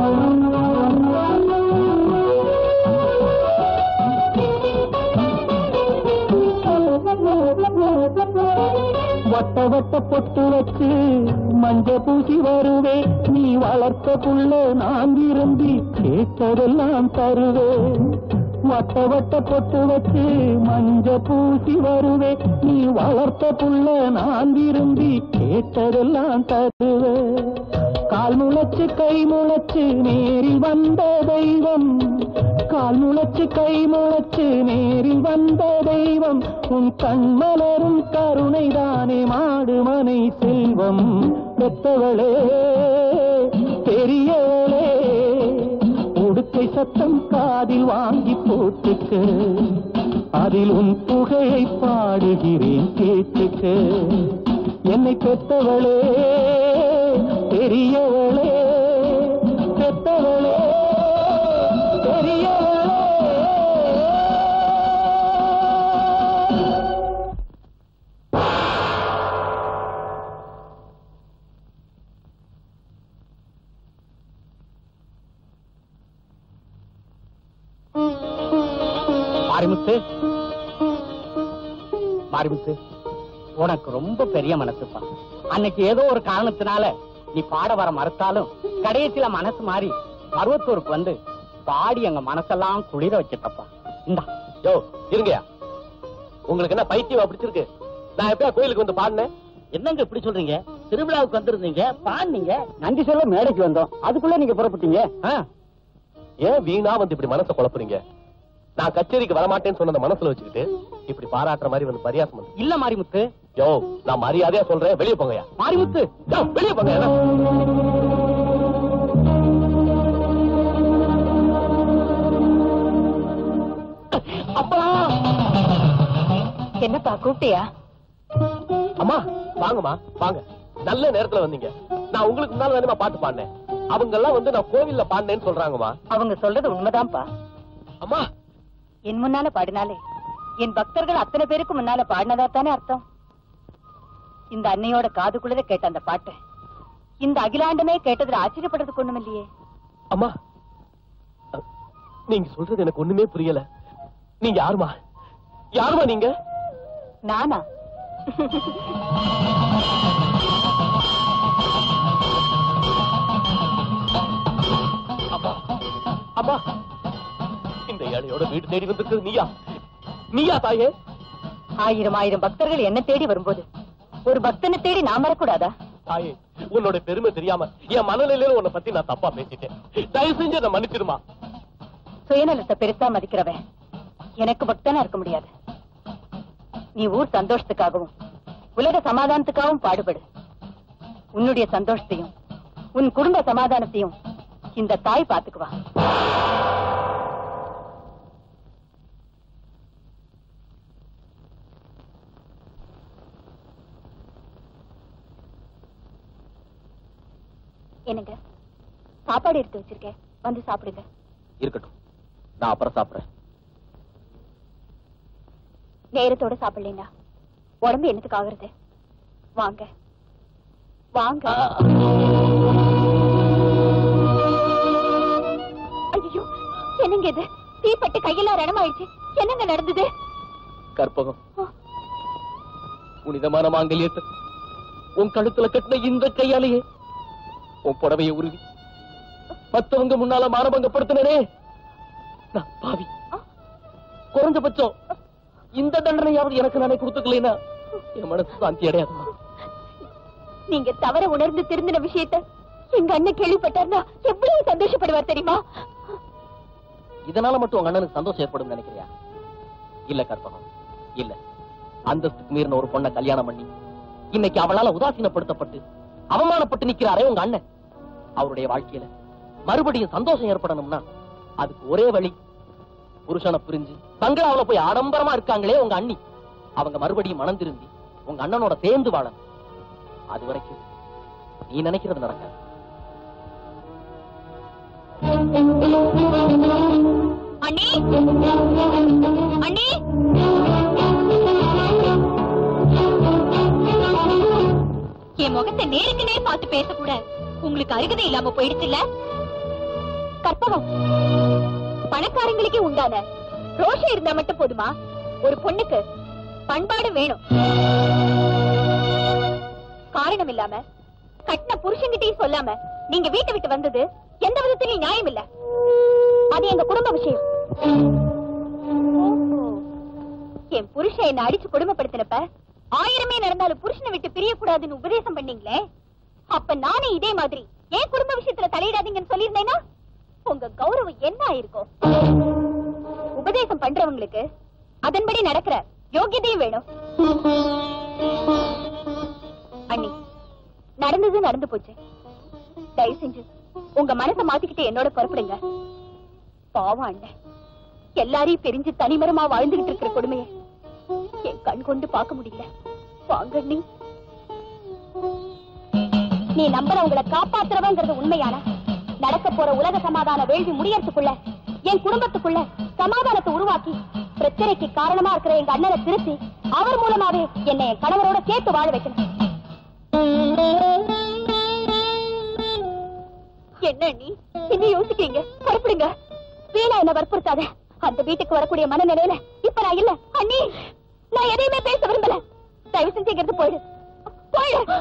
வட்ட வட்ட பொட்டு வச்சு மஞ்ச பூசி வருவே நீ வளர்த்த புள்ள நான் விரும்பி கேட்டதெல்லாம் தருவேன் வட்ட வட்ட பொட்டு வச்சு மஞ்ச பூசி வருவே நீ வளர்த்த புள்ள நான் விரும்பி கேட்டதெல்லாம் தருவேன் கால் முளைச்சு கை முளைச்சு நேரில் வந்த தெய்வம் கால் முளைச்சு கை முளைச்சு நேரில் வந்த தெய்வம் உன் கண்மலரும் கருணைதானே மாடு மனை செல்வம் பெற்றவளே பெரியவளே உடுக்கை சத்தம் காதில் வாங்கி போட்டுக்கு அதில் உன் புகழை பாடுகிறேன் கேட்டுக்கு என்னை பெற்றவளே பெரியவளே பெற்றவளே பெரியவளே மாரிமுத்து மாரிமுத்து உனக்கு ரொம்ப பெரிய மனசுப்பா அன்னைக்கு ஏதோ ஒரு காரணத்தினால நீ பாட வர மறுத்தாலும் கடைசியில மனசு மாறி மருவத்தூருக்கு வந்து பாடி எங்க மனசெல்லாம் குளிர வச்சிட்டப்பா இந்தா யோ இருங்கயா உங்களுக்கு என்ன பைத்தியம் பிடிச்சிருக்கு நான் எப்பயா கோயிலுக்கு வந்து பாடினேன் என்னங்க இப்படி சொல்றீங்க திருவிழாவுக்கு வந்திருந்தீங்க பாடினீங்க நன்றி சொல்ல மேடைக்கு வந்தோம் அதுக்குள்ள நீங்க புறப்பட்டீங்க ஏன் வீணா வந்து இப்படி மனசை குழப்புறீங்க நான் கச்சேரிக்கு வரமாட்டேன்னு சொன்னத மனசுல வச்சுக்கிட்டு இப்படி பாராட்டுற மாதிரி வந்து பரியாசம் பண்ணு இல்ல மாரிமுத்து யோ நான் மரியாதையா சொல்றேன் வெளியே போங்கயா மாரிமுத்து யோ வெளியே போங்க அப்பா என்னப்பா கூப்பிட்டியா அம்மா வாங்கம்மா வாங்க நல்ல நேரத்துல வந்தீங்க நான் உங்களுக்கு முன்னால தானே பாட்டு பாடினேன் அவங்க எல்லாம் வந்து நான் கோவில்ல பாடினேன்னு சொல்றாங்கம்மா அவங்க சொல்றது உண்மைதான்ப்பா அம்மா என் முன்னால பாடினாலே என் பக்தர்கள் அத்தனை பேருக்கு முன்னால பாடினதா தானே அர்த்தம் இந்த அன்னையோட காதுக்குள்ளத கேட்ட அந்த பாட்டை இந்த அகிலாண்டமே கேட்டதுல ஆச்சரியப்படுறதுக்கு ஒண்ணும் இல்லையே அம்மா அ, நீங்க சொல்றது எனக்கு ஒண்ணுமே புரியல நீங்க யாருமா யாருமா நீங்க நானா அம்மா அம்மா இந்த ஏழையோட வீடு தேடி வந்திருக்கிறது நீயா நீயா தாயே ஆயிரம் ஆயிரம் பக்தர்கள் என்ன தேடி வரும்போது ஒரு பக்தனை தேடி நான் வரக்கூடாதா தாயே உன்னோட பெருமை தெரியாம என் மனநிலையில உன்னை பத்தி நான் தப்பா பேசிட்டேன் தயவு செஞ்சு என்ன மன்னிச்சிருமா சுயநலத்தை பெருசா மதிக்கிறவன் எனக்கு பக்தனா இருக்க முடியாது நீ ஊர் சந்தோஷத்துக்காகவும் உலக சமாதானத்துக்காகவும் பாடுபடு உன்னுடைய சந்தோஷத்தையும் உன் குடும்ப சமாதானத்தையும் இந்த தாய் பாத்துக்குவா என்னங்க சாப்பாடு எடுத்து வச்சிருக்கேன் வந்து சாப்பிடுங்க இருக்கட்டும் நான் அப்புறம் சாப்பிடுறேன் நேரத்தோட சாப்பிடலைன்னா உடம்பு என்னத்துக்கு ஆகுறது வாங்க வாங்க ஐயோ என்னங்க இது தீப்பட்டு கையெல்லாம் ரணமாயிடுச்சு என்னங்க நடந்தது கற்பகம் புனிதமான மாங்கல்யத்தை உன் கழுத்துல கட்டின இந்த கையாலேயே உன் புடவைய உருவி மத்தவங்க முன்னால மானபங்கப்படுத்தினே நான் பாவி குறைஞ்சபட்சம் இந்த தண்டனையாவது எனக்கு நானே கொடுத்துக்கலைன்னா என் மனசு சாந்தி அடையாதுமா நீங்க தவற உணர்ந்து திருந்தின விஷயத்த எங்க அண்ணன் கேள்விப்பட்டார்னா எவ்வளவு சந்தோஷப்படுவார் தெரியுமா இதனால மட்டும் உங்க அண்ணனுக்கு சந்தோஷம் ஏற்படும் நினைக்கிறியா இல்ல கற்பகம் இல்ல அந்தஸ்துக்கு மீறின ஒரு பொண்ணை கல்யாணம் பண்ணி இன்னைக்கு அவளால உதாசீனப்படுத்தப்பட்டு அவமானப்பட்டு நிக்கிறாரே உங்க அண்ணன் அவருடைய வாழ்க்கையில மறுபடியும் சந்தோஷம் ஏற்படணும்னா அதுக்கு ஒரே வழி புருஷனை புரிஞ்சு பங்களாவுல போய் ஆடம்பரமா இருக்காங்களே உங்க அண்ணி அவங்க மறுபடியும் மனம் திரும்பி உங்க அண்ணனோட சேர்ந்து வாழணும் அது வரைக்கும் நீ நினைக்கிறது நடக்காது அண்ணி அண்ணி என் முகத்தை நேருக்கு நேர் பார்த்து பேசக்கூட உங்களுக்கு அருகதை இல்லாம போயிடுச்சுல்ல கற்பகம் பணக்காரங்களுக்கே உண்டான ரோஷம் இருந்தா மட்டும் போதுமா ஒரு பொண்ணுக்கு பண்பாடு வேணும் காரணம் இல்லாம கட்டின புருஷன்கிட்டயும் சொல்லாம நீங்க வீட்டை விட்டு வந்தது எந்த விதத்திலும் நியாயம் இல்ல அது எங்க குடும்ப விஷயம் ஓஹோ. என் புருஷன் என்ன அடிச்சு கொடுமைப்படுத்தினப்ப ஆயிரமே நடந்தாலும் புருஷனை விட்டு பிரியக்கூடாதுன்னு உபதேசம் பண்ணீங்களே அப்ப நானே இதே மாதிரி என் குடும்ப விஷயத்துல தலையிடாதீங்கன்னு சொல்லியிருந்தேன்னா உங்க கௌரவம் என்ன ஆயிருக்கும் உபதேசம் பண்றவங்களுக்கு அதன்படி நடக்கிற யோகியதையும் வேணும் அண்ணி நடந்தது நடந்து போச்சு தயவு செஞ்சு உங்க மனசை மாத்திக்கிட்டு என்னோட புறப்படுங்க பாவம் அண்ணன் எல்லாரையும் பிரிஞ்சு தனிமரமா வாழ்ந்துகிட்டு இருக்கிற கொடுமைய என் கண் கொண்டு பார்க்க முடியல வாங்க அண்ணி நீ நம்புறவங்களை காப்பாத்துறவங்கிறது உண்மையான நடக்க போற உலக சமாதான வேள்வி முடியறதுக்குள்ள என் குடும்பத்துக்குள்ள சமாதானத்தை உருவாக்கி பிரச்சனைக்கு காரணமா இருக்கிற எங்க அண்ணனை திருத்தி அவர் மூலமாவே என்னை என் கணவரோட சேர்த்து வாழ வைக்கணும் என்ன நீ என்ன யோசிக்கிறீங்க புறப்படுங்க வீணா என்ன வற்புறுத்தாத அந்த வீட்டுக்கு வரக்கூடிய மனநிலையில இப்ப நான் இல்ல அண்ணி நான் எதையுமே பேச விரும்பல தயவு செஞ்சு இங்கிருந்து போயிடு போயிடு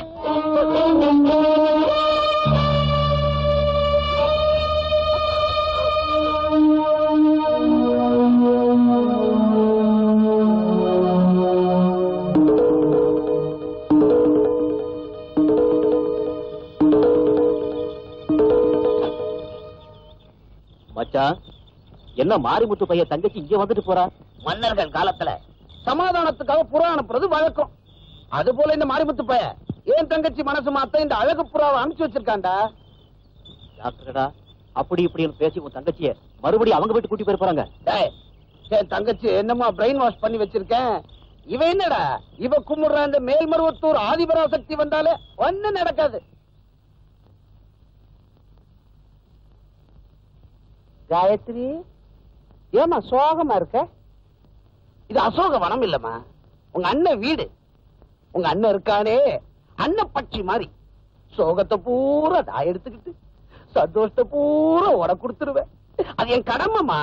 மச்சான் என்ன மாரிமுத்து பையன் தங்கச்சி இங்க வந்துட்டு போறா மன்னர்கள் காலத்துல சமாதானத்துக்காக புறா அனுப்புறது வழக்கம் அது போல இந்த மாரிமுத்து பைய ஏன் தங்கச்சி மனசு மாத்த இந்த அழகு புறாவை அனுப்பிச்சு வச்சிருக்காண்டா டாக்டர்டா அப்படி இப்படின்னு பேசி உன் தங்கச்சிய மறுபடியும் அவங்க வீட்டு கூட்டி போய் போறாங்க டேய், என் தங்கச்சி என்னமா பிரெயின் வாஷ் பண்ணி வச்சிருக்கேன் இவ என்னடா இவ கும்பிடுற அந்த மேல்மருவத்தூர் ஆதிபராசக்தி வந்தாலே ஒண்ணு நடக்காது காயத்ரி ஏமா சோகமா இருக்க இது அசோக வனம் இல்லம்மா உங்க அண்ணன் வீடு உங்க அண்ணன் இருக்கானே அண்ணன் பட்சி மாதிரி சோகத்தை பூரா நான் எடுத்துக்கிட்டு சந்தோஷத்தை பூரா உட கொடுத்துருவேன் அது என் கடமைமா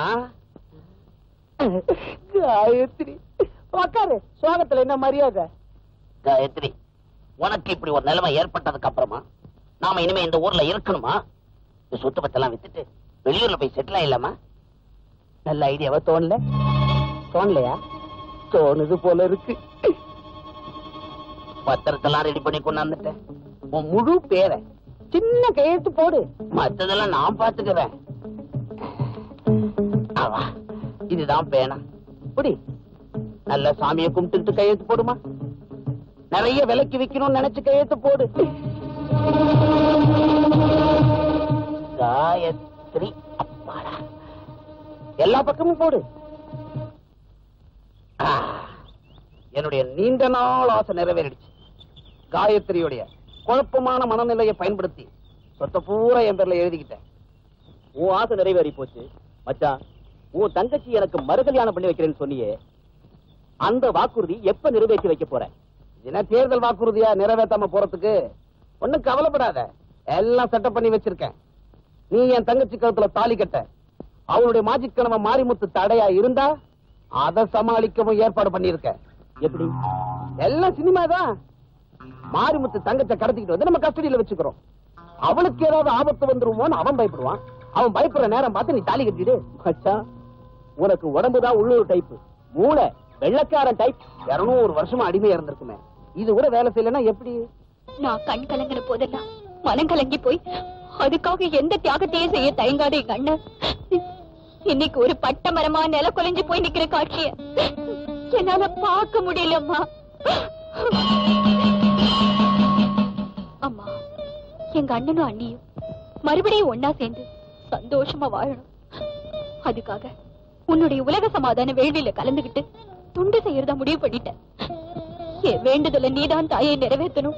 காயத்ரி உக்காரு சோகத்துல என்ன மரியாதை காயத்ரி உனக்கு இப்படி ஒரு நிலைமை ஏற்பட்டதுக்கு அப்புறமா நாம இனிமே இந்த ஊர்ல இருக்கணுமா இந்த சொத்து பத்தெல்லாம் வித்துட்டு வெளியூர்ல போய் செட்டில் ஆயிடலாமா நல்ல ஐடியாவா தோணல தோணலையா தோணுது போல இருக்கு பத்திரத்தெல்லாம் ரெடி பண்ணி கொண்டாந்துட்டேன் உன் முழு பேரை சின்ன கையெழுத்து போடு மத்ததெல்லாம் நான் பாத்துக்கிறேன் அவா இதுதான் பேனா புடி நல்ல சாமியை கும்பிட்டுட்டு கையெழுத்து போடுமா நிறைய விலைக்கு விக்கணும்னு நினைச்சு கையெழுத்து போடு காயத்ரி அப்பாடா எல்லா பக்கமும் போடு ஆ, என்னுடைய நீண்ட நாள் ஆசை நிறைவேறிடுச்சு காயத்ரியுடைய குழப்பமான மனநிலையை பயன்படுத்தி சொத்தை பூரா என் பேர்ல எழுதிக்கிட்டேன் உன் ஆசை நிறைவேறி போச்சு மச்சான் உன் தங்கச்சி எனக்கு மறுகல்யாணம் பண்ணி வைக்கிறேன்னு சொன்னியே அந்த வாக்குறுதி எப்ப நிறைவேற்றி வைக்க போற என்ன தேர்தல் வாக்குறுதியா நிறைவேத்தாம போறதுக்கு ஒண்ணும் கவலைப்படாத எல்லாம் செட்டப் பண்ணி வச்சிருக்கேன் நீ என் தங்கச்சி கழுத்துல தாலி கட்ட அவளுடைய மாஜிக் கனவை மாரிமுத்து தடையா இருந்தா அதை சமாளிக்கவும் ஏற்பாடு பண்ணிருக்க எப்படி எல்லாம் சினிமா தான் மாரிமுத்து தங்கச்ச கடத்திக்கிட்டு வந்து நம்ம கஸ்டடியில வச்சுக்கிறோம் அவளுக்கு ஏதாவது ஆபத்து வந்துருமோன்னு அவன் பயப்படுவான் அவன் பயப்படுற நேரம் பார்த்து நீ தாலி கட்டிடு மச்சான் உனக்கு உடம்புதான் உள்ளூர் டைப் மூளை வெள்ளக்காரன் டைப் இருநூறு வருஷமா அடிமையா இருந்திருக்குமே இது கூட வேலை செய்யலன்னா எப்படி நான் கண் கலங்கின போதெல்லாம் மனம் கலங்கி போய் அதுக்காக எந்த தியாகத்தையும் செய்ய தயங்காத எங்க அண்ணன் இன்னைக்கு ஒரு பட்ட மரமா நில குலைஞ்சு போய் நிக்கிற காட்சிய என்னால பார்க்க முடியலம்மா அம்மா எங்க அண்ணனும் அண்ணியும் மறுபடியும் ஒன்னா சேர்ந்து சந்தோஷமா வாழணும் அதுக்காக உன்னுடைய உலக சமாதான வேள்வியில கலந்துகிட்டு துண்டு செய்யறதா முடிவு பண்ணிட்டேன் என் வேண்டுதல நீதான் தாயை நிறைவேற்றணும்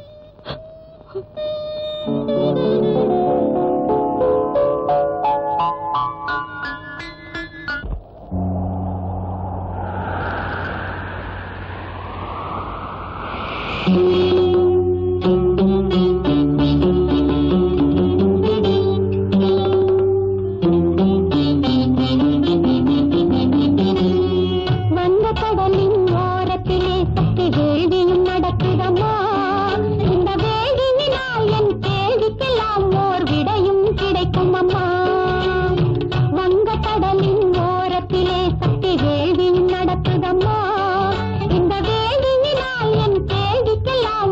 வந்த கடலின் ஓரத்திலே சக்தி வேள்வியும் நடக்குதம்மா இந்த வேள்வியினால் என் கேள்விக்கெல்லாம் ஓர் விடையும் கிடைக்கும் அம்மா வங்க கடலின் ஓரத்திலே சக்தி வேள்வியும் நடக்குதம்மா இந்த வேள்வியினால் என் கேள்விக்கெல்லாம்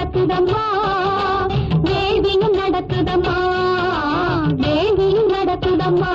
நடக்குதம்மா வேள்வியும் நடக்குதம்மா வேள்வியும் நடக்குதம்மா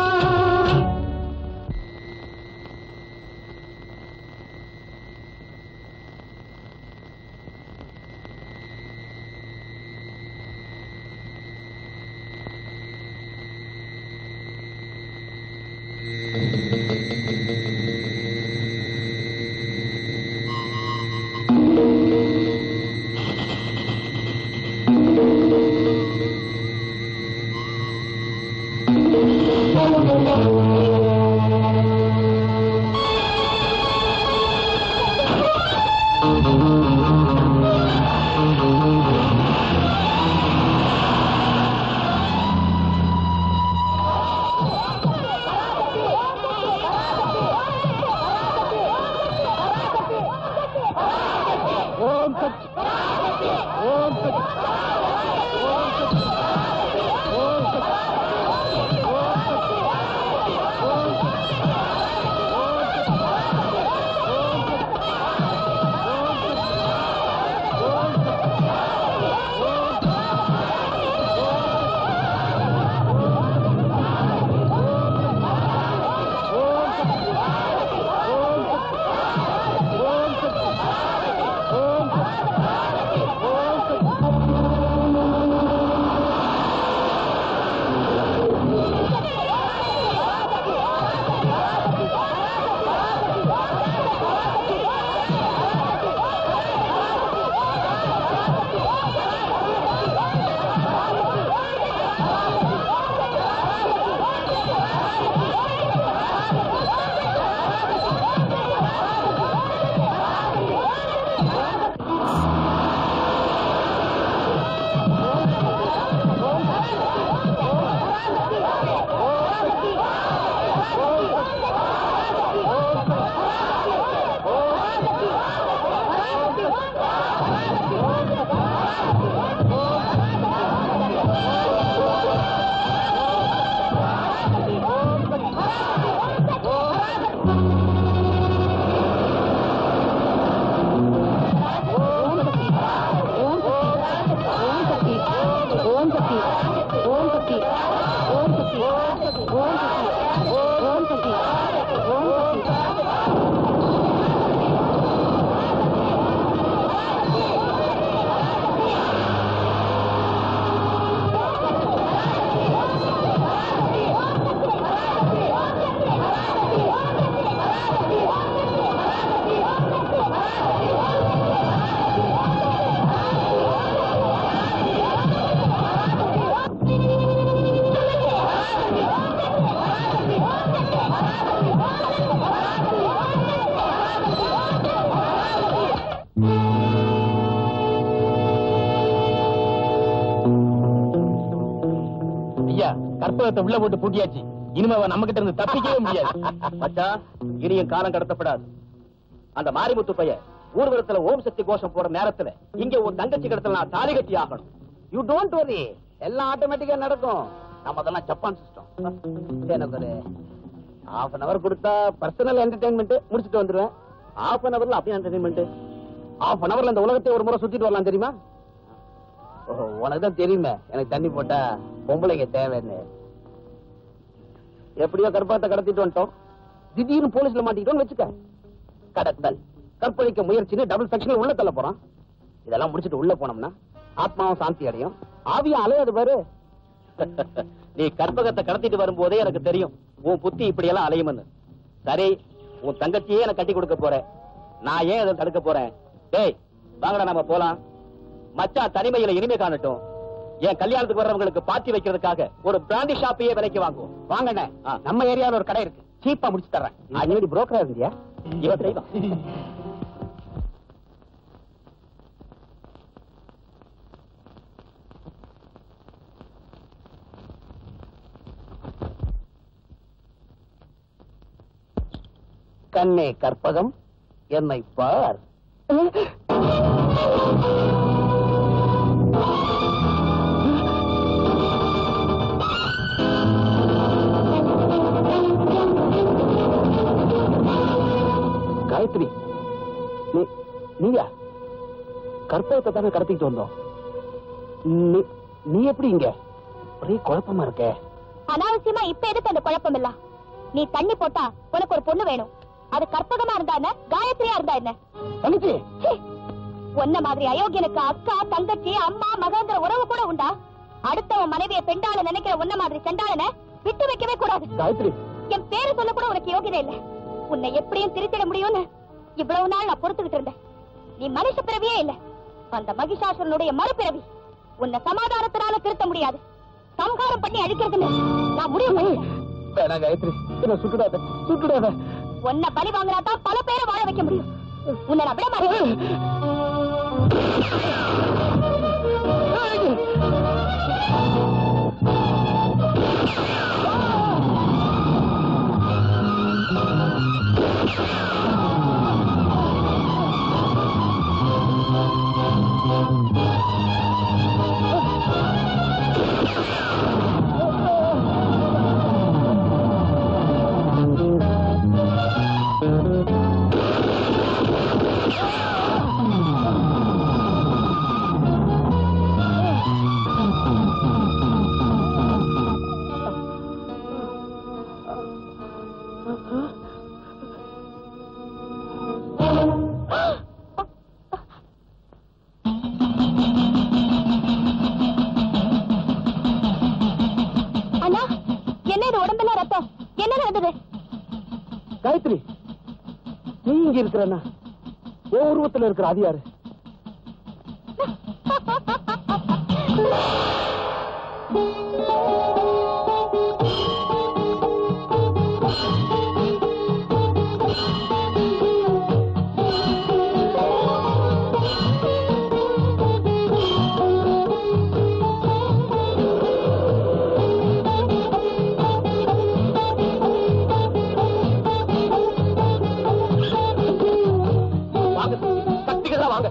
ஐயா கற்பகத்தை உள்ள போட்டு பூட்டியாச்சு இனிமே அவன் நம்ம கிட்ட இருந்து தப்பிக்கவே முடியாது மச்சான் இனியும் காலம் கடத்தப்படாது அந்த மாரிமுத்து பையன் ஊர்வலத்துல ஓம் சக்தி கோஷம் போற நேரத்துல இங்க உன் தங்கச்சி கடத்தல நான் தாலி கட்டி ஆகணும் யூ டோன்ட் வரி எல்லாம் ஆட்டோமேட்டிக்கா நடக்கும் நம்ம அதெல்லாம் ஜப்பான் சிஸ்டம் எனக்கு ஒரு ஹாஃப் அன் அவர் கொடுத்தா பர்சனல் என்டர்டைன்மெண்ட் முடிச்சிட்டு வந்துருவேன் ஹாஃப் அன் அவர்ல அப்படியே என்டர்டைன்மெண்ட் ஹாஃப் அன் அவர்ல இந்த உலகத்தை ஒரு முறை சுத்திட்டு வரலாம் தெரியுமா ஓ உனக்கு தான் தெரியுமே எனக்கு தண்ணி போட்டா பொம்பளைங்க தேவைன்னு எப்படியோ கர்ப்பத்தை கடத்திட்டு வந்துட்டோம் திடீர்னு போலீஸ்ல மாட்டிக்கிட்டோம்னு வச்சுக்க கடத்தல் கற்பழிக்க முயற்சின்னு டபுள் செக்ஷன்ல உள்ள தள்ள போறான் இதெல்லாம் முடிச்சிட்டு உள்ள போனோம்னா ஆத்மாவும் சாந்தி அடையும் ஆவியும் அலையாது பாரு நீ கற்பகத்தை கடத்திட்டு வரும்போதே எனக்கு தெரியும் உன் புத்தி இப்படி எல்லாம் அலையும்னு சரி உன் தங்கச்சியே எனக்கு கட்டி கொடுக்க போற நான் ஏன் அதை தடுக்க போறேன் டேய் வாங்கடா நம்ம போலாம் மச்சான் தனிமையில இனிமே காணட்டும் என் கல்யாணத்துக்கு வர்றவங்களுக்கு பார்ட்டி வைக்கிறதுக்காக ஒரு பிராண்டி ஷாப்பையே விலைக்கு வாங்குவோம் வாங்கண்ணே ஆ. நம்ம ஏரியால ஒரு கடை இருக்கு சீப்பா முடிச்சு தர்றேன் அஞ்சடி புரோக்கரா இருந்தியா இவன் செய்வான் கண்ணே கற்பகம் என்னை பார் காயத்ரி நீ நீயா கற்பகத்தை தானே கடத்திட்டு வந்தோம் நீ நீ எப்படி இங்க ஒரே குழப்பமா இருக்கே அனாவசியமா இப்ப எதுக்கு அந்த குழப்பம் இல்ல நீ தண்ணி போட்டா உனக்கு ஒரு பொண்ணு வேணும் அது கற்பகமா இருந்தா என்ன காயத்ரியா இருந்தா என்ன தங்கச்சி சீ! உன்ன மாதிரி அயோக்கியனுக்கு அக்கா தங்கச்சி அம்மா மகங்கிற உறவு கூட உண்டா அடுத்தவன் மனைவியை பெண்டாள நினைக்கிற உன்ன மாதிரி செண்டாளன விட்டு வைக்கவே கூடாது காயத்ரி என் பேரை சொல்ல கூட உனக்கு யோகியதை இல்ல உன்னை எப்படியும் திருத்திட முடியும்னு இவ்வளவு நாள் நான் பொறுத்துக்கிட்டு இருந்தேன் நீ மனுஷ பிறவியே இல்ல அந்த மகிஷாசுரனுடைய மறுபிறவி உன்னை சமாதானத்தினால திருத்த முடியாது சம்ஹாரம் பண்ணி அழிக்கிறதுன்னு நான் முடிவு பண்ணிட்டேன் வேணாம் காயத்ரி என்ன சுட்டுடாத சுட்டுடாத உன்னை பலி வாங்கினா தான் பல பேரை வாழ வைக்க முடியும் உன்னை நான் விட மாட்டேன் அண்ணா என்ன இது உடம்பெல்லாம் ரத்தம் என்ன நடந்தது காயத்ரி நீ இங்க இருக்கிறன்னா உன் உருவத்துல இருக்கிற அது யாரு வாங்க சக்திகளா வாங்க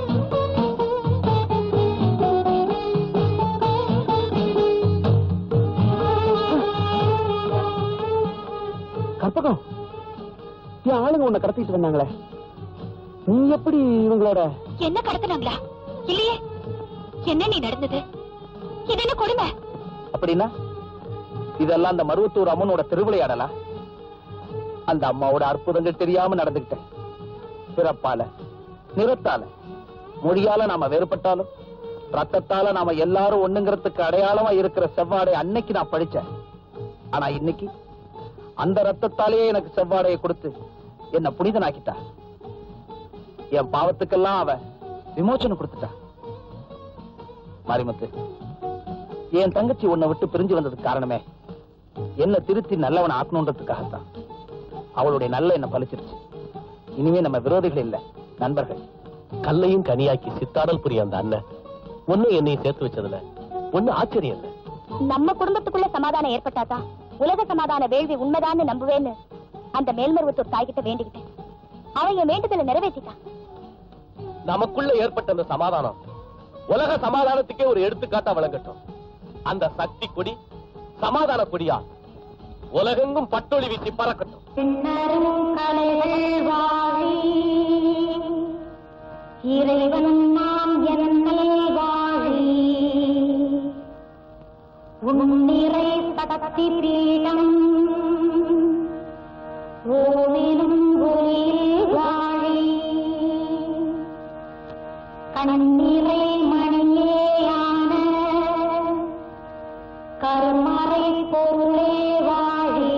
கற்பகம் என் ஆளுங்க உன்னை கடத்திட்டு வந்தாங்களே நீ எப்படி இவங்களோட என்ன கடத்தினாங்களா இல்லையே என்ன நீ நடந்தது இது என்ன கொடுமை அப்படின்னா இதெல்லாம் அந்த மருவத்தூர் அம்மனோட திருவிளையாடலா அந்த அம்மாவோட அற்புதங்கள் தெரியாம நடந்துகிட்டேன் பிறப்பால நிறத்தால மொழியால நாம வேறுபட்டாலும் ரத்தத்தால நாம எல்லாரும் ஒண்ணுங்கிறதுக்கு அடையாளமா இருக்கிற செவ்வாடை அன்னைக்கு நான் படிச்சேன் ஆனா இன்னைக்கு அந்த ரத்தத்தாலேயே எனக்கு செவ்வாடையை கொடுத்து என்ன புனிதனாக்கிட்டா என் பாவத்துக்கெல்லாம் அவ விமோசனம் கொடுத்துட்டா மாரிமுத்து என் தங்கச்சி உன்னை விட்டு பிரிஞ்சு வந்ததுக்கு காரணமே என்ன திருத்தி நல்லவன் ஆக்கணுன்றதுக்காகத்தான் அவளுடைய நல்ல என்ன பலிச்சிருச்சு இனிமே நம்ம விரோதிகள் இல்ல நண்பர்கள் கல்லையும் கனியாக்கி சித்தாடல் புரிய அந்த அண்ணன் ஒன்னும் என்னையும் சேர்த்து வச்சதுல ஒண்ணு ஆச்சரியம் இல்ல நம்ம குடும்பத்துக்குள்ள சமாதானம் ஏற்பட்டாதான் உலக சமாதான வேள்வி உண்மைதான்னு நம்புவேன்னு அந்த மேல்மருவத்தூர் தாய்கிட்ட வேண்டிக்கிட்டேன் அவன் என் வேண்டுதலை நிறைவேற்றிட்டான் நமக்குள்ள ஏற்பட்ட அந்த சமாதானம் உலக சமாதானத்துக்கே ஒரு எடுத்துக்காட்டா விளங்கட்டும் அந்த சக்தி கொடி சமாதான கொடியா உலகெங்கும் பட்டொளி வீசி பறக்கட்டும் இறைவனும் நாம் என்னை வாழி உன்னிறை சக்தி பீடம் ஓவிலும் ஒளியில் வாழி கண்ணிறை மணியேயான கருமறை பொருளே வாழி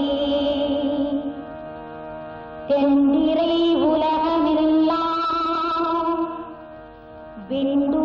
தென்னிறை உலகமெல்லாம் விண்டு